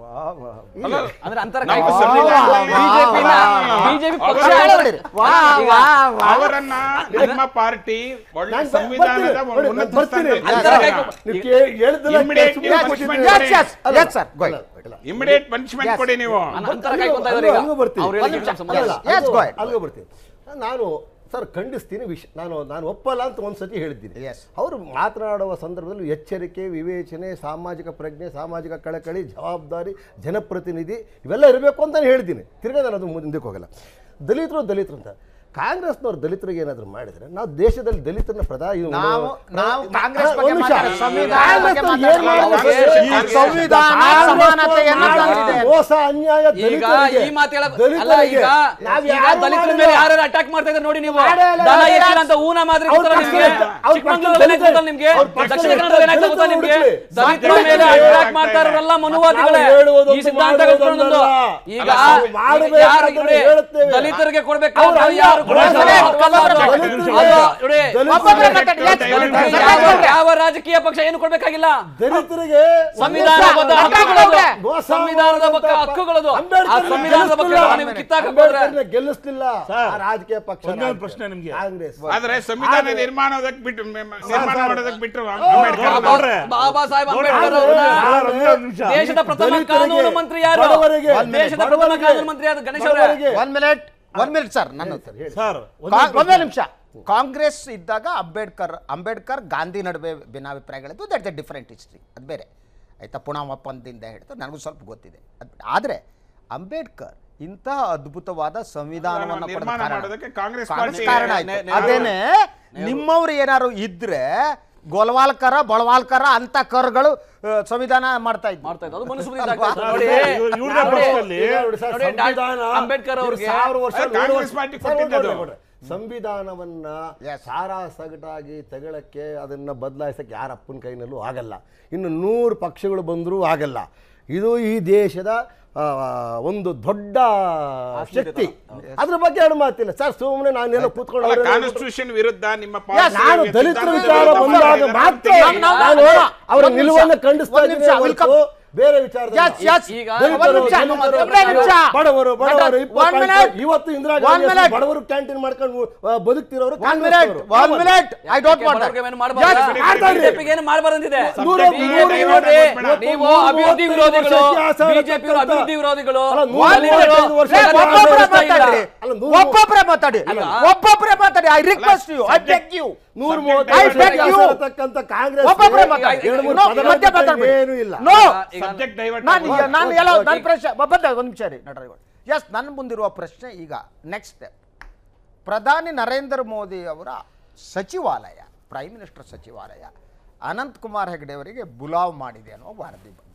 Speaker 9: ಅಂದ್ರೆ ಅಂತರ
Speaker 11: ನಾವು
Speaker 9: ಕಾಯ್ಕೊ-
Speaker 11: ಸಂವಿಧಾನದಲ್ಲಿ
Speaker 9: BJP ನ-
Speaker 11: ಅವರು-
Speaker 9: BJP ಪಕ್ಷ
Speaker 11: ಅವರು-
Speaker 9: ಹೇಳಿದ್ರು. ಈಗ
Speaker 11: ಅವರನ್ನ ನಿಮ್ಮ ಪಾರ್ಟಿ ಒಳ್ಳೆ
Speaker 12: ನಾನು
Speaker 11: ಸಂವಿಧಾನದ
Speaker 12: ಬರ್ತೀನಿ. ನೋಡಿ,
Speaker 11: ಉನ್ನತ
Speaker 12: ನಾನು ಬರ್ತೀನಿ.
Speaker 11: ಸ್ಥಾನದಲ್ಲಿ
Speaker 9: ಅಂತರ ಕಾಯ್ಕೊ-
Speaker 12: ನೀವು ಕೇ- ಹೇಳಿದ್ದೆಲ್ಲ
Speaker 11: Immediate
Speaker 12: ಸುಮ್ಮನೆ
Speaker 11: punishment
Speaker 12: ಕೂತಿದ್ದೀರಿ.
Speaker 11: Yes, yes,
Speaker 12: ಅಲ್ಲ,
Speaker 1: yes, sir. Go ahead.
Speaker 12: ಅಲ್ಲ,
Speaker 11: ಇಮಿಡಿಯೇಟ್ ಪನಿಷ್ಮೆಂಟ್
Speaker 1: Yes.
Speaker 11: ಕೊಡಿ ನೀವು
Speaker 9: ಅನ್- ಅಂತರ ಕಾಯ್ಕೊಂತ ಇದ್ದಾರೆ ಈಗ.
Speaker 12: ಅಲ್ಲಿಗೂ ಬರ್ತೀನಿ.
Speaker 9: ಅವ್ರು ಹೇಳಿದ್ದಕ್ಕೆ
Speaker 12: ಅಲ್ಲ,
Speaker 9: ಸಂಬಂಧ
Speaker 12: ಅಲ್ಲ,
Speaker 9: ಇಲ್ಲ.
Speaker 1: Yes,
Speaker 12: ಅಲ್ಲಿಗೂ-
Speaker 1: go ahead.
Speaker 12: ಅಲ್ಲಿಗೂ ಬರ್ತೀನಿ ನಾನು ಸರ್ ಖಂಡಿಸ್ತೀನಿ ವಿಷ ನಾನು ನಾನು ಒಪ್ಪಲ್ಲ ಅಂತ ಒಂದು ಸತಿ ಹೇಳಿದ್ದೀನಿ
Speaker 1: Yes.
Speaker 12: ಅವರು ಮಾತನಾಡುವ ಸಂದರ್ಭದಲ್ಲಿ ಎಚ್ಚರಿಕೆ ವಿವೇಚನೆ ಸಾಮಾಜಿಕ ಪ್ರಜ್ಞೆ ಸಾಮಾಜಿಕ ಕಳಕಳಿ ಜವಾಬ್ದಾರಿ ಜನಪ್ರತಿನಿಧಿ ಇವೆಲ್ಲ ಇರಬೇಕು ಅಂತ ನಾನು ಹೇಳಿದ್ದೀನಿ ತಿರ್ಗಾ ನಾನು ಅದು ಮುಂದಕ್ಕೆ ಹೋಗಲ್ಲ ದಲಿತರು ದಲಿತರು ಅಂತ ಕಾಂಗ್ರೆಸ್ನವ್ರು ದಲಿತರಿಗೆ ಏನಾದರೂ ಮಾಡಿದ್ರೆ ನಾವು ದೇಶದಲ್ಲಿ ದಲಿತರನ್ನ ಪ್ರಧಾನ ಇವ್ನು-
Speaker 1: ನಾವು ನಾವು
Speaker 12: ನಾ-
Speaker 1: ಕಾಂಗ್ರೆಸ್
Speaker 12: ಹಾ,
Speaker 1: ಬಗ್ಗೆ
Speaker 12: ಒಂದು ನಿಮಿಷ.
Speaker 1: ಮಾತಾಡೋದು. ಸಂವಿಧಾನ ಬಗ್ಗೆ
Speaker 12: ಕಾಂಗ್ರೆಸ್ನವ್ರು ಏನ್
Speaker 1: ಮಾತಾಡೋದು.
Speaker 12: ಮಾಡಿದ್ರು?
Speaker 1: ಈ ಸಂವಿಧಾನ
Speaker 12: ಕಾಂಗ್ರೆಸ್ನವ್ರು
Speaker 1: ಸಮಾನತೆಯನ್ನ
Speaker 12: ಮಾಡಿದ
Speaker 1: ತಂದಿದೆ.
Speaker 12: ಮೋಸ ಅನ್ಯಾಯ
Speaker 9: ಈಗ
Speaker 12: ದಲಿತರಿಗೆ.
Speaker 9: ಈ ಮಾತು ಹೇಳಕ್ ಅಲ್ಲ
Speaker 12: ದಲಿತರಿಗೆ.
Speaker 9: ಈಗ
Speaker 12: ನಾವ್
Speaker 9: ಈಗ
Speaker 12: ಯಾರು
Speaker 9: ದಲಿತರ
Speaker 12: ಮಾಡಿಲ್ಲ.
Speaker 9: ಮೇಲೆ ಯಾರು ಅಟ್ಯಾಕ್ ಮಾಡ್ತಾ ಇದ್ದಾರೆ ನೋಡಿ ನೀವು
Speaker 12: ಮಾಡೇ ಇಲ್ಲ,
Speaker 9: ದನ
Speaker 12: ಇಲ್ಲ.
Speaker 9: ಎತ್ತಿಲ್ಲ ಅಂತ ಊನ ಮಾದ್ರಿ
Speaker 12: ಅವ್ರ
Speaker 9: ಗೊತ್ತಲ್ಲ
Speaker 12: ಪಕ್ಷದ
Speaker 9: ನಿಮ್ಗೆ
Speaker 12: ಅವ್ರ
Speaker 9: ಚಿಕ್ಕಮಂಗ್ಳೂರಲ್ಲಿ
Speaker 12: ಪಕ್ಷದ
Speaker 9: ಏನಾಗ್ತದೆ ನಿಮ್ಗೆ
Speaker 12: ಅವ್ರ ಪಕ್ಷದ
Speaker 9: ದಕ್ಷಿಣ ಕನ್ನಡದಲ್ಲಿ ಏನಾಗ್ತದೆ ಗೊತ್ತಾ ನಿಮ್ಗೆ
Speaker 12: ದಲಿತರು
Speaker 9: ದಲಿತರ
Speaker 12: ದಲಿತರು
Speaker 9: ಮೇಲೆ
Speaker 12: ದಲಿತರು
Speaker 9: ಅಟ್ಯಾಕ್ ಮಾಡ್ತಾ ಇರೋರೆಲ್ಲ ಮನುವಾದಿಗಳೇ
Speaker 12: ನಾವು ಹೇಳುವುದೊಂದು
Speaker 9: ಈ ಸಿದ್ಧಾಂತ
Speaker 12: ಮಾಡುವುದೊಂದು
Speaker 9: ಇಟ್ಕೊಂಡು ಈಗ
Speaker 12: ಅಲ್ಲ, ನಾವು ಮಾಡಬೇಕು
Speaker 9: ಯಾರು
Speaker 12: ಅಂತ
Speaker 9: ನೋಡಿ,
Speaker 12: ಹೇಳುತ್ತೇವೆ.
Speaker 9: ದಲಿತರಿಗೆ ಕೊಡ್ಬೇಕು
Speaker 12: ಅವ್ರು
Speaker 9: ಅಂತ
Speaker 12: ಅಲ್ಲ,
Speaker 9: ಯಾರು ಕೊಡೋದು?
Speaker 12: ದಲಿತರಿಗೆ
Speaker 9: ಅಲ್ಲ, ಅದು-
Speaker 12: ದಲಿತರಿಗೆ
Speaker 9: ಅದು ನೋಡಿ,
Speaker 12: ಒಬ್ಬೊಬ್ಬರೇ
Speaker 1: ಮಾತಾಡಿ, yes,
Speaker 9: ದಲಿತರಿಗೆ ಯಾವ ಯಾವ ರಾಜಕೀಯ ಪಕ್ಷ ಏನು ಕೊಡ್ಬೇಕಾಗಿಲ್ಲ
Speaker 12: ದಲಿತರಿಗೆ
Speaker 9: ಸಂವಿಧಾನಬದ್ಧ ಹಕ್ಕುಗಳದು
Speaker 12: ಮೋಸ
Speaker 9: ಸಂವಿಧಾನದ ಬಗ್ಗೆ
Speaker 12: ಮಾಡುವಂತ
Speaker 9: ಹಕ್ಕುಗಳದು ಆ
Speaker 12: ಅಂಬೇಡ್ಕರ್ನ
Speaker 9: ಸಂವಿಧಾನದ ಬಗ್ಗೆ
Speaker 12: ಗೆಲ್ಲಿಸ್ಲಿಲ್ಲ.
Speaker 9: ನೀವು ಕಿತ್ತಾಕಕ್ಕೆ ಹೋದ್ರೆ
Speaker 12: ಅಂಬೇಡ್ಕರ್ನ ಗೆಲ್ಲಿಸ್ಲಿಲ್ಲ
Speaker 10: ಸರ್,
Speaker 12: ಆ ರಾಜಕೀಯ ಪಕ್ಷ
Speaker 10: ಒಂದೇ ಒಂದು ಪ್ರಶ್ನೆ ನಿಮ್ಗೆ.
Speaker 12: ಕಾಂಗ್ರೆಸ್
Speaker 11: ಆದ್ರೆ ಸಂವಿಧಾನ ನಿರ್ಮಾಣದಕ್ಕೆ ಬಿಟ್ಟು ನಿರ್ಮಾಣ ಮಾಡೋದಕ್ಕೆ ಬಿಟ್ಟು
Speaker 10: ನೋಡ್ರೆ,
Speaker 11: ಅಂಬೇಡ್ಕರ್
Speaker 10: ನೋಡ್ರೆ.
Speaker 9: ಬಾಬಾ ಸಾಹೇಬ್
Speaker 10: ನೋಡಿ,
Speaker 9: ಅಂಬೇಡ್ಕರ್
Speaker 10: ಆದ್ರೆ-
Speaker 9: ಅವ್ರನ್ನ
Speaker 10: ಆದ್ರೆ ಒಂದು ನಿಮಿಷ.
Speaker 9: ದೇಶದ ಪ್ರಥಮ
Speaker 12: ದಲಿತರಿಗೆ,
Speaker 9: ಕಾನೂನು ಮಂತ್ರಿ ಯಾರು
Speaker 12: ಬಡವರಿಗೆ,
Speaker 9: ದೇಶದ ಪ್ರಥಮ
Speaker 12: ಬಡವರಿಗೆ,
Speaker 9: ಕಾನೂನು ಮಂತ್ರಿ ಯಾರು ಗಣೇಶ್ ಅವರೇ
Speaker 12: ಬಡವರಿಗೆ.
Speaker 1: One minute one minute sir ನನ್ನ
Speaker 10: ಸರ್
Speaker 1: ಕಾ- ಒಂದೇ ನಿಮಿಷ ಕಾಂಗ್ರೆಸ್ ಇದ್ದಾಗ ಅಂಬೇಡ್ಕರ್ ಅಂಬೇಡ್ಕರ್ ಗಾಂಧಿ ನಡುವೆ ಭಿನ್ನಾಭಿಪ್ರಾಯಗಳಿದ್ದು ದಟ್ ದ ಡಿಫರೆಂಟ್ ಹಿಸ್ಟ್ರಿ ಅದು ಬೇರೆ ಆಯ್ತಾ ಪುಣಾ ಒಪ್ಪಂದದಿಂದ ಹಿಡಿದು ನನಗೂ ಸ್ವಲ್ಪ ಗೊತ್ತಿದೆ ಅದ್- ಆದ್ರೆ ಅಂಬೇಡ್ಕರ್ ಇಂತಹ ಅದ್ಭುತವಾದ ಸಂವಿಧಾನವನ್ನು ಕೊಡೋದು
Speaker 11: ನಿರ್ಮಾಣ
Speaker 1: ಕಾರಣ-
Speaker 11: ಮಾಡೋದಕ್ಕೆ ಕಾಂಗ್ರೆಸ್
Speaker 1: ಕಾಂಗ್ರೆಸ್
Speaker 11: ಪಾರ್ಟಿ
Speaker 1: ಕಾರಣ
Speaker 9: ನೆ-
Speaker 1: ಆಯ್ತು
Speaker 9: ನೆ-
Speaker 1: ಅದೇನೆ ನಿಮ್ಮವ್ರು ಏನಾರು ಇದ್ರೆ ಗೊಲವಾಲ್ಕರ ಬಳವಾಲ್ಕರ ಅಂತ ಕರ್ಗಳು ಆ, ಸಂವಿಧಾನ ಮಾಡ್ತಾ ಇದ್ರು
Speaker 9: ಮಾಡ್ತಾ ಇದ್ದು ಅದು ಮನುಸ್ಮೃತಿ ಆಗ್ತಾ ಇತ್ತು.
Speaker 10: ಸರ್,
Speaker 9: ನೋಡಿ
Speaker 10: ಇವ್ರ- ಇವ್ರದೇ
Speaker 9: ನೋಡಿ,
Speaker 10: ಪಕ್ಷದಲ್ಲಿ
Speaker 12: ಈಗ ನೋಡಿ ಸರ್,
Speaker 9: ನೋಡಿ, ಡಾ-
Speaker 12: ಸಂವಿಧಾನ
Speaker 9: ಅಂಬೇಡ್ಕರ್ ಅವ್ರಿಗೆ
Speaker 12: ಸಾವಿರ ವರ್ಷ
Speaker 11: ಅದು
Speaker 12: ನೂರು
Speaker 11: ಕಾಂಗ್ರೆಸ್
Speaker 12: ವರ್ಷ-
Speaker 11: ಪಾರ್ಟಿ
Speaker 12: ಸರ್,
Speaker 11: ಕೊಟ್ಟಿದ್ದು
Speaker 12: ನೋಡ್ರಿ,
Speaker 11: ಅದು.
Speaker 12: ನೋಡ್ರಿ. ಸಂವಿಧಾನವನ್ನ ಸಾರಾ ಸಗಟಾಗಿ ತಗೊಳಕ್ಕೆ ಅದನ್ನ ಬದಲಾಯಿಸಕ್ಕೆ ಯಾರ ಅಪ್ಪನ ಕೈನಲ್ಲೂ ಆಗಲ್ಲ ಇನ್ನು ನೂರು ಪಕ್ಷಗಳು ಬಂದರೂ ಆಗಲ್ಲ ಇದು ಈ ದೇಶದ ಆ, ಒಂದು ದೊಡ್ಡ ಶಕ್ತಿ ಅದ್ರ ಬಗ್ಗೆ ಎರಡು ಮಾತಿಲ್ಲ ಸರ್ ಸುಮ್ಮನೆ ನಾನೆಲ್ಲ ಕೂತ್ಕೊಂಡು ಅವ್ರೆಲ್ಲ
Speaker 11: ಕಾನ್ಸ್ಟಿಟ್ಯೂಷನ್ ವಿರುದ್ಧ ನಿಮ್ಮ
Speaker 12: Yes,
Speaker 11: ಪಾರ್ಟಿ
Speaker 12: ನಾನು
Speaker 11: ವಿರುದ್ಧ
Speaker 12: ದಲಿತರ
Speaker 11: ಸಿದ್ಧಾಂತದ
Speaker 12: ವಿಚಾರ
Speaker 11: ವಿರುದ್ಧ
Speaker 12: ಬಂದಾಗ
Speaker 11: ಮಾಡಿದ್ದಾರೆ
Speaker 12: ಮಾತ್ರ
Speaker 11: ಅಂತ
Speaker 1: ನಾವು-
Speaker 12: ನಾನು
Speaker 1: ನಾವು-
Speaker 12: ಅವರ
Speaker 1: ಒಂದ್ ನಿಮಿಷ,
Speaker 12: ನಿಲುವನ್ನು ಖಂಡಿಸ್ತಾ
Speaker 1: ಒಂದ್ ನಿಮಿಷ,
Speaker 12: ಇದ್ದೀನಿ
Speaker 1: will
Speaker 12: ಹೊರತು ಬೇರೆ ವಿಚಾರದಲ್ಲಿ
Speaker 1: Yes, yes.
Speaker 9: ಈಗ
Speaker 12: ದಲಿತರು,
Speaker 1: ಒಂದ್ ನಿಮಿಷ,
Speaker 12: ದಲಿತರು,
Speaker 1: ಒಂದೇ ನಿಮಿಷ.
Speaker 12: ಬಡವರು ಬಡವರು
Speaker 1: One
Speaker 12: ಇಪ್ಪತ್ತು
Speaker 1: minute.
Speaker 12: ಇವತ್ತು ಇಂದಿರಾ
Speaker 1: One
Speaker 12: ಗಾಂಧಿ ಹೆಸರು
Speaker 1: minute.
Speaker 12: ಬಡವರು ಕ್ಯಾಂಟೀನ್ ಮಾಡ್ಕೊಂಡು ಆ, ಬದುಕ್ತಿರೋರು
Speaker 1: ಒನ್
Speaker 12: ಕಾಂಗ್ರೆಸ್
Speaker 1: ಮಿನಿಟ್
Speaker 12: ಅವರು.
Speaker 1: ಒನ್ ಮಿನಿಟ್ ಐ ಡೋಂಟ್
Speaker 9: ಯಾಕೆ
Speaker 1: ವಾಂಟ್
Speaker 9: ಬಡವ್ರಿಗೆ ಏನು ಮಾಡ್ಬಾರ್ದಾ?
Speaker 12: Yes, ಮಾಡ್ತಾರೆ.
Speaker 9: BJP ಗೆ ಏನು ಮಾಡ್ಬಾರ್ದಂತಿದೆ
Speaker 12: ನೂರ-
Speaker 9: BJP
Speaker 12: ನೂರ-
Speaker 9: ನೋಡ್ರಿ,
Speaker 12: ನೂರ-
Speaker 9: ನೀವು
Speaker 12: ನೂರ-
Speaker 9: ಅಭಿವೃದ್ಧಿ
Speaker 12: ನೂರ-
Speaker 9: ವಿರೋಧಿಗಳು
Speaker 12: ಇತಿಹಾಸ
Speaker 9: ಬಿಜೆಪಿ
Speaker 12: ಇರತಕ್ಕಂಥ-
Speaker 9: ಅಭಿವೃದ್ಧಿ ವಿರೋಧಿಗಳು
Speaker 12: ಅಲ್ಲ, ನೂರ-
Speaker 9: ದಲಿತರು,
Speaker 12: ನೂರೈವತ್ತೈದು ವರ್ಷ
Speaker 9: ಜಗತ್ತಿನ
Speaker 1: ಒಬ್ಬೊಬ್ಬರೇ
Speaker 9: ವ್ಯವಸ್ಥೆ ಇಲ್ಲ.
Speaker 1: ಮಾತಾಡ್ರಿ
Speaker 12: ಅಲ್ಲ, ನೂರ-
Speaker 1: ಒಬ್ಬೊಬ್ಬರೇ ಮಾತಾಡಿ ಒಬ್ಬೊಬ್ಬರೇ ಮಾತಾಡಿ I request you I beg you
Speaker 12: ನೂರ
Speaker 11: Subject
Speaker 12: ಮೂವತ್ತೈದು
Speaker 1: I beg
Speaker 12: ಇತಿಹಾಸ
Speaker 1: you.
Speaker 12: ಇರತಕ್ಕಂಥ ಕಾಂಗ್ರೆಸ್
Speaker 1: ಒಬ್ಬೊಬ್ಬರೇ ಮಾತಾಡಿ
Speaker 12: ಎರಡು ಮೂರು
Speaker 1: No,
Speaker 12: ಪದಗಳ
Speaker 1: ಮಧ್ಯೆ
Speaker 12: ಬಿಟ್ಟು
Speaker 1: ಮಾತಾಡ್ಬೇಡಿ.
Speaker 12: ಏನೂ ಇಲ್ಲ
Speaker 1: ನೋ
Speaker 9: ಈಗ
Speaker 11: ಸಬ್ಜೆಕ್ಟ್ ಡೈವರ್ಟ್
Speaker 1: ನಾನು ಈಗ ನಾನು ಎಲ್ಲ
Speaker 12: ಓಕೆ.
Speaker 1: ನನ್ನ ಪ್ರಶ್ನೆ ಬದ್ದ ಒಂದು ನಿಮಿಷ ರೀ ನಡ್ರಿ ಎಸ್ ನನ್ನ ಮುಂದಿರುವ ಪ್ರಶ್ನೆ ಈಗ ನೆಕ್ಸ್ಟ್ ಪ್ರಧಾನಿ ನರೇಂದ್ರ ಮೋದಿ ಅವರ ಸಚಿವಾಲಯ ಪ್ರೈಮ್ ಮಿನಿಸ್ಟರ್ ಸಚಿವಾಲಯ ಅನಂತ್ ಕುಮಾರ್ ಹೆಗಡೆ ಅವರಿಗೆ ಬುಲಾವ್ ಮಾಡಿದೆ ಅನ್ನೋ ವರದಿ ಬಂದಿದೆ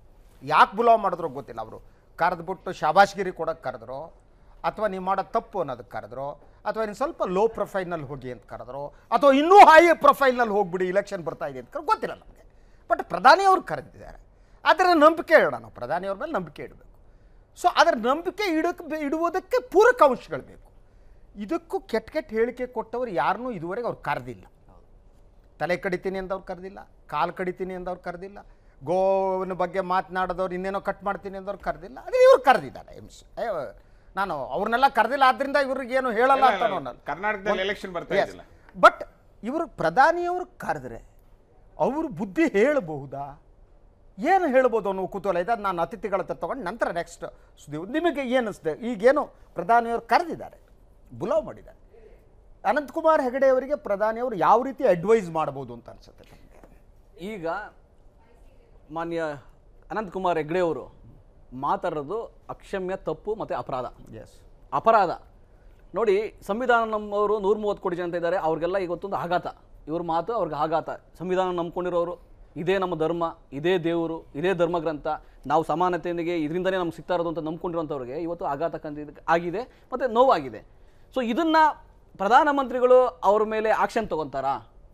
Speaker 1: ಯಾಕೆ ಬುಲಾವ್ ಮಾಡಿದ್ರು ಗೊತ್ತಿಲ್ಲ ಅವರು ಕರೆದ್ಬಿಟ್ಟು ಶಾಬಾಷ್ಗಿರಿ ಕೊಡೋಕೆ ಕರೆದ್ರು ಅಥವಾ ನೀವು ಮಾಡೋ ತಪ್ಪು ಅನ್ನೋದಕ್ಕೆ ಕರೆದ್ರು ಅಥವಾ ಇನ್ನು ಸ್ವಲ್ಪ ಲೋ ಪ್ರೊಫೈಲ್ನಲ್ಲಿ ಹೋಗಿ ಅಂತ ಕರೆದ್ರು ಅಥವಾ ಇನ್ನೂ ಹೈ ಪ್ರೊಫೈಲ್ನಲ್ಲಿ ಹೋಗ್ಬಿಡಿ ಇಲೆಕ್ಷನ್ ಬರ್ತಾ ಇದೆ ಅಂತ ಕರೆ- ಗೊತ್ತಿಲ್ಲ ನಮಗೆ ಬಟ್ ಪ್ರಧಾನಿಯವರು ಕರೆದಿದ್ದಾರೆ ಅದರ ನಂಬಿಕೆ ಇಡೋಣ ನಾವು ಪ್ರಧಾನಿಯವ್ರ ಮೇಲೆ ನಂಬಿಕೆ ಇಡಬೇಕು ಸೊ ಅದರ ನಂಬಿಕೆ ಇಡಕ್ಕೆ ಇಡುವುದಕ್ಕೆ ಪೂರಕ ಅಂಶಗಳು ಬೇಕು ಇದಕ್ಕೂ ಕೆಟ್ಟ ಕೆಟ್ಟ ಹೇಳಿಕೆ ಕೊಟ್ಟವರು ಯಾರನ್ನೂ ಇದುವರೆಗೆ ಅವ್ರು ಕರೆದಿಲ್ಲ ತಲೆ ಕಡಿತೀನಿ ಅಂತ ಅವ್ರು ಕರೆದಿಲ್ಲ ಕಾಲು ಕಡಿತೀನಿ ಅಂತ ಅವ್ರು ಕರೆದಿಲ್ಲ ಗೋವಿನ ಬಗ್ಗೆ ಮಾತನಾಡಿದವ್ರು ಇನ್ನೇನೋ ಕಟ್ ಮಾಡ್ತೀನಿ ಅಂದವ್ರು ಕರೆದಿಲ್ಲ ಅದೇ ಇವ್ರು ಕರೆದಿದ್ದಾರೆ ಎಮ್ ಸಿ ನಾನು ಅವ್ರನ್ನೆಲ್ಲ ಕರೆದಿಲ್ಲ ಆದ್ರಿಂದ ಇವ್ರಿಗೇನು ಹೇಳಲ್ಲ ಅಂತ ಅನ್ನೋಲ್ಲ.
Speaker 11: ಕರ್ನಾಟಕದಲ್ಲಿ ಎಲೆಕ್ಷನ್ ಬರ್ತಾ
Speaker 1: Yes.
Speaker 11: ಇದ್ದಿಲ್ಲ
Speaker 1: ಬಟ್ ಇವರು ಪ್ರಧಾನಿಯವರು ಕರೆದ್ರೆ ಅವರು ಬುದ್ಧಿ ಹೇಳಬಹುದಾ ಏನು ಹೇಳ್ಬೋದು ಅನ್ನೋ ಕುತೂಹಲ ಇದೆ ಅದು ನಾನು ಅತಿಥಿಗಳ ಹತ್ರ ತಗೊಂಡು ನಂತರ ನೆಕ್ಸ್ಟ್ ಸುದ್ದಿ ನಿಮಗೆ ಏನಿಸ್ದೆ ಈಗೇನು ಪ್ರಧಾನಿಯವರು ಕರೆದಿದ್ದಾರೆ ಬುಲಾವ್ ಮಾಡಿದ್ದಾರೆ ಅನಂತಕುಮಾರ್ ಹೆಗಡೆ ಅವರಿಗೆ ಪ್ರಧಾನಿಯವರು ಯಾವ ರೀತಿ ಅಡ್ವೈಸ್ ಮಾಡ್ಬೋದು ಅಂತ ಅನ್ಸುತ್ತೆ ನಿಮಗೆ
Speaker 9: ಈಗ ಮಾನ್ಯ ಅನಂತಕುಮಾರ್ ಹೆಗ್ಡೆ ಅವರು ಮಾತಾಡೋದು ಅಕ್ಷಮ್ಯ ತಪ್ಪು ಮತ್ತು ಅಪರಾಧ
Speaker 1: ಎಸ್
Speaker 9: ಅಪರಾಧ ನೋಡಿ ಸಂವಿಧಾನ ನಮ್ಮವರು ನೂರ ಮೂವತ್ತು ಕೋಟಿ ಜನತೆ ಇದ್ದಾರೆ ಅವ್ರಿಗೆಲ್ಲ ಇವತ್ತೊಂದು ಆಘಾತ ಇವ್ರ ಮಾತು ಅವ್ರಿಗೆ ಆಘಾತ ಸಂವಿಧಾನ ನಂಬ್ಕೊಂಡಿರೋರು ಇದೇ ನಮ್ಮ ಧರ್ಮ ಇದೇ ದೇವರು ಇದೇ ಧರ್ಮಗ್ರಂಥ ನಾವು ಸಮಾನತೆಗೆ ಇದರಿಂದನೇ ನಮ್ಗೆ ಸಿಗ್ತಾ ಇರೋದು ಅಂತ ನಂಬ್ಕೊಂಡಿರೋಂಥವ್ರಿಗೆ ಇವತ್ತು ಆಘಾತ ಕಂದಿದ್ ಆಗಿದೆ ಮತ್ತು ನೋವಾಗಿದೆ ಸೊ ಇದನ್ನು ಪ್ರಧಾನಮಂತ್ರಿಗಳು ಅವ್ರ ಮೇಲೆ ಆಕ್ಷನ್ ತಗೊತಾರಾ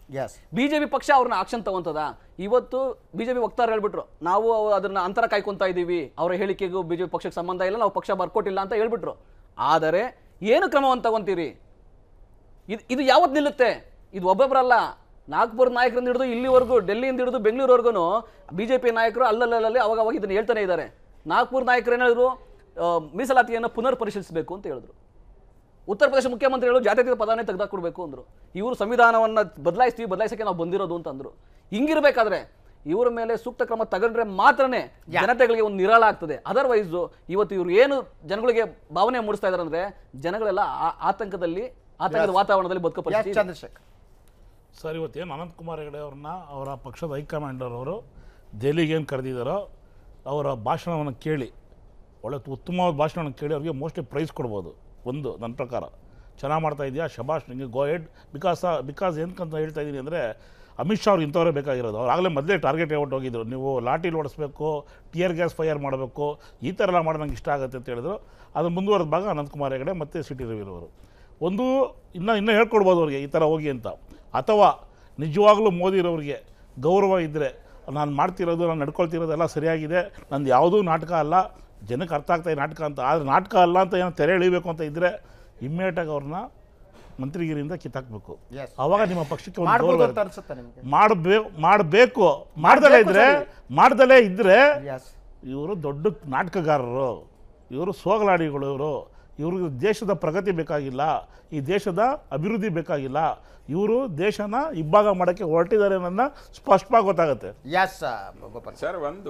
Speaker 1: ಎಸ್
Speaker 9: ಬಿಜೆಪಿ ಪಕ್ಷ ಅವ್ರನ್ನ ಆಕ್ಷನ್ ತಗೊಂತದ ಇವತ್ತು ಬಿಜೆಪಿ ವಕ್ತಾರ ಹೇಳ್ಬಿಟ್ರು ನಾವು ಅವ್- ಅದನ್ನ ಅಂತರ ಕಾಯ್ಕೊಂತ ಇದೀವಿ ಅವರ ಹೇಳಿಕೆಗೂ ಬಿಜೆಪಿ ಪಕ್ಷಕ್ಕೆ ಸಂಬಂಧ ಇಲ್ಲ ನಾವು ಪಕ್ಷ ಬರ್ಕೊಟ್ಟಿಲ್ಲ ಅಂತ ಹೇಳ್ಬಿಟ್ರು ಆದರೆ ಏನು ಕ್ರಮವನ್ನು ತಗೊಂತೀರಿ ಇದು ಇದು ಯಾವತ್ತು ನಿಲ್ಲುತ್ತೆ ಇದು ಒಬ್ಬೊಬ್ಬರಲ್ಲ ನಾಗ್ಪುರ ನಾಯಕರಿಂದ ಹಿಡಿದು ಇಲ್ಲಿವರೆಗೂ ಡೆಲ್ಲಿಯಿಂದ ಹಿಡಿದು ಬೆಂಗಳೂರುವರೆಗೂ ಬಿಜೆಪಿ ನಾಯಕರು ಅಲ್ಲಲ್ಲಲ್ಲಿ ಅವಾಗ ಅವಾಗ ಇದನ್ನು ಹೇಳ್ತಾನೆ ಇದ್ದಾರೆ ನಾಗ್ಪುರ ನಾಯಕರು ಏನು ಹೇಳಿದ್ರು ಆ, ಮೀಸಲಾತಿಯನ್ನು ಪುನರ್ ಪರಿಶೀಲಿಸಬೇಕು ಅಂತ ಹೇಳಿದ್ರು ಉತ್ತರ ಪ್ರದೇಶ ಮುಖ್ಯಮಂತ್ರಿಗಳು ಜಾತ್ಯತೀತ ಪದಾನೇ ತೆಗೆದಾಕೊಡ್ಬೇಕು ಅಂದ್ರು ಇವರು ಸಂವಿಧಾನವನ್ನು ಬದಲಾಯಿಸ್ತೀವಿ ಬದಲಾಯಿಸಕ್ಕೆ ನಾವು ಬಂದಿರೋದು ಅಂತ ಅಂದ್ರು ಹಿಂಗಿರ್ಬೇಕಾದ್ರೆ ಇವರ ಮೇಲೆ ಸೂಕ್ತ ಕ್ರಮ ತಗೊಂಡ್ರೆ ಮಾತ್ರನೇ ಜನತೆಗಳಿಗೆ ಒಂದು ನಿರಾಳ ಆಗ್ತದೆ ಅದರ್ವೈಸ್ ಇವತ್ತು ಇವರು ಏನು ಜನಗಳಿಗೆ ಭಾವನೆ ಮೂಡಿಸ್ತಾ ಇದಾರೆ ಅಂದ್ರೆ ಜನಗಳೆಲ್ಲ ಆ- ಆತಂಕದಲ್ಲಿ ಆತಂಕದ
Speaker 1: Yes.
Speaker 9: ವಾತಾವರಣದಲ್ಲಿ ಬದುಕೋ
Speaker 1: ಎಸ್
Speaker 9: ಪರಿಸ್ಥಿತಿ ಇದೆ.
Speaker 1: ಚಂದ್ರಶೇಖರ್
Speaker 10: ಸರ್ ಇವತ್ತೇನು ಅನಂತಕುಮಾರ್ ಹೆಗಡೆ ಅವ್ರನ್ನ ಅವರ ಪಕ್ಷದ ಹೈಕಮಾಂಡರ್ ಅವರು ದೆಹಲಿಗೆ ಏನು ಕರೆದಿದ್ದಾರೋ ಅವರ ಭಾಷಣವನ್ನು ಕೇಳಿ ಒಳ್ಳೆ ಉತ್ತಮವಾದ ಭಾಷಣವನ್ನು ಕೇಳಿ ಅವ್ರಿಗೆ ಮೋಸ್ಟ್ಲಿ ಪ್ರೈಸ್ ಕೊಡ್ಬೋದು ಒಂದು ನನ್ನ ಪ್ರಕಾರ ಚೆನ್ನಾಗಿ ಮಾಡ್ತಾ ಇದೆಯಾ ಶಬಾಷ್ ನಿಮಗೆ ಗೋ ಹೆಡ್ ಬಿಕಾಸ್ ಬಿಕಾಸ್ ಏನಕ್ಕಂತ ಹೇಳ್ತಾ ಇದ್ದೀನಿ ಅಂದರೆ ಅಮಿತ್ ಶಾ ಅವ್ರಿಗೆ ಇಂಥವರೇ ಬೇಕಾಗಿರೋದು ಅವ್ರು ಆಗಲೇ ಮೊದಲೇ ಟಾರ್ಗೆಟ್ ಹೇಳ್ಬಿಟ್ಟು ಹೋಗಿದ್ರು ನೀವು ಲಾಟಿಲಿ ಓಡಿಸ್ಬೇಕು ಟಿಯರ್ ಗ್ಯಾಸ್ ಫೈರ್ ಮಾಡಬೇಕು ಈ ಥರ ಎಲ್ಲ ಮಾಡೋದು ನಂಗೆ ಇಷ್ಟ ಆಗುತ್ತೆ ಅಂತ ಹೇಳಿದ್ರು ಅದು ಮುಂದುವರೆದ ಭಾಗ ಅನಂತಕುಮಾರ್ ಹೆಗಡೆ ಮತ್ತು ಸಿ ಟಿ ರವಿರವರು ಒಂದು ಇನ್ನೂ ಇನ್ನೂ ಹೇಳ್ಕೊಡ್ಬೋದು ಅವ್ರಿಗೆ ಈ ಥರ ಹೋಗಿ ಅಂತ ಅಥವಾ ನಿಜವಾಗ್ಲೂ ಮೋದಿರವ್ರಿಗೆ ಗೌರವ ಇದ್ದರೆ ನಾನು ಮಾಡ್ತಿರೋದು ನಾನು ನಡ್ಕೊಳ್ತಿರೋದೆಲ್ಲ ಸರಿಯಾಗಿದೆ ನಂದು ಯಾವುದೂ ನಾಟಕ ಅಲ್ಲ ಜನಕ್ಕೆ ಅರ್ಥ ಆಗ್ತಾ ಇದೆ ನಾಟಕ ಅಂತ ಆದರೆ ನಾಟಕ ಅಲ್ಲ ಅಂತ ಏನೋ ತೆರೆ ಎಳಿಬೇಕು ಅಂತ ಇದ್ದರೆ ಇಮ್ಮಿಡಿಯೇಟಾಗಿ ಅವ್ರನ್ನ ಮಂತ್ರಿಗಿರಿಯಿಂದ ಕಿತ್ತಾಕ್ಬೇಕು
Speaker 1: Yes.
Speaker 10: ಅವಾಗ ನಿಮ್ಮ ಪಕ್ಷಕ್ಕೆ ಒಂದು
Speaker 1: ಮಾಡ್ಬೋದು
Speaker 10: ಗೌರವ
Speaker 1: ಅಂತ
Speaker 10: ಇರುತ್ತೆ.
Speaker 1: ಅನ್ಸುತ್ತೆ ನಿಮ್ಗೆ?
Speaker 10: ಮಾಡಬೇಕು ಮಾಡಬೇಕು ಮಾಡ್ದಲೇ
Speaker 1: ಮಾಡ್ಬೇಕು
Speaker 10: ಇದ್ರೆ
Speaker 1: ಸರಿ.
Speaker 10: ಮಾಡ್ದಲೇ ಇದ್ದರೆ
Speaker 1: Yes.
Speaker 10: ಇವರು ದೊಡ್ಡ ನಾಟಕಗಾರರು ಇವರು ಸೋಗಲಾಡಿಗಳು ಇವರು ಇವ್ರಿಗೆ ದೇಶದ ಪ್ರಗತಿ ಬೇಕಾಗಿಲ್ಲ ಈ ದೇಶದ ಅಭಿವೃದ್ಧಿ ಬೇಕಾಗಿಲ್ಲ ಇವರು ದೇಶನ ಇಬ್ಬಾಗ ಮಾಡೋಕ್ಕೆ ಹೊರಟಿದ್ದಾರೆ ನನ್ನ ಸ್ಪಷ್ಟವಾಗಿ ಗೊತ್ತಾಗುತ್ತೆ
Speaker 1: ಎಸ್ ಗೋಪಾಲ್
Speaker 11: ಸರ್ ಒಂದು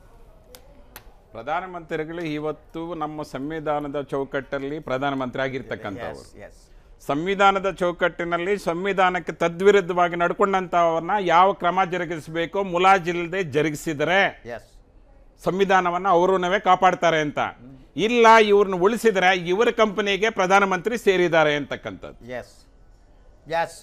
Speaker 11: ಪ್ರಧಾನಮಂತ್ರಿಗಳು ಇವತ್ತು ನಮ್ಮ ಸಂವಿಧಾನದ ಚೌಕಟ್ಟಲ್ಲಿ ಪ್ರಧಾನಮಂತ್ರಿ ಆಗಿರ್ತಕ್ಕಂಥವ್ರು
Speaker 1: ಎಸ್
Speaker 11: ಸಂವಿಧಾನದ ಚೌಕಟ್ಟಿನಲ್ಲಿ ಸಂವಿಧಾನಕ್ಕೆ ತದ್ವಿರುದ್ಧವಾಗಿ ನಡ್ಕೊಂಡಂಥವ್ರನ್ನ ಯಾವ ಕ್ರಮ ಜರುಗಿಸಬೇಕೋ ಮುಲಾಜಿಲ್ಲದೆ ಜರುಗಿಸಿದರೆ
Speaker 1: ಎಸ್
Speaker 11: ಸಂವಿಧಾನವನ್ನು ಅವರೂನವೇ ಕಾಪಾಡ್ತಾರೆ ಅಂತ ಇಲ್ಲ ಇವ್ರನ್ನ ಉಳಿಸಿದರೆ ಇವರ ಕಂಪನಿಗೆ ಪ್ರಧಾನಮಂತ್ರಿ ಸೇರಿದ್ದಾರೆ ಅಂತಕ್ಕಂಥದ್ದು
Speaker 1: ಎಸ್ ಎಸ್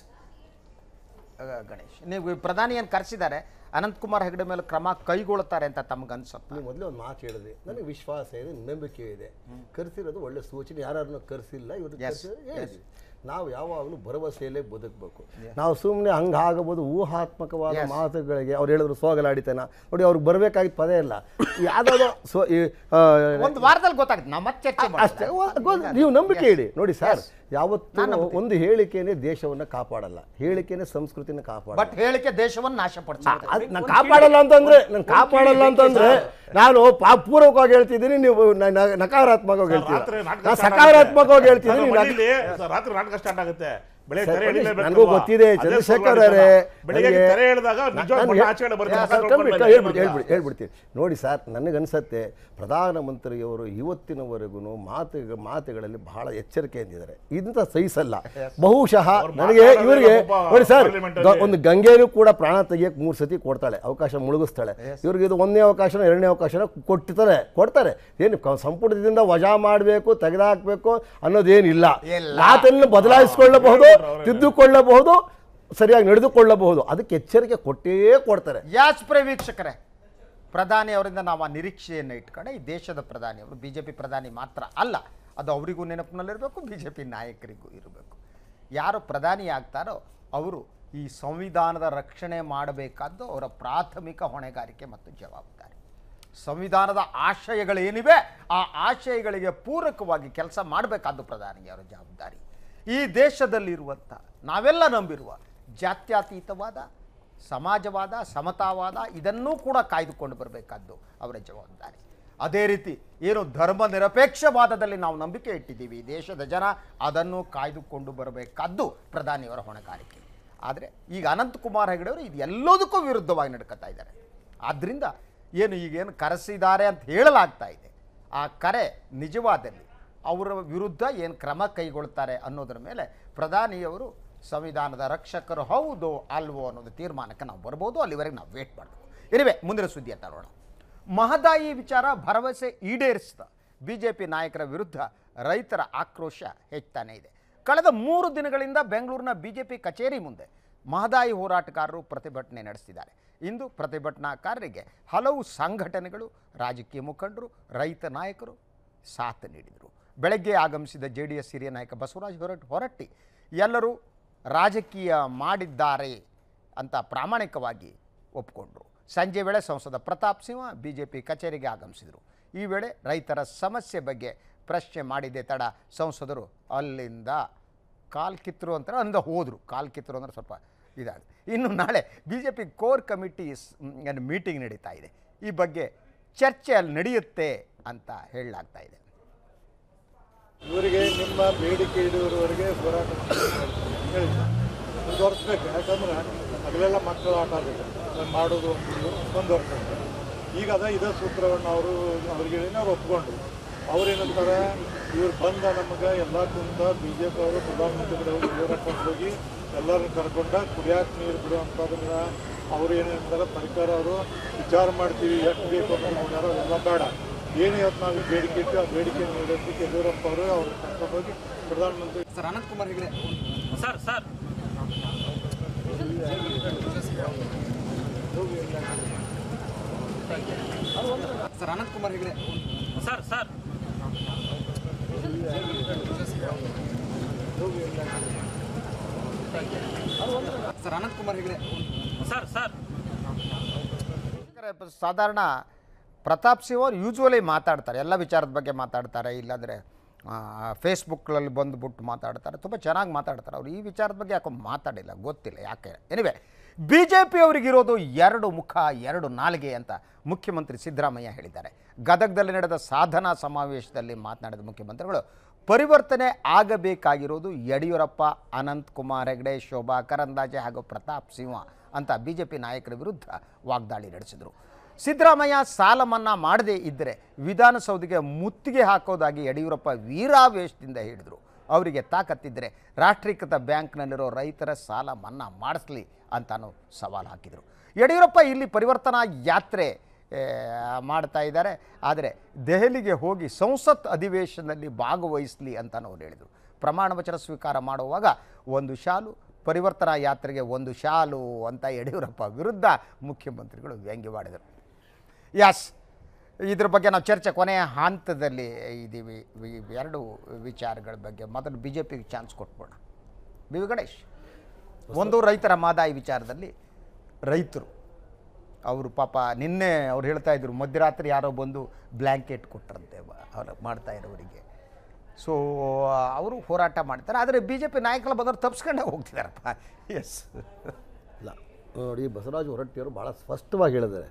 Speaker 1: ಗಣೇಶ್ ನೀವು ಪ್ರಧಾನಿ ಏನು ಕರೆಸಿದ್ದಾರೆ ಅನಂತಕುಮಾರ್ ಹೆಗಡೆ ಮೇಲೆ ಕ್ರಮ ಕೈಗೊಳ್ತಾರೆ ಅಂತ ತಮ್ಗೆ ಅನ್ಸುತ್ತೆ
Speaker 12: ನೀವು ಮೊದಲೇ ಒಂದು ಮಾತು ಹೇಳಿದ್ರಿ ನನಗೆ ವಿಶ್ವಾಸ ಇದೆ ನಂಬಿಕೆ ಇದೆ ಕರೆಸಿರೋದು ಒಳ್ಳೆ ಸೂಚನೆ ಯಾರನ್ನು ಕರೆಸಿಲ್ಲ ಇವರು
Speaker 1: Yes,
Speaker 12: ಹೇಳಿದ್ವಿ ನಾವು ಯಾವಾಗಲೂ ಭರವಸೆಯಲ್ಲೇ ಬದುಕಬೇಕು ನಾವು ಸುಮ್ಮನೆ ಹಂಗೆ ಆಗಬಹುದು ಊಹಾತ್ಮಕವಾದ
Speaker 1: Yes.
Speaker 12: ಮಾತುಗಳಿಗೆ ಅವ್ರು ಹೇಳಿದ್ರು ಸೋಗಲಾಡಿತನ ನೋಡಿ ಅವ್ರಿಗೆ ಬರಬೇಕಾಗಿದ್ದ ಪದ ಇಲ್ಲ ಯಾವುದಾದ್ರು ಸೊ ಈ, ಆ,
Speaker 1: ಒಂದು ವಾರದಲ್ಲಿ ಗೊತ್ತಾಗುತ್ತೆ ನಾವು ಮತ್ತೆ ಚರ್ಚೆ
Speaker 12: ಅಷ್ಟೇ
Speaker 1: ಮಾಡೋಣ.
Speaker 12: ಒ- ಗೊ- ನೀವು ನಂಬಿಕೆ
Speaker 1: Yes.
Speaker 12: ಇಡಿ ನೋಡಿ ಸರ್
Speaker 1: Yes.
Speaker 12: ಯಾವತ್ತೂ
Speaker 1: ನಾನ್ ನಂಬ್ತೀನಿ.
Speaker 12: ಒಂದು ಹೇಳಿಕೆನೇ ದೇಶವನ್ನ ಕಾಪಾಡಲ್ಲ ಹೇಳಿಕೆನೇ ಸಂಸ್ಕೃತಿನ ಕಾಪಾಡಲ್ಲ
Speaker 1: ಬಟ್ ಹೇಳಿಕೆ ದೇಶವನ್ನು ನಾಶ
Speaker 12: ಅದ್ ನಾನು ಕಾಪಾಡಲ್ಲ ಅಂತಂದ್ರೆ ನಾನು ಕಾಪಾಡಲ್ಲ ಅಂತಂದ್ರೆ ನಾನು ಪಾ- ಪೂರ್ವಕವಾಗಿ ಹೇಳ್ತಿದ್ದೀನಿ ನೀವು ನ- ನ- ನಕಾರಾತ್ಮಕವಾಗಿ ಹೇಳ್ತೀರಾ
Speaker 10: ರಾತ್ರಿ ನಾಟಕ
Speaker 12: ನಾನು
Speaker 10: start
Speaker 12: ಸಕಾರಾತ್ಮಕವಾಗಿ
Speaker 10: ಆಗುತ್ತೆ.
Speaker 12: ಹೇಳ್ತಿದ್ದೀನಿ
Speaker 10: ನಾನು
Speaker 12: ನೀವು
Speaker 10: ಮನೇಲಿ ರಾತ್ರಿ ನಾಟಕ ಸ್ಟಾರ್ಟ್ ಆಗುತ್ತೆ ಬೆಳಗ್ಗೆ
Speaker 12: ಸರ್,
Speaker 10: ತೆರೆ
Speaker 12: ಬನ್ನಿ,
Speaker 10: ಎಳಿಲೇಬೇಕು
Speaker 12: ನನಗೂ
Speaker 10: ಅಲ್ವಾ?
Speaker 12: ಗೊತ್ತಿದೆ
Speaker 10: ಅದೇ
Speaker 12: ಚಂದ್ರಶೇಖರ್
Speaker 10: ಸೋಗಲಾಡಿತನ.
Speaker 12: ಅವರೇ
Speaker 10: ಬೆಳಗ್ಗೆ
Speaker 12: ನನಗೆ-
Speaker 10: ತೆರೆ ಎಳೆದಾಗ ನಿಜವಾಗ್
Speaker 12: ನಾನು
Speaker 10: ಬಣ್ಣ
Speaker 12: ಹೇ-
Speaker 10: ಆಚೆ ಕಡೆ ಬರುತ್ತೆ,
Speaker 12: ಸರ್,
Speaker 10: ಮುಖ
Speaker 12: ಕಂಪ್ಲೀಟ್
Speaker 10: ನೋಡ್ಕೊಂಡು
Speaker 12: ಹೇಳ್ಬಿಡಿ
Speaker 10: ಬಂದ.
Speaker 12: ಹೇಳ್ಬಿಡಿ ಹೇಳ್ಬಿಡ್ತೀನಿ ನೋಡಿ ಸರ್ ನನಗನ್ಸತ್ತೆ ಪ್ರಧಾನಮಂತ್ರಿಯವರು ಇವತ್ತಿನವರೆಗೂ ಮಾತು ಮಾತುಗಳಲ್ಲಿ ಬಹಳ ಎಚ್ಚರಿಕೆಯಿಂದಿದ್ದಾರೆ ಇಂಥ ಸಹಿಸಲ್ಲ ಬಹುಶಃ
Speaker 10: ಅವ್ರು
Speaker 12: ನನಗೆ
Speaker 10: ಮಾತಾಡೋದೇ
Speaker 12: ಇವರಿಗೆ
Speaker 10: ಪಾಪ
Speaker 12: ನೋಡಿ ಸರ್
Speaker 10: parliament
Speaker 12: ಗ-
Speaker 10: ಅಲ್ಲಿ.
Speaker 12: ಒಂದು ಗಂಗೆನೂ ಕೂಡ ಪ್ರಾಣ ತೆಗಿಯಕ್ಕೆ ಮೂರು ಸತಿ ಕೊಡ್ತಾಳೆ ಅವಕಾಶ ಮುಳುಗಿಸ್ತಾಳೆ ಇವ್ರಿಗೆ ಇದು ಒಂದನೇ ಅವಕಾಶನ ಎರಡನೇ ಅವಕಾಶನ ಕೊಡ್ತಾರೆ ಕೊಡ್ತಾರೆ ಏನು ಕ- ಸಂಪುಟದಿಂದ ವಜಾ ಮಾಡಬೇಕು ತೆಗೆದುಹಾಕಬೇಕು ಅನ್ನೋದೇನಿಲ್ಲ
Speaker 1: ಇಲ್ಲ.
Speaker 12: ಮಾತನ್ನು ಬದಲಾಯಿಸಿಕೊಳ್ಳಬಹುದು ತಿದ್ದುಕೊಳ್ಳಬಹುದು ಸರಿಯಾಗಿ ನಡೆದುಕೊಳ್ಳಬಹುದು ಅದಕ್ಕೆ ಎಚ್ಚರಿಕೆ ಕೊಟ್ಟೇ ಕೊಡ್ತಾರೆ
Speaker 1: ಯಾಸ್ ಪ್ರೇ ವೀಕ್ಷಕರೇ ಪ್ರಧಾನಿ ಅವರಿಂದ ನಾವು ಆ ನಿರೀಕ್ಷೆಯನ್ನು ಇಟ್ಕೊಂಡೆ ಈ ದೇಶದ ಪ್ರಧಾನಿ ಅವರು ಬಿ ಜೆ ಪಿ ಪ್ರಧಾನಿ ಮಾತ್ರ ಅಲ್ಲ ಅದು ಅವರಿಗೂ ನೆನಪಿನಲ್ಲಿರಬೇಕು ಬಿ ಜೆ ಪಿ ನಾಯಕರಿಗೂ ಇರಬೇಕು ಯಾರು ಪ್ರಧಾನಿ ಆಗ್ತಾರೋ ಅವರು ಈ ಸಂವಿಧಾನದ ರಕ್ಷಣೆ ಮಾಡಬೇಕಾದ್ದು ಅವರ ಪ್ರಾಥಮಿಕ ಹೊಣೆಗಾರಿಕೆ ಮತ್ತು ಜವಾಬ್ದಾರಿ ಸಂವಿಧಾನದ ಆಶಯಗಳೇನಿವೆ ಆ ಆಶಯಗಳಿಗೆ ಪೂರಕವಾಗಿ ಕೆಲಸ ಮಾಡಬೇಕಾದ್ದು ಪ್ರಧಾನಿಯವರ ಜವಾಬ್ದಾರಿ ಈ ದೇಶದಲ್ಲಿರುವಂಥ ನಾವೆಲ್ಲ ನಂಬಿರುವ ಜಾತ್ಯತೀತವಾದ ಸಮಾಜವಾದ ಸಮತಾವಾದ ಇದನ್ನೂ ಕೂಡ ಕಾಯ್ದುಕೊಂಡು ಬರಬೇಕಾದ್ದು ಅವರ ಜವಾಬ್ದಾರಿ ಅದೇ ರೀತಿ ಏನು ಧರ್ಮ ನಿರಪೇಕ್ಷವಾದದಲ್ಲಿ ನಾವು ನಂಬಿಕೆ ಇಟ್ಟಿದ್ದೀವಿ ಈ ದೇಶದ ಜನ ಅದನ್ನು ಕಾಯ್ದುಕೊಂಡು ಬರಬೇಕಾದ್ದು ಪ್ರಧಾನಿಯವರ ಹೊಣೆಗಾರಿಕೆ ಆದರೆ ಈಗ ಅನಂತಕುಮಾರ್ ಹೆಗಡೆ ಅವರು ಇದು ಎಲ್ಲದಕ್ಕೂ ವಿರುದ್ಧವಾಗಿ ನಡ್ಕೊತಾ ಇದ್ದಾರೆ ಆದ್ದರಿಂದ ಏನು ಈಗೇನು ಕರೆಸಿದ್ದಾರೆ ಅಂತ ಹೇಳಲಾಗ್ತಾ ಇದೆ ಆ ಕರೆ ನಿಜವಾದಲ್ಲಿ ಅವರ ವಿರುದ್ಧ ಏನು ಕ್ರಮ ಕೈಗೊಳ್ತಾರೆ ಅನ್ನೋದರ ಮೇಲೆ ಪ್ರಧಾನಿಯವರು ಸಂವಿಧಾನದ ರಕ್ಷಕರು ಹೌದು ಅಲ್ವೋ ಅನ್ನೋದು ತೀರ್ಮಾನಕ್ಕೆ ನಾವು ಬರ್ಬೋದು ಅಲ್ಲಿವರೆಗೆ ನಾವು ವೇಟ್ ಮಾಡಬೇಕು ಇರಿವೆ ಮುಂದಿನ ಸುದ್ದಿ ಅಂತ ನೋಡೋಣ ಮಹದಾಯಿ ವಿಚಾರ ಭರವಸೆ ಈಡೇರಿಸಿದ ಬಿ ಜೆ ಪಿ ನಾಯಕರ ವಿರುದ್ಧ ರೈತರ ಆಕ್ರೋಶ ಹೆಚ್ಚಾನೇ ಇದೆ ಕಳೆದ ಮೂರು ದಿನಗಳಿಂದ ಬೆಂಗಳೂರಿನ ಬಿ ಜೆ ಪಿ ಕಚೇರಿ ಮುಂದೆ ಮಹದಾಯಿ ಹೋರಾಟಗಾರರು ಪ್ರತಿಭಟನೆ ನಡೆಸಿದ್ದಾರೆ ಇಂದು ಪ್ರತಿಭಟನಾಕಾರರಿಗೆ ಹಲವು ಸಂಘಟನೆಗಳು ರಾಜಕೀಯ ಮುಖಂಡರು ರೈತ ನಾಯಕರು ಸಾಥ್ ನೀಡಿದರು ಬೆಳಗ್ಗೆ ಆಗಮಿಸಿದ ಜೆ ಡಿ ಎಸ್ ಹಿರಿಯ ನಾಯಕ ಬಸವರಾಜ ಹೊರಟ್ ಹೊರಟ್ಟಿ ಎಲ್ಲರೂ ರಾಜಕೀಯ ಮಾಡಿದ್ದಾರೆ ಅಂತ ಪ್ರಾಮಾಣಿಕವಾಗಿ ಒಪ್ಪಿಕೊಂಡ್ರು ಸಂಜೆ ವೇಳೆ ಸಂಸದ Pratap Simha B J P ಕಚೇರಿಗೆ ಆಗಮಿಸಿದರು ಈ ವೇಳೆ ರೈತರ ಸಮಸ್ಯೆ ಬಗ್ಗೆ ಪ್ರಶ್ನೆ ಮಾಡಿದೆ ತಡ ಸಂಸದರು ಅಲ್ಲಿಂದ ಕಾಲ್ ಕಿತ್ತರು ಅಂತಾರೆ ಅಂದ ಹೋದರು ಕಾಲ್ ಕಿತ್ತರು ಅಂದ್ರೆ ಸ್ವಲ್ಪ ಇದಾಗಿದೆ ಇನ್ನು ನಾಳೆ B J P core committee meeting ನಡೀತಾ ಇದೆ ಈ ಬಗ್ಗೆ ಚರ್ಚೆ ಅಲ್ಲಿ ನಡೆಯುತ್ತೆ ಅಂತ ಹೇಳಲಾಗ್ತಾ ಇದೆ
Speaker 16: ಇವರಿಗೆ ನಿಮ್ಮ ಬೇಡಿಕೆ ಇಡುವವರೆಗೆ ಹೋರಾಟ ಹೇಳಿ ಮುಂದುವರಿಸ್ಬೇಕು ಯಾಕಂದ್ರೆ ಹಗಲೆಲ್ಲ ಮಕ್ಕಳು ಆಟ ಆಡಬೇಕು ಅದನ್ನ ಮಾಡೋದು ಒಂದು ಮುಂದುವರ್ಸ್ಬೇಕು ಈಗ ಅದ ಇದೇ ಸೂತ್ರವನ್ನು ಅವರು ಅವ್ರಿಗೆ ಹೇಳಿ ಅವ್ರು ಒಪ್ಕೊಂಡು ಅವ್ರೇನಂತಾರೆ ಇವ್ರು ಬಂದ ನಮಗೆ ಎಲ್ಲ ಕುಂತ ಬಿ ಜೆ ಪಿ ಅವರು ಪ್ರಧಾನಮಂತ್ರಿ ಕಡೆ ಹೋಗಿ ಯಡಿಯೂರಪ್ಪ ಹೋಗಿ ಎಲ್ಲರನ್ನ ಕರ್ಕೊಂಡ ಕುಡಿಯಾಕ ನೀರು ಬಿಡುವಂಥದನ್ನ ಅವ್ರು ಏನೇನಂತಾರೆ ಸರ್ಕಾರ ಅವರು ವಿಚಾರ ಮಾಡ್ತೀವಿ ಎಷ್ಟು ಬೇಕು ಅಂತ ನೋಡ್ಯಾರ ಅದೆಲ್ಲ ಬೇಡ ಏನು ಇವತ್ತು ನಾವು ಈ ಬೇಡಿಕೆ ಇಟ್ಟು ಆ ಬೇಡಿಕೆ ನೀಡೋದಕ್ಕೆ ಯಡಿಯೂರಪ್ಪ ಅವರು ಅವ್ರು ಕರ್ಕೊಂಡು ಹೋಗಿ ಪ್ರಧಾನಮಂತ್ರಿ
Speaker 17: sir Anant Kumar Hegde sir sir sir Anant Kumar Hegde sir sir sir Anant Kumar Hegde sir sir
Speaker 1: ಯಾಕಂದ್ರೆ ಸಾಧಾರಣ ಪ್ರತಾಪ್ ಸಿಂಹ ಅವ್ರು ಯೂಶ್ವಲಿ ಮಾತಾಡ್ತಾರೆ ಎಲ್ಲ ವಿಚಾರದ ಬಗ್ಗೆ ಮಾತಾಡ್ತಾರೆ ಇಲ್ಲಾಂದರೆ ಫೇಸ್ಬುಕ್ಗಳಲ್ಲಿ ಬಂದುಬಿಟ್ಟು ಮಾತಾಡ್ತಾರೆ ತುಂಬ ಚೆನ್ನಾಗಿ ಮಾತಾಡ್ತಾರೆ ಅವ್ರು ಈ ವಿಚಾರದ ಬಗ್ಗೆ ಯಾಕೋ ಮಾತಾಡಿಲ್ಲ ಗೊತ್ತಿಲ್ಲ ಯಾಕೆ ಎನಿವೆ ಬಿ ಜೆ ಪಿ ಅವರಿಗಿರೋದು ಎರಡು ಮುಖ ಎರಡು ನಾಲಿಗೆ ಅಂತ ಮುಖ್ಯಮಂತ್ರಿ ಸಿದ್ದರಾಮಯ್ಯ ಹೇಳಿದ್ದಾರೆ ಗದಗದಲ್ಲಿ ನಡೆದ ಸಾಧನಾ ಸಮಾವೇಶದಲ್ಲಿ ಮಾತನಾಡಿದ ಮುಖ್ಯಮಂತ್ರಿಗಳು ಪರಿವರ್ತನೆ ಆಗಬೇಕಾಗಿರೋದು ಯಡಿಯೂರಪ್ಪ ಅನಂತ್ ಕುಮಾರ್ ಹೆಗಡೆ ಶೋಭಾ ಕರಂದಾಜೆ ಹಾಗೂ ಪ್ರತಾಪ್ ಸಿಂಹ ಅಂತ ಬಿ ಜೆ ಪಿ ನಾಯಕರ ವಿರುದ್ಧ ವಾಗ್ದಾಳಿ ನಡೆಸಿದರು ಸಿದ್ದರಾಮಯ್ಯ ಸಾಲ ಮನ್ನಾ ಮಾಡದೇ ಇದ್ದರೆ ವಿಧಾನಸೌಧಕ್ಕೆ ಮುತ್ತಿಗೆ ಹಾಕೋದಾಗಿ ಯಡಿಯೂರಪ್ಪ ವೀರಾವೇಶದಿಂದ ಹೇಳಿದರು ಅವರಿಗೆ ತಾಕತ್ತಿದ್ದರೆ ರಾಷ್ಟ್ರೀಕೃತ ಬ್ಯಾಂಕ್ನಲ್ಲಿರೋ ರೈತರ ಸಾಲ ಮನ್ನಾ ಮಾಡಿಸ್ಲಿ ಅಂತಾನು ಸವಾಲು ಹಾಕಿದರು ಯಡಿಯೂರಪ್ಪ ಇಲ್ಲಿ ಪರಿವರ್ತನಾ ಯಾತ್ರೆ ಏ, ಮಾಡ್ತಾ ಇದ್ದಾರೆ ಆದರೆ ದೆಹಲಿಗೆ ಹೋಗಿ ಸಂಸತ್ ಅಧಿವೇಶನದಲ್ಲಿ ಭಾಗವಹಿಸಲಿ ಅಂತಾನು ಅವ್ರು ಹೇಳಿದರು ಪ್ರಮಾಣ ವಚನ ಸ್ವೀಕಾರ ಮಾಡುವಾಗ ಒಂದು ಶಾಲು ಪರಿವರ್ತನಾ ಯಾತ್ರೆಗೆ ಒಂದು ಶಾಲು ಅಂತ ಯಡಿಯೂರಪ್ಪ ವಿರುದ್ಧ ಮುಖ್ಯಮಂತ್ರಿಗಳು ವ್ಯಂಗ್ಯವಾಡಿದರು ಯಸ್ ಇದ್ರ ಬಗ್ಗೆ ನಾವು ಚರ್ಚೆ ಕೊನೆಯ ಹಂತದಲ್ಲಿ ಇದ್ದೀವಿ ಇವ್ ಎರಡು ವಿಚಾರಗಳ ಬಗ್ಗೆ ಮೊದಲು ಬಿ ಜೆ ಪಿಗೆ ಚಾನ್ಸ್ ಕೊಟ್ಬಿಡೋಣ ಬಿ ವಿ ಗಣೇಶ್ ಒಂದು ರೈತರ ಮಾದಾಯ ವಿಚಾರದಲ್ಲಿ ರೈತರು ಅವರು ಪಾಪ ನಿನ್ನೆ ಅವ್ರು ಹೇಳ್ತಾ ಇದ್ರು ಮಧ್ಯರಾತ್ರಿ ಯಾರೋ ಬಂದು ಬ್ಲ್ಯಾಂಕೆಟ್ ಕೊಟ್ಟರಂತೆ ಅವ್ರು ಮಾಡ್ತಾ ಇರೋರಿಗೆ ಸೊ ಅವರು ಹೋರಾಟ ಮಾಡ್ತಾರೆ ಆದರೆ ಬಿ ಜೆ ಪಿ ನಾಯಕರು ಬಂದವರು ತಪ್ಸ್ಕೊಂಡೇ ಹೋಗ್ತಿದಾರಪ್ಪ ಎಸ್
Speaker 12: ಇಲ್ಲ ನೋಡಿ ಬಸವರಾಜ ಹೊರಟ್ಟಿಯವರು ಭಾಳ ಸ್ಪಷ್ಟವಾಗಿ ಹೇಳಿದ್ದಾರೆ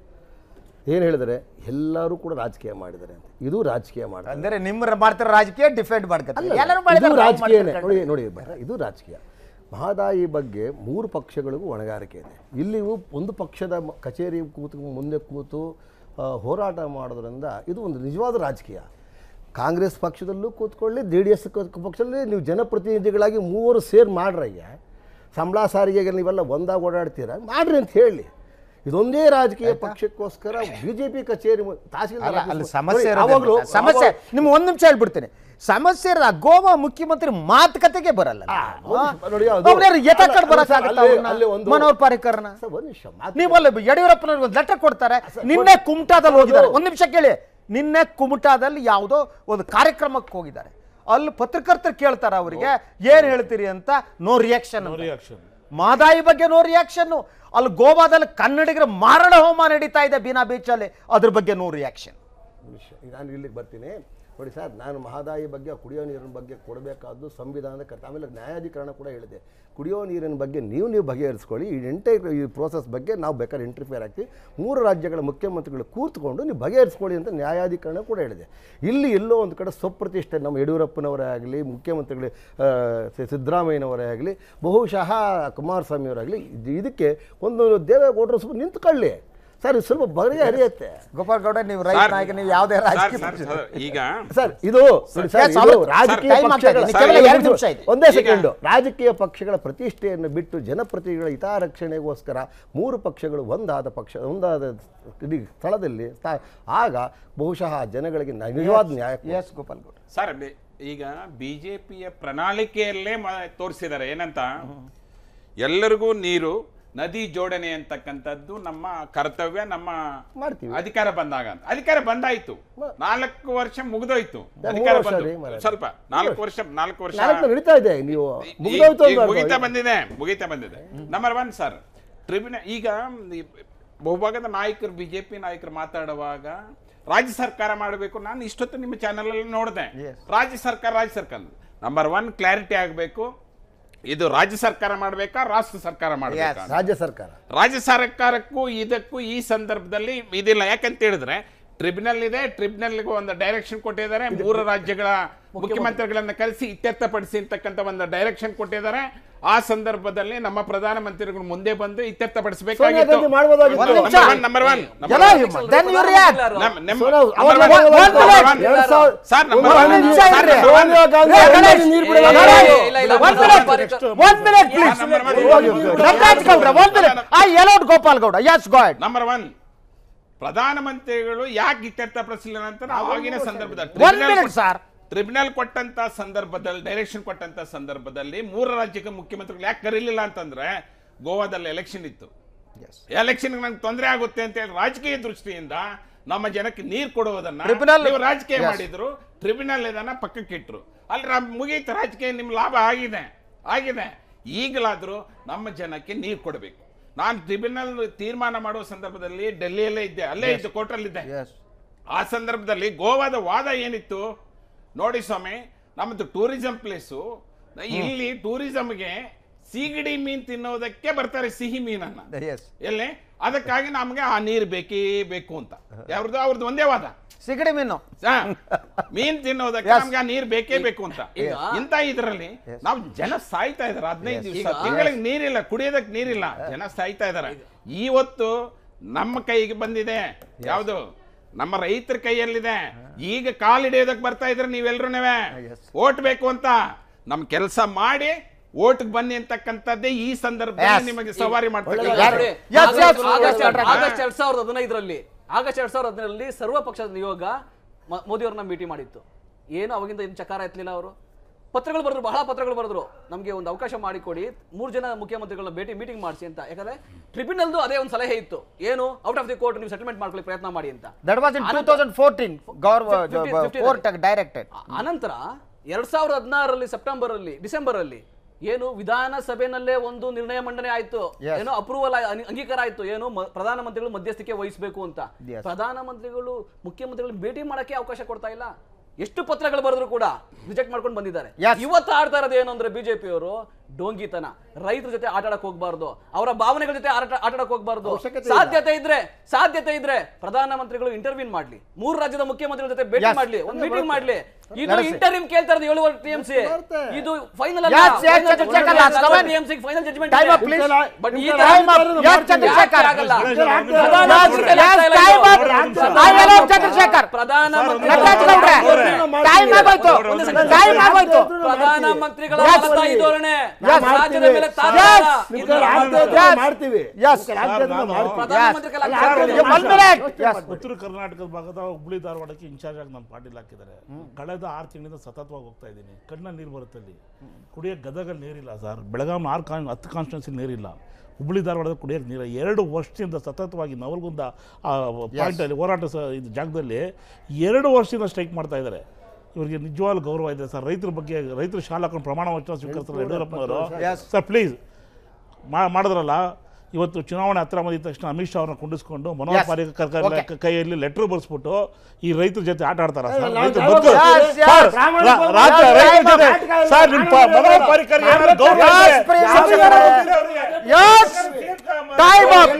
Speaker 12: ಏನು ಹೇಳಿದರೆ ಎಲ್ಲರೂ ಕೂಡ ರಾಜಕೀಯ ಮಾಡಿದ್ದಾರೆ ಅಂತ ಇದು ರಾಜಕೀಯ ಮಾಡ್ತಾರೆ
Speaker 1: ಅಂದರೆ ನಿಮ್ಮ ಮಾಡ್ತಿರೋ ರಾಜಕೀಯ ಡಿಫೆಂಡ್ ಮಾಡ್ಕೊತಾರೆ
Speaker 12: ಅಲ್ಲ,
Speaker 1: ಎಲ್ಲರೂ
Speaker 12: ಇದು
Speaker 1: ಮಾಡಿದ್ದಾರೆ, ನಾವು
Speaker 12: ರಾಜಕೀಯನೇ
Speaker 1: ಮಾಡ್ಕೊಂಡು
Speaker 12: ನೋಡಿ ನೋಡಿ ಬರ- ಇದು ರಾಜಕೀಯ ಮಹದಾಯಿ ಬಗ್ಗೆ ಮೂರು ಪಕ್ಷಗಳಿಗೂ ಹೊಣೆಗಾರಿಕೆ ಇದೆ ಇಲ್ಲಿಯೂ ಒಂದು ಪಕ್ಷದ ಮ- ಕಚೇರಿ ಕೂತು ಮುಂದೆ ಕೂತು ಆ, ಹೋರಾಟ ಮಾಡೋದ್ರಿಂದ ಇದು ಒಂದು ನಿಜವಾದ ರಾಜಕೀಯ ಕಾಂಗ್ರೆಸ್ ಪಕ್ಷದಲ್ಲೂ ಕೂತ್ಕೊಳ್ಳಿ ಜೆ ಡಿ ಎಸ್ ಪಕ್ಷದಲ್ಲಿ ನೀವು ಜನಪ್ರತಿನಿಧಿಗಳಾಗಿ ಮೂವರು ಸೇರಿ ಮಾಡ್ರಯ್ಯ ಸಂಬಳ ಸಾರಿಗೆಗೆ ನೀವೆಲ್ಲ ಒಂದಾಗಿ ಓಡಾಡ್ತೀರಾ ಮಾಡ್ರಿ ಅಂತ ಹೇಳಿ ಇದೊಂದೇ ರಾಜಕೀಯ ಪಕ್ಷಕ್ಕೋಸ್ಕರ ಬಿಜೆಪಿ ಕಚೇರಿ ಮು- ತಹಸೀಲ್ದಾರ್
Speaker 1: ಅಲ್ಲ ಅಲ್ಲಿ
Speaker 12: ಆಫೀಸ್
Speaker 1: ಸಮಸ್ಯೆ
Speaker 12: ನೋಡಿ,
Speaker 1: ಇರೋದು
Speaker 12: ಯಾವಾಗ್ಲೂ-
Speaker 1: ಎಂತ? ಸಮಸ್ಯೆ
Speaker 12: ಯಾವಾಗ-
Speaker 1: ನಿಮ್ಮ ಒಂದು ನಿಮಿಷ ಹೇಳ್ಬಿಡ್ತೀನಿ ಸಮಸ್ಯೆ ಇರೋದು ಆ ಗೋವಾ ಮುಖ್ಯಮಂತ್ರಿ ಮಾತುಕತೆಗೆ ಬರಲ್ಲ
Speaker 12: ನೋಡಿ, ಅದು-
Speaker 1: ಅವ್ರ್ಯಾರು ಯಥಾಕಡೆ
Speaker 12: ಅಲ್ಲ,
Speaker 1: ಬರಕ್ಕಾಗತ್ತಾ
Speaker 12: ಅಲ್ಲಿ-
Speaker 1: ಅವ್ರನ್ನ?
Speaker 12: ಅಲ್ಲಿ ಒಂದು-
Speaker 1: ಮನೋಹರ್ ಪಾರಿಕರ್ನ
Speaker 12: ಸರ್, ಒಂದ್ ನಿಮಿಷ ಮಾತು-
Speaker 1: ನೀವು ಅಲ್ಲಿ ಯಡಿಯೂರಪ್ಪನವ್ರಿಗೆ ಒಂದು ಲೆಟರ್ ಕೊಡ್ತಾರೆ ನಿನ್ನೆ ಕುಮಟಾದಲ್ಲಿ ಹೋಗಿದ್ದಾರೆ ಒಂದ್ ನಿಮಿಷ ಕೇಳಿ ನಿನ್ನೆ ಕುಮಟಾದಲ್ಲಿ ಯಾವುದೋ ಒಂದು ಕಾರ್ಯಕ್ರಮಕ್ಕೆ ಹೋಗಿದ್ದಾರೆ ಅಲ್ಲಿ ಪತ್ರಕರ್ತರು ಕೇಳ್ತಾರೆ ಅವರಿಗೆ ಏನ್ ಹೇಳ್ತೀರಿ ಅಂತ ನೋ ರಿಯಾಕ್ಷನ್
Speaker 10: ರಿಯಾಕ್ಷನ್
Speaker 1: ಮಾದಾಯಿ ಬಗ್ಗೆ ನೋ ರಿಯಾಕ್ಷನ್ ಅಲ್ಲಿ ಗೋವಾದಲ್ಲಿ ಕನ್ನಡಿಗರ ಮಾರಣ ಹೋಮ ನಡೀತಾ ಇದೆ ಬೀನಾ ಬೀಚಲ್ಲಿ ಅದ್ರ ಬಗ್ಗೆ ನೋ ರಿಯಾಕ್ಷನ್
Speaker 12: ವಿಷಯ ನಾನು ಇಲ್ಲಿಗೆ ಬರ್ತೀನಿ ನೋಡಿ ಸರ್ ನಾನು ಮಹದಾಯಿ ಬಗ್ಗೆ ಕುಡಿಯೋ ನೀರಿನ ಬಗ್ಗೆ ಕೊಡಬೇಕಾದ್ದು ಸಂವಿಧಾನದ ಕರ್ತ ಆಮೇಲೆ ನ್ಯಾಯಾಧಿಕರಣ ಕೂಡ ಹೇಳಿದೆ ಕುಡಿಯೋ ನೀರಿನ ಬಗ್ಗೆ ನೀವು ನೀವು ಬಗೆಹರಿಸ್ಕೊಳ್ಳಿ ಈ ಎಂಟೈರ್ ಈ ಪ್ರೋಸೆಸ್ ಬಗ್ಗೆ ನಾವು ಬೇಕಾದ್ರೆ ಇಂಟರ್ಫಿಯರ್ ಆಗ್ತೀವಿ ಮೂರು ರಾಜ್ಯಗಳ ಮುಖ್ಯಮಂತ್ರಿಗಳು ಕೂತ್ಕೊಂಡು ನೀವು ಬಗೆಹರಿಸ್ಕೊಳ್ಳಿ ಅಂತ ನ್ಯಾಯಾಧಿಕರಣ ಕೂಡ ಹೇಳಿದೆ ಇಲ್ಲಿ ಎಲ್ಲೋ ಒಂದು ಕಡೆ ಸ್ವಪ್ರತಿಷ್ಠೆ ನಮ್ಮ ಯಡಿಯೂರಪ್ಪನವರೇ ಆಗಲಿ ಮುಖ್ಯಮಂತ್ರಿಗಳು ಆ, ಸಿ- ಸಿದ್ದರಾಮಯ್ಯನವರೇ ಆಗಲಿ ಬಹುಶಃ ಕುಮಾರಸ್ವಾಮಿಯವರಾಗಲಿ ಇದು- ಇದಕ್ಕೆ ಒಂದು ದೇವೇಗೌಡರು ಸ್ವಲ್ಪ ನಿಂತ್ಕೊಳ್ಳಿ ಸರ್ ಇದು ಸ್ವಲ್ಪ ಬಗೆಹರಿಯುತ್ತೆ
Speaker 1: ಗೋಪಾಲ್ ಗೌಡ ನೀವು ರೈತ ನಾಯಕ ನೀವು ಯಾವುದೇ ರಾಜಕೀಯ
Speaker 11: ಸರ್,
Speaker 1: ಪಕ್ಷ-
Speaker 11: ಸರ್, ಈಗ
Speaker 12: ಸರ್ ಇದು ನೋಡಿ ಸರ್,
Speaker 1: Yes,
Speaker 12: ಇದು
Speaker 1: ಅವ್ರು-
Speaker 12: ರಾಜಕೀಯ
Speaker 1: time ಆಗ್ತಾ ಇದೆ.
Speaker 12: ಪಕ್ಷಗಳ
Speaker 1: ಕೇವಲ
Speaker 12: ಸರ್,
Speaker 1: ಎರಡು ನಿಮಿಷ ಇದೆ.
Speaker 12: ಒಂದೇ
Speaker 1: ಈಗ-
Speaker 12: ಸೆಕೆಂಡ್ ರಾಜಕೀಯ ಪಕ್ಷಗಳ ಪ್ರತಿಷ್ಠೆಯನ್ನು ಬಿಟ್ಟು ಜನಪ್ರತಿನಿಧಿಗಳ ಹಿತಾರಕ್ಷಣೆಗೋಸ್ಕರ ಮೂರು ಪಕ್ಷಗಳು ಒಂದಾದ ಪಕ್ಷ ಒಂದಾದ ಇಡೀ ಸ್ಥಳದಲ್ಲಿ ಸ್ಥಾ- ಆಗ ಬಹುಶಃ ಜನಗಳಿಗೆ ನ- ನಿಜವಾದ ನ್ಯಾಯ
Speaker 1: ಎಸ್ ಗೋಪಾಲ್ ಗೌಡ
Speaker 11: ಸರ್ ಬಿ- ಈಗ ಬಿಜೆಪಿಯ ಪ್ರಣಾಳಿಕೆಯಲ್ಲೇ ಮ ತೋರಿಸಿದ್ದಾರೆ ಏನಂತ ಎಲ್ಲರಿಗೂ ನೀರು ನದಿ ಜೋಡಣೆ ಅಂತಕ್ಕಂಥದ್ದು ನಮ್ಮ ಕರ್ತವ್ಯ ನಮ್ಮ
Speaker 12: ಮಾಡ್ತೀವಿ.
Speaker 11: ಅಧಿಕಾರ ಬಂದಾಗ ಅಂತ ಅಧಿಕಾರ ಬಂದಾಯ್ತು ನಾಲ್ಕು ವರ್ಷ ಮುಗಿದೋಯ್ತು
Speaker 12: ಮೂರು
Speaker 11: ಅಧಿಕಾರ
Speaker 12: ವರ್ಷ
Speaker 11: ಬಂದು
Speaker 12: ರೀ ಮಾರ್ರೆ.
Speaker 11: ಸ್ವಲ್ಪ ನಾಲ್ಕು ವರ್ಷ ನಾಲ್ಕು ವರ್ಷ
Speaker 12: ನಾಲ್ಕು ನಡೀತಾ ಇದೆ ನೀವು
Speaker 11: ಈ-
Speaker 12: ಮುಗಿದೋಯ್ತು
Speaker 11: ಈಗ
Speaker 12: ಅಂತ
Speaker 11: ಮುಗಿತಾ
Speaker 12: ಅರ್ಥ.
Speaker 11: ಬಂದಿದೆ ಮುಗಿತಾ ಬಂದಿದೆ ನಂಬರ್ ಒನ್ ಸರ್ ಟ್ರಿಬ್ಯುನಲ್ ಈಗ ಈ ಬಹುಭಾಗದ ನಾಯಕರು ಬಿ ಜೆ ಪಿ ನಾಯಕರು ಮಾತಾಡುವಾಗ ರಾಜ್ಯ ಸರ್ಕಾರ ಮಾಡಬೇಕು ನಾನು ಇಷ್ಟೊತ್ತು ನಿಮ್ಮ ಚಾನಲಲ್ಲಿ ನೋಡಿದೆ ರಾಜ್ಯ ಸರ್ಕಾರ ರಾಜ್ಯ ಸರ್ಕಾರ ನಂಬರ್ ಒನ್ ಕ್ಲಾರಿಟಿ ಆಗಬೇಕು ಇದು ರಾಜ್ಯ ಸರ್ಕಾರ ಮಾಡಬೇಕಾ ರಾಷ್ಟ್ರ ಸರ್ಕಾರ ಮಾಡಬೇಕಾ
Speaker 12: ರಾಜ್ಯ ಸರ್ಕಾರ
Speaker 11: ರಾಜ್ಯ ಸರ್ಕಾರಕ್ಕೂ ಇದಕ್ಕೂ ಈ ಸಂದರ್ಭದಲ್ಲಿ ಇದಿಲ್ಲ ಯಾಕಂತ ಹೇಳಿದ್ರೆ ಟ್ರಿಬ್ಯುನಲ್ ಇದೆ ಟ್ರಿಬ್ಯುನಲ್ಗೆ ಒಂದು ಡೈರೆಕ್ಷನ್ ಕೊಟ್ಟಿದ್ದಾರೆ ಮೂರು ರಾಜ್ಯಗಳ ಮುಖ್ಯಮಂತ್ರಿಗಳನ್ನ ಕರೆಸಿ ಇತ್ಯರ್ಥಪಡಿಸಿ ಅಂತಕ್ಕಂಥ ಒಂದು ಡೈರೆಕ್ಷನ್ ಕೊಟ್ಟಿದ್ದಾರೆ ಆ ಸಂದರ್ಭದಲ್ಲಿ ನಮ್ಮ ಪ್ರಧಾನಮಂತ್ರಿಗಳು ಮುಂದೆ ಬಂದು
Speaker 12: ಸೋನಿಯಾ ಗಾಂಧಿ ಮಾಡ್ಬೋದಾಗಿತ್ತು. ಒಂದು ನಿಮಿಷ.
Speaker 11: ನಂಬರ್ ಒನ್
Speaker 12: ಎಲ್ಲ then you react. ಸೋನಿಯಾ, ಅವಾಗ ಒಂದು minute, ಎರಡು ಸಾವಿರ-
Speaker 11: ಸರ್
Speaker 12: ಒಂದು ನಿಮಿಷ ಇರ್ರಿ. ಸೋನಿಯಾ ಗಾಂಧಿ ಅವರಿಗೆ ನೀರು ಬಿಡುವಾಗ
Speaker 1: One minute, please. ನಟರಾಜ್ ಗೌಡ್ರ, one minute. I allowed Gopal Gowda yes ಗಾಡ್
Speaker 11: ನಂಬರ್ ಒನ್ ಪ್ರಧಾನಮಂತ್ರಿಗಳು ಯಾಕೆ ಇತ್ಯರ್ಥ ಪಡಿಸಲಿಲ್ಲ ಅಂತ ಆವಾಗಿನ ಸಂದರ್ಭದಲ್ಲಿ
Speaker 1: One minute, sir.
Speaker 11: ಟ್ರಿಬ್ಯುನಲ್ ಕೊಟ್ಟಂತ ಸಂದರ್ಭದಲ್ಲಿ ಡೈರೆಕ್ಷನ್ ಕೊಟ್ಟಂತ ಸಂದರ್ಭದಲ್ಲಿ ಮೂರು ರಾಜ್ಯಕ್ಕೆ ಮುಖ್ಯಮಂತ್ರಿಗಳು ಯಾಕೆ ಕರೀಲಿಲ್ಲ ಅಂತಂದ್ರೆ ಗೋವಾದಲ್ಲಿ ಎಲೆಕ್ಷನ್ ಇತ್ತು ಎಲೆಕ್ಷನ್ ನಂಗೆ ತೊಂದರೆ ಆಗುತ್ತೆ ಅಂತ ಹೇಳಿ ರಾಜಕೀಯ ದೃಷ್ಟಿಯಿಂದ ನಮ್ಮ ಜನಕ್ಕೆ ನೀರು ಕೊಡುವುದನ್ನ
Speaker 1: Tribunal-
Speaker 11: ನೀವು ರಾಜಕೀಯ
Speaker 1: Yes.
Speaker 11: ಮಾಡಿದ್ರು ಟ್ರಿಬ್ಯುನಲ್ ಇದನ್ನ ಪಕ್ಕಕ್ಕೆ ಇಟ್ರು ಅಲ್ಲಿ ರಾ- ಮುಗೀತು ರಾಜಕೀಯ ನಿಮ್ ಲಾಭ ಆಗಿದೆ ಆಗಿದೆ ಈಗಲಾದ್ರೂ ನಮ್ಮ ಜನಕ್ಕೆ ನೀರು ಕೊಡಬೇಕು ನಾನು ಟ್ರಿಬ್ಯುನಲ್ ತೀರ್ಮಾನ ಮಾಡುವ ಸಂದರ್ಭದಲ್ಲಿ ಡೆಲ್ಲಿಯಲ್ಲೇ ಇದ್ದೆ ಅಲ್ಲೇ
Speaker 1: Yes.
Speaker 11: ಇದ್ದೆ ಕೋರ್ಟಲ್ಲಿದ್ದೆ ಆ ಸಂದರ್ಭದಲ್ಲಿ ಗೋವಾದ ವಾದ ಏನಿತ್ತು ನೋಡಿ ಸ್ವಾಮಿ ನಮ್ಮದು ಟೂರಿಸಂ ಪ್ಲೇಸು ಇಲ್ಲಿ ಟೂರಿಸಂಗೆ ಸೀಗಡಿ ಮೀನ್ ತಿನ್ನೋದಕ್ಕೆ ಬರ್ತಾರೆ ಸಿಹಿ ಮೀನನ್ನ
Speaker 1: ಎಸ್
Speaker 11: ಎಲ್ಲಿ ಅದಕ್ಕಾಗಿ ನಮ್ಗೆ ಆ ನೀರು ಬೇಕೇ ಬೇಕು ಅಂತ ಯಾವ್ದು ಅವ್ರದ್ದು ಒಂದೇ ವಾದ
Speaker 1: ಸಿಗಡಿ ಮೀನು
Speaker 11: ಹಾ, ಮೀನ್ ತಿನ್ನೋದಕ್ಕೆ ನಮ್ಗೆ ಆ ನೀರ್ ಬೇಕೇ ಬೇಕು ಅಂತ ಇಂತ ಇದ್ರಲ್ಲಿ ನಾವು ಜನ ಸಾಯ್ತಾ ಇದಾರೆ ಹದಿನೈದು ದಿವಸ
Speaker 9: ಈಗ-
Speaker 11: ತಿಂಗಳಿಗೆ ನೀರಿಲ್ಲ ಕುಡಿಯೋದಕ್ಕೆ ನೀರಿಲ್ಲ ಜನ ಸಾಯ್ತಾ ಇದಾರೆ ಇವತ್ತು ನಮ್ಮ ಕೈಗೆ ಬಂದಿದೆ ಯಾವುದು ನಮ್ಮ ರೈತರ ಕೈಯಲ್ಲಿದೆ ಈಗ ಕಾಲಿಡಿಯೋದಕ್ಕೆ ಬರ್ತಾ ಇದ್ರೆ ನೀವೆಲ್ರೂ ಓಟ್ ಬೇಕು ಅಂತ ನಮ್ ಕೆಲಸ ಮಾಡಿ ಓಟ್ ಬನ್ನಿ ಅಂತಕ್ಕಂಥದ್ದೇ ಈ ಸಂದರ್ಭದಲ್ಲಿ
Speaker 9: Yes.
Speaker 11: ನಿಮಗೆ ಸವಾರಿ ಮಾಡ್ತಾರೆ
Speaker 9: ನೋಡಿ, ಆಗಸ್ಟ್ ಆಗಸ್ಟ್ ಆಗಸ್ಟ್ ಎರಡ್ ಸಾವಿರದ ಹದಿನೈದರಲ್ಲಿ ಆಗಸ್ಟ್ ಎರಡ್ ಸಾವಿರದ ಹದಿನೈದರಲ್ಲಿ ಸರ್ವ ಪಕ್ಷದ ನಿಯೋಗ ಮ- ಮೋದಿ ಅವ್ರನ್ನ ಭೇಟಿ ಮಾಡಿತ್ತು ಏನು ಅವಾಗಿಂದ ಏನು ಚಕಾರ ಎತ್ತಲಿಲ್ಲ ಅವರು ಪತ್ರಗಳು ಬರೆದ್ರು ಬಹಳ ಪತ್ರಗಳು ಬರೆದ್ರು ನಮಗೆ ಒಂದು ಅವಕಾಶ ಮಾಡಿಕೊಡಿ ಮೂರು ಜನ ಮುಖ್ಯಮಂತ್ರಿಗಳನ್ನ ಭೇಟಿ ಮೀಟಿಂಗ್ ಮಾಡಿಸಿ ಅಂತ ಯಾಕಂದ್ರೆ ಟ್ರಿಬ್ಯುನಲ್ದು ಅದೇ ಒಂದು ಸಲಹೆ ಇತ್ತು ಏನು ಔಟ್ ಆಫ್ ದಿ ಕೋರ್ಟ್ ನೀವು ಸೆಟಲ್ಮೆಂಟ್ ಮಾಡ್ಕೊಳ್ಳಿ ಪ್ರಯತ್ನ ಮಾಡಿ ಅಂತ
Speaker 1: that was in two thousand fourteen court directed
Speaker 9: ಅನಂತರ ಎರಡ್ ಸಾವಿರದ ಹದಿನಾರರಲ್ಲಿ ಸೆಪ್ಟೆಂಬರ್ ಅಲ್ಲಿ ಡಿಸೆಂಬರ್ ಅಲ್ಲಿ ಏನು ವಿಧಾನಸಭೆನಲ್ಲೇ ಒಂದು ನಿರ್ಣಯ ಮಂಡನೆ ಆಯ್ತು
Speaker 1: Yes.
Speaker 9: ಏನೋ ಅಪ್ರೂವಲ್ ಅಂಗೀಕಾರ ಆಯ್ತು ಏನು ಮ- ಪ್ರಧಾನಮಂತ್ರಿಗಳು ಮಧ್ಯಸ್ಥಿಕೆ ವಹಿಸಬೇಕು ಅಂತ
Speaker 1: Yes.
Speaker 9: ಪ್ರಧಾನಮಂತ್ರಿಗಳು ಮುಖ್ಯಮಂತ್ರಿಗಳು ಭೇಟಿ ಮಾಡಕ್ಕೆ ಅವಕಾಶ ಕೊಡ್ತಾ ಇಲ್ಲ ಎಷ್ಟು ಪತ್ರಗಳು ಬರೆದ್ರು ಕೂಡ ರಿಜೆಕ್ಟ್ ಮಾಡ್ಕೊಂಡು ಬಂದಿದ್ದಾರೆ ಇವತ್ತು ಆಡ್ತಾ ಇರೋದು ಏನು ಅಂದ್ರೆ ಬಿಜೆಪಿ ಅವರು ಡೋಂಗಿತನ ರೈತರ ಜೊತೆ ಆಟ ಆಡಕ್ ಹೋಗ್ಬಾರ್ದು ಅವರ ಭಾವನೆಗಳ ಜೊತೆ ಆಟ ಆಟ ಆಡಕ್ ಹೋಗ್ಬಾರ್ದು
Speaker 12: ಇಲ್ಲ.
Speaker 9: ಸಾಧ್ಯತೆ ಇದ್ರೆ ಸಾಧ್ಯತೆ ಇದ್ರೆ ಪ್ರಧಾನಮಂತ್ರಿಗಳು ಇಂಟರ್ವ್ಯೂನ್ ಮಾಡ್ಲಿ ಮೂರು ರಾಜ್ಯದ ಮುಖ್ಯಮಂತ್ರಿಗಳ ಜೊತೆ ಭೇಟಿ
Speaker 1: Yes.
Speaker 9: ಮಾಡ್ಲಿ ಒಂದು ಮೀಟಿಂಗ್ ಮಾಡ್ಲಿ ಇದು
Speaker 1: ನಡೆಸಿ.
Speaker 9: ಇಂಟರ್ವ್ಯೂಮ್ ಕೇಳ್ತಾ ಇರೋದು ಏಳುವರೆ ಟಿಎಂಸಿ ಇದು ಫೈನಲ್ ಅಲ್ಲ
Speaker 1: Yes, yes, Chandrashekhar, last comment.
Speaker 9: TMC final judgement
Speaker 1: Time up, please.
Speaker 9: But ಈ
Speaker 1: Time up. Yes, ಚಂದ್ರಶೇಖರ್.
Speaker 9: ಆಗಲ್ಲ
Speaker 1: Yes, yes, time up. I allow Chandrashekhar. Nataraj ಗೌಡ್ರೆ, time ಆಗೋಯ್ತು. Time ಆಗೋಯ್ತು.
Speaker 9: ಪ್ರಧಾನಮಂತ್ರಿಗಳ
Speaker 1: Yes.
Speaker 9: ಮಲತಾಯಿ ಧೋರಣೆ
Speaker 1: Yes.
Speaker 9: ರಾಜ್ಯದ ಮೇಲೆ ತಾತ
Speaker 1: Yes.
Speaker 9: ಇಲ್ಲ.
Speaker 1: ನಿಮ್ಗೆ ಆಗ್ತಾ ಇದ್ರೆ
Speaker 9: Yes.
Speaker 12: ಮಾಡ್ತೀವಿ
Speaker 1: Yes.
Speaker 9: ಪ್ರಧಾನಮಂತ್ರಿ ಕೈಲಿ
Speaker 1: Yes.
Speaker 9: ಆಗ್ತಾ
Speaker 1: One minute. Yes.
Speaker 10: ಉತ್ತರ ಕರ್ನಾಟಕದ ಭಾಗದ ಹುಬ್ಳಿ ಧಾರವಾಡಕ್ಕೆ ಇನ್ಚಾರ್ಜ್ ಆಗಿ ನಾನು ಪಾಟೀಲ್ ಹಾಕಿದ್ದಾರೆ ಕಳೆದ ಆರು ತಿಂಗಳಿಂದ ಸತತವಾಗಿ ಹೋಗ್ತಾ ಇದ್ದೀನಿ ಕಣ್ಣ ನೀರು ಬರುತ್ತೆ ಅಲ್ಲಿ ಕುಡಿಯೋಕ್ಕೆ ಗದಗಲ್ಲಿ ನೀರಿಲ್ಲ ಸರ್ ಬೆಳಗಾವಿ ಆರು ಕಾನ್ ಹತ್ತು ಕಾನ್ಸ್ಟಿಟ್ಯೂನ್ಸಿ ನೀರಿಲ್ಲ ಹುಬ್ಳಿ ಧಾರವಾಡದ ಕುಡಿಯೋಕ್ಕೆ ನೀರು ಎರಡು ವರ್ಷದಿಂದ ಸತತವಾಗಿ ನವಲ್ಗುಂದ ಆ ಪಾಯಿಂಟಲ್ಲಿ ಹೋರಾಟ ಸ ಇದು ಜಾಗದಲ್ಲಿ ಎರಡು ವರ್ಷದಿಂದ ಸ್ಟ್ರೈಕ್ ಮಾಡ್ತಾ ಇದ್ದಾರೆ ಇವರಿಗೆ ನಿಜವಾಗ್ಲೂ ಗೌರವ ಇದೆ ಸರ್ ರೈತರ ಬಗ್ಗೆ ರೈತರು ಶಾಲಾ ಹಾಕೊಂಡು ಪ್ರಮಾಣ ವಚನ ಸ್ವೀಕರಿಸ್ತಾರೆ ಯಡಿಯೂರಪ್ಪನವರು
Speaker 1: Yes.
Speaker 10: ಸರ್ ಪ್ಲೀಸ್ ಮಾಡಿದ್ರಲ್ಲ ಇವತ್ತು ಚುನಾವಣೆ ಹತ್ರ ಬಂದಿದ ತಕ್ಷಣ ಅಮಿತ್ ಶಾ ಅವ್ರನ್ನ ಕುಂಡಿಸ್ಕೊಂಡು ಮನೋಹರ್
Speaker 1: Yes.
Speaker 10: ಪಾರಿಕರ್
Speaker 1: Okay.
Speaker 10: ಕ- ಕೈಯಲ್ಲಿ ಲೆಟರ್ ಬರ್ಸ್ಬಿಟ್ಟು ಈ ರೈತರ ಜೊತೆ ಆಟ ಆಡ್ತಾರ
Speaker 1: Yes,
Speaker 10: ಸರ್
Speaker 1: yes,
Speaker 10: ರೈತರ
Speaker 1: yes,
Speaker 10: ಬದುಕು-
Speaker 1: yes,
Speaker 10: ಸರ್,
Speaker 1: ಪ್ರಾಮಾಣಿಕ
Speaker 10: ರಾ-
Speaker 1: ಬಂಧು.
Speaker 10: ರಾಜ್ಯ
Speaker 1: Yes,
Speaker 10: ರೈತರ
Speaker 1: yes,
Speaker 10: ಜೊತೆ
Speaker 1: yes,
Speaker 10: ಸರ್ ನಿಮ್ಮ ಪ-
Speaker 1: yes,
Speaker 10: ಮನೋಹರ್
Speaker 1: yes,
Speaker 10: ಪಾರಿಕರ್
Speaker 1: yes,
Speaker 10: ಏನಾದ್ರು ಗೌರವ
Speaker 1: yes,
Speaker 10: ಇದೆ?
Speaker 1: ಪ್ರಿಯ
Speaker 10: ಯಾವ
Speaker 1: ಶಿಕ್ಷಕರೇ. Yes. Time up.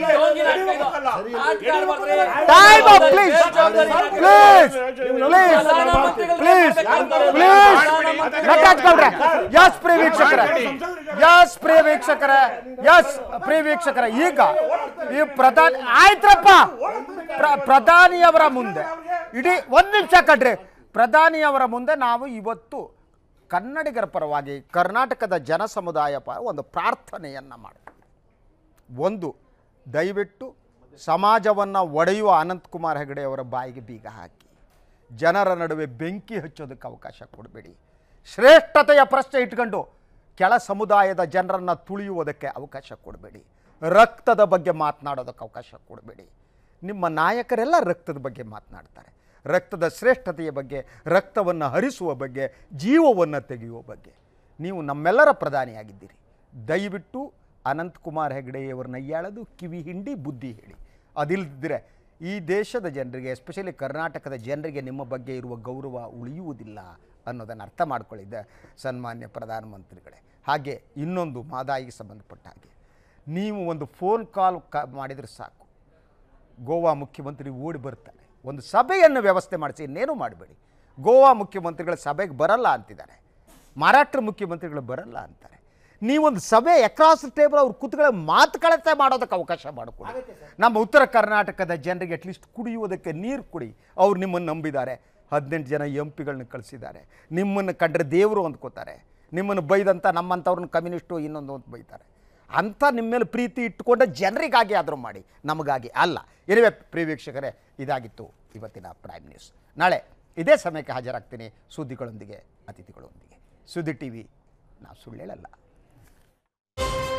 Speaker 1: Time up, please. Please. Please. Please. Please. Nataraj ಗೌಡ್ರೆ ಎಸ್ ಪ್ರಿಯ ವೀಕ್ಷಕರೇ ಎಸ್ ಪ್ರಿಯ ವೀಕ್ಷಕರೇ ಎಸ್ ಪ್ರಿಯ ವೀಕ್ಷಕರೇ ಈಗ ಈ ಪ್ರಧಾನಿ ಆಯ್ತ್ರಪ್ಪ ಪ್ರ- ಪ್ರಧಾನಿಯವರ ಮುಂದೆ ಇಡೀ ಒಂದು ನಿಮಿಷ ಕಡ್ರಿ ಪ್ರಧಾನಿಯವರ ಮುಂದೆ ನಾವು ಇವತ್ತು ಕನ್ನಡಿಗರ ಪರವಾಗಿ ಕರ್ನಾಟಕದ ಜನ ಸಮುದಾಯ ಪರ ಒಂದು ಪ್ರಾರ್ಥನೆಯನ್ನು ಮಾಡ್ತೀವಿ ಒಂದು ದಯವಿಟ್ಟು ಸಮಾಜವನ್ನು ಒಡೆಯುವ ಅನಂತಕುಮಾರ್ ಹೆಗಡೆ ಅವರ ಬಾಯಿಗೆ ಬೀಗ ಹಾಕಿ ಜನರ ನಡುವೆ ಬೆಂಕಿ ಹಚ್ಚೋದಕ್ಕೆ ಅವಕಾಶ ಕೊಡಬೇಡಿ ಶ್ರೇಷ್ಠತೆಯ ಪ್ರಶ್ನೆ ಇಟ್ಕೊಂಡು ಕೆಳ ಸಮುದಾಯದ ಜನರನ್ನು ತುಳಿಯುವುದಕ್ಕೆ ಅವಕಾಶ ಕೊಡಬೇಡಿ ರಕ್ತದ ಬಗ್ಗೆ ಮಾತನಾಡೋದಕ್ಕೆ ಅವಕಾಶ ಕೊಡಬೇಡಿ ನಿಮ್ಮ ನಾಯಕರೆಲ್ಲ ರಕ್ತದ ಬಗ್ಗೆ ಮಾತನಾಡ್ತಾರೆ ರಕ್ತದ ಶ್ರೇಷ್ಠತೆಯ ಬಗ್ಗೆ ರಕ್ತವನ್ನು ಹರಿಸುವ ಬಗ್ಗೆ ಜೀವವನ್ನು ತೆಗೆಯುವ ಬಗ್ಗೆ ನೀವು ನಮ್ಮೆಲ್ಲರ ಪ್ರಧಾನಿಯಾಗಿದ್ದೀರಿ ದಯವಿಟ್ಟು ಅನಂತಕುಮಾರ್ ಹೆಗಡೆಯವರು ನೈಯಾಳದು ಕಿವಿ ಹಿಂಡಿ ಬುದ್ಧಿ ಹೇಳಿ ಅದಿಲ್ಲದಿದ್ದರೆ ಈ ದೇಶದ ಜನರಿಗೆ ಎಸ್ಪೆಷಲಿ ಕರ್ನಾಟಕದ ಜನರಿಗೆ ನಿಮ್ಮ ಬಗ್ಗೆ ಇರುವ ಗೌರವ ಉಳಿಯುವುದಿಲ್ಲ ಅನ್ನೋದನ್ನು ಅರ್ಥ ಮಾಡ್ಕೊಳ್ಳಿದ್ದೆ ಸನ್ಮಾನ್ಯ ಪ್ರಧಾನಮಂತ್ರಿಗಳೇ ಹಾಗೆ ಇನ್ನೊಂದು ಮಾದಾಯಿಗೆ ಸಂಬಂಧಪಟ್ಟ ಹಾಗೆ ನೀವು ಒಂದು ಫೋನ್ ಕಾಲ್ ಕ ಮಾಡಿದರೆ ಸಾಕು ಗೋವಾ ಮುಖ್ಯಮಂತ್ರಿ ಓಡಿ ಬರ್ತಾರೆ ಒಂದು ಸಭೆಯನ್ನು ವ್ಯವಸ್ಥೆ ಮಾಡಿಸಿ ಇನ್ನೇನು ಮಾಡಬೇಡಿ ಗೋವಾ ಮುಖ್ಯಮಂತ್ರಿಗಳ ಸಭೆಗೆ ಬರಲ್ಲ ಅಂತಿದ್ದಾರೆ ಮಹಾರಾಷ್ಟ್ರ ಮುಖ್ಯಮಂತ್ರಿಗಳು ಬರಲ್ಲ ಅಂತಾರೆ ನೀವೊಂದು ಸಭೆ ಅಕ್ರಾಸ್ ಟೇಬಲ್ ಅವ್ರ ಕೂತ್ಗಳ ಮಾತುಕತೆ ಮಾಡೋದಕ್ಕೆ ಅವಕಾಶ ಮಾಡಿಕೊಡಿ ನಮ್ಮ ಉತ್ತರ ಕರ್ನಾಟಕದ ಜನರಿಗೆ ಅಟ್ಲೀಸ್ಟ್ ಕುಡಿಯುವುದಕ್ಕೆ ನೀರು ಕುಡಿ ಅವ್ರು ನಿಮ್ಮನ್ನು ನಂಬಿದ್ದಾರೆ ಹದಿನೆಂಟು ಜನ ಎಂ ಪಿಗಳನ್ನ ಕಳಿಸಿದ್ದಾರೆ ನಿಮ್ಮನ್ನು ಕಂಡ್ರೆ ದೇವರು ಅಂದ್ಕೋತಾರೆ ನಿಮ್ಮನ್ನು ಬೈದಂಥ ನಮ್ಮಂಥವ್ರನ್ನ ಕಮ್ಯುನಿಸ್ಟು ಇನ್ನೊಂದು ಅಂತ ಬೈತಾರೆ ಅಂಥ ನಿಮ್ಮ ಮೇಲೆ ಪ್ರೀತಿ ಇಟ್ಟುಕೊಂಡ ಜನರಿಗಾಗಿ ಆದರೂ ಮಾಡಿ ನಮಗಾಗಿ ಅಲ್ಲ ಇರುವೆ ಪ್ರಿಯ ವೀಕ್ಷಕರೇ ಇದಾಗಿತ್ತು ಇವತ್ತಿನ ಪ್ರೈಮ್ ನ್ಯೂಸ್ ನಾಳೆ ಇದೇ ಸಮಯಕ್ಕೆ ಹಾಜರಾಗ್ತೀನಿ ಸುದ್ದಿಗಳೊಂದಿಗೆ ಅತಿಥಿಗಳೊಂದಿಗೆ ಸುದ್ದಿ ಟಿ ವಿ ನಾವು ಸುಳ್ಳು ಹೇಳಲ್ಲ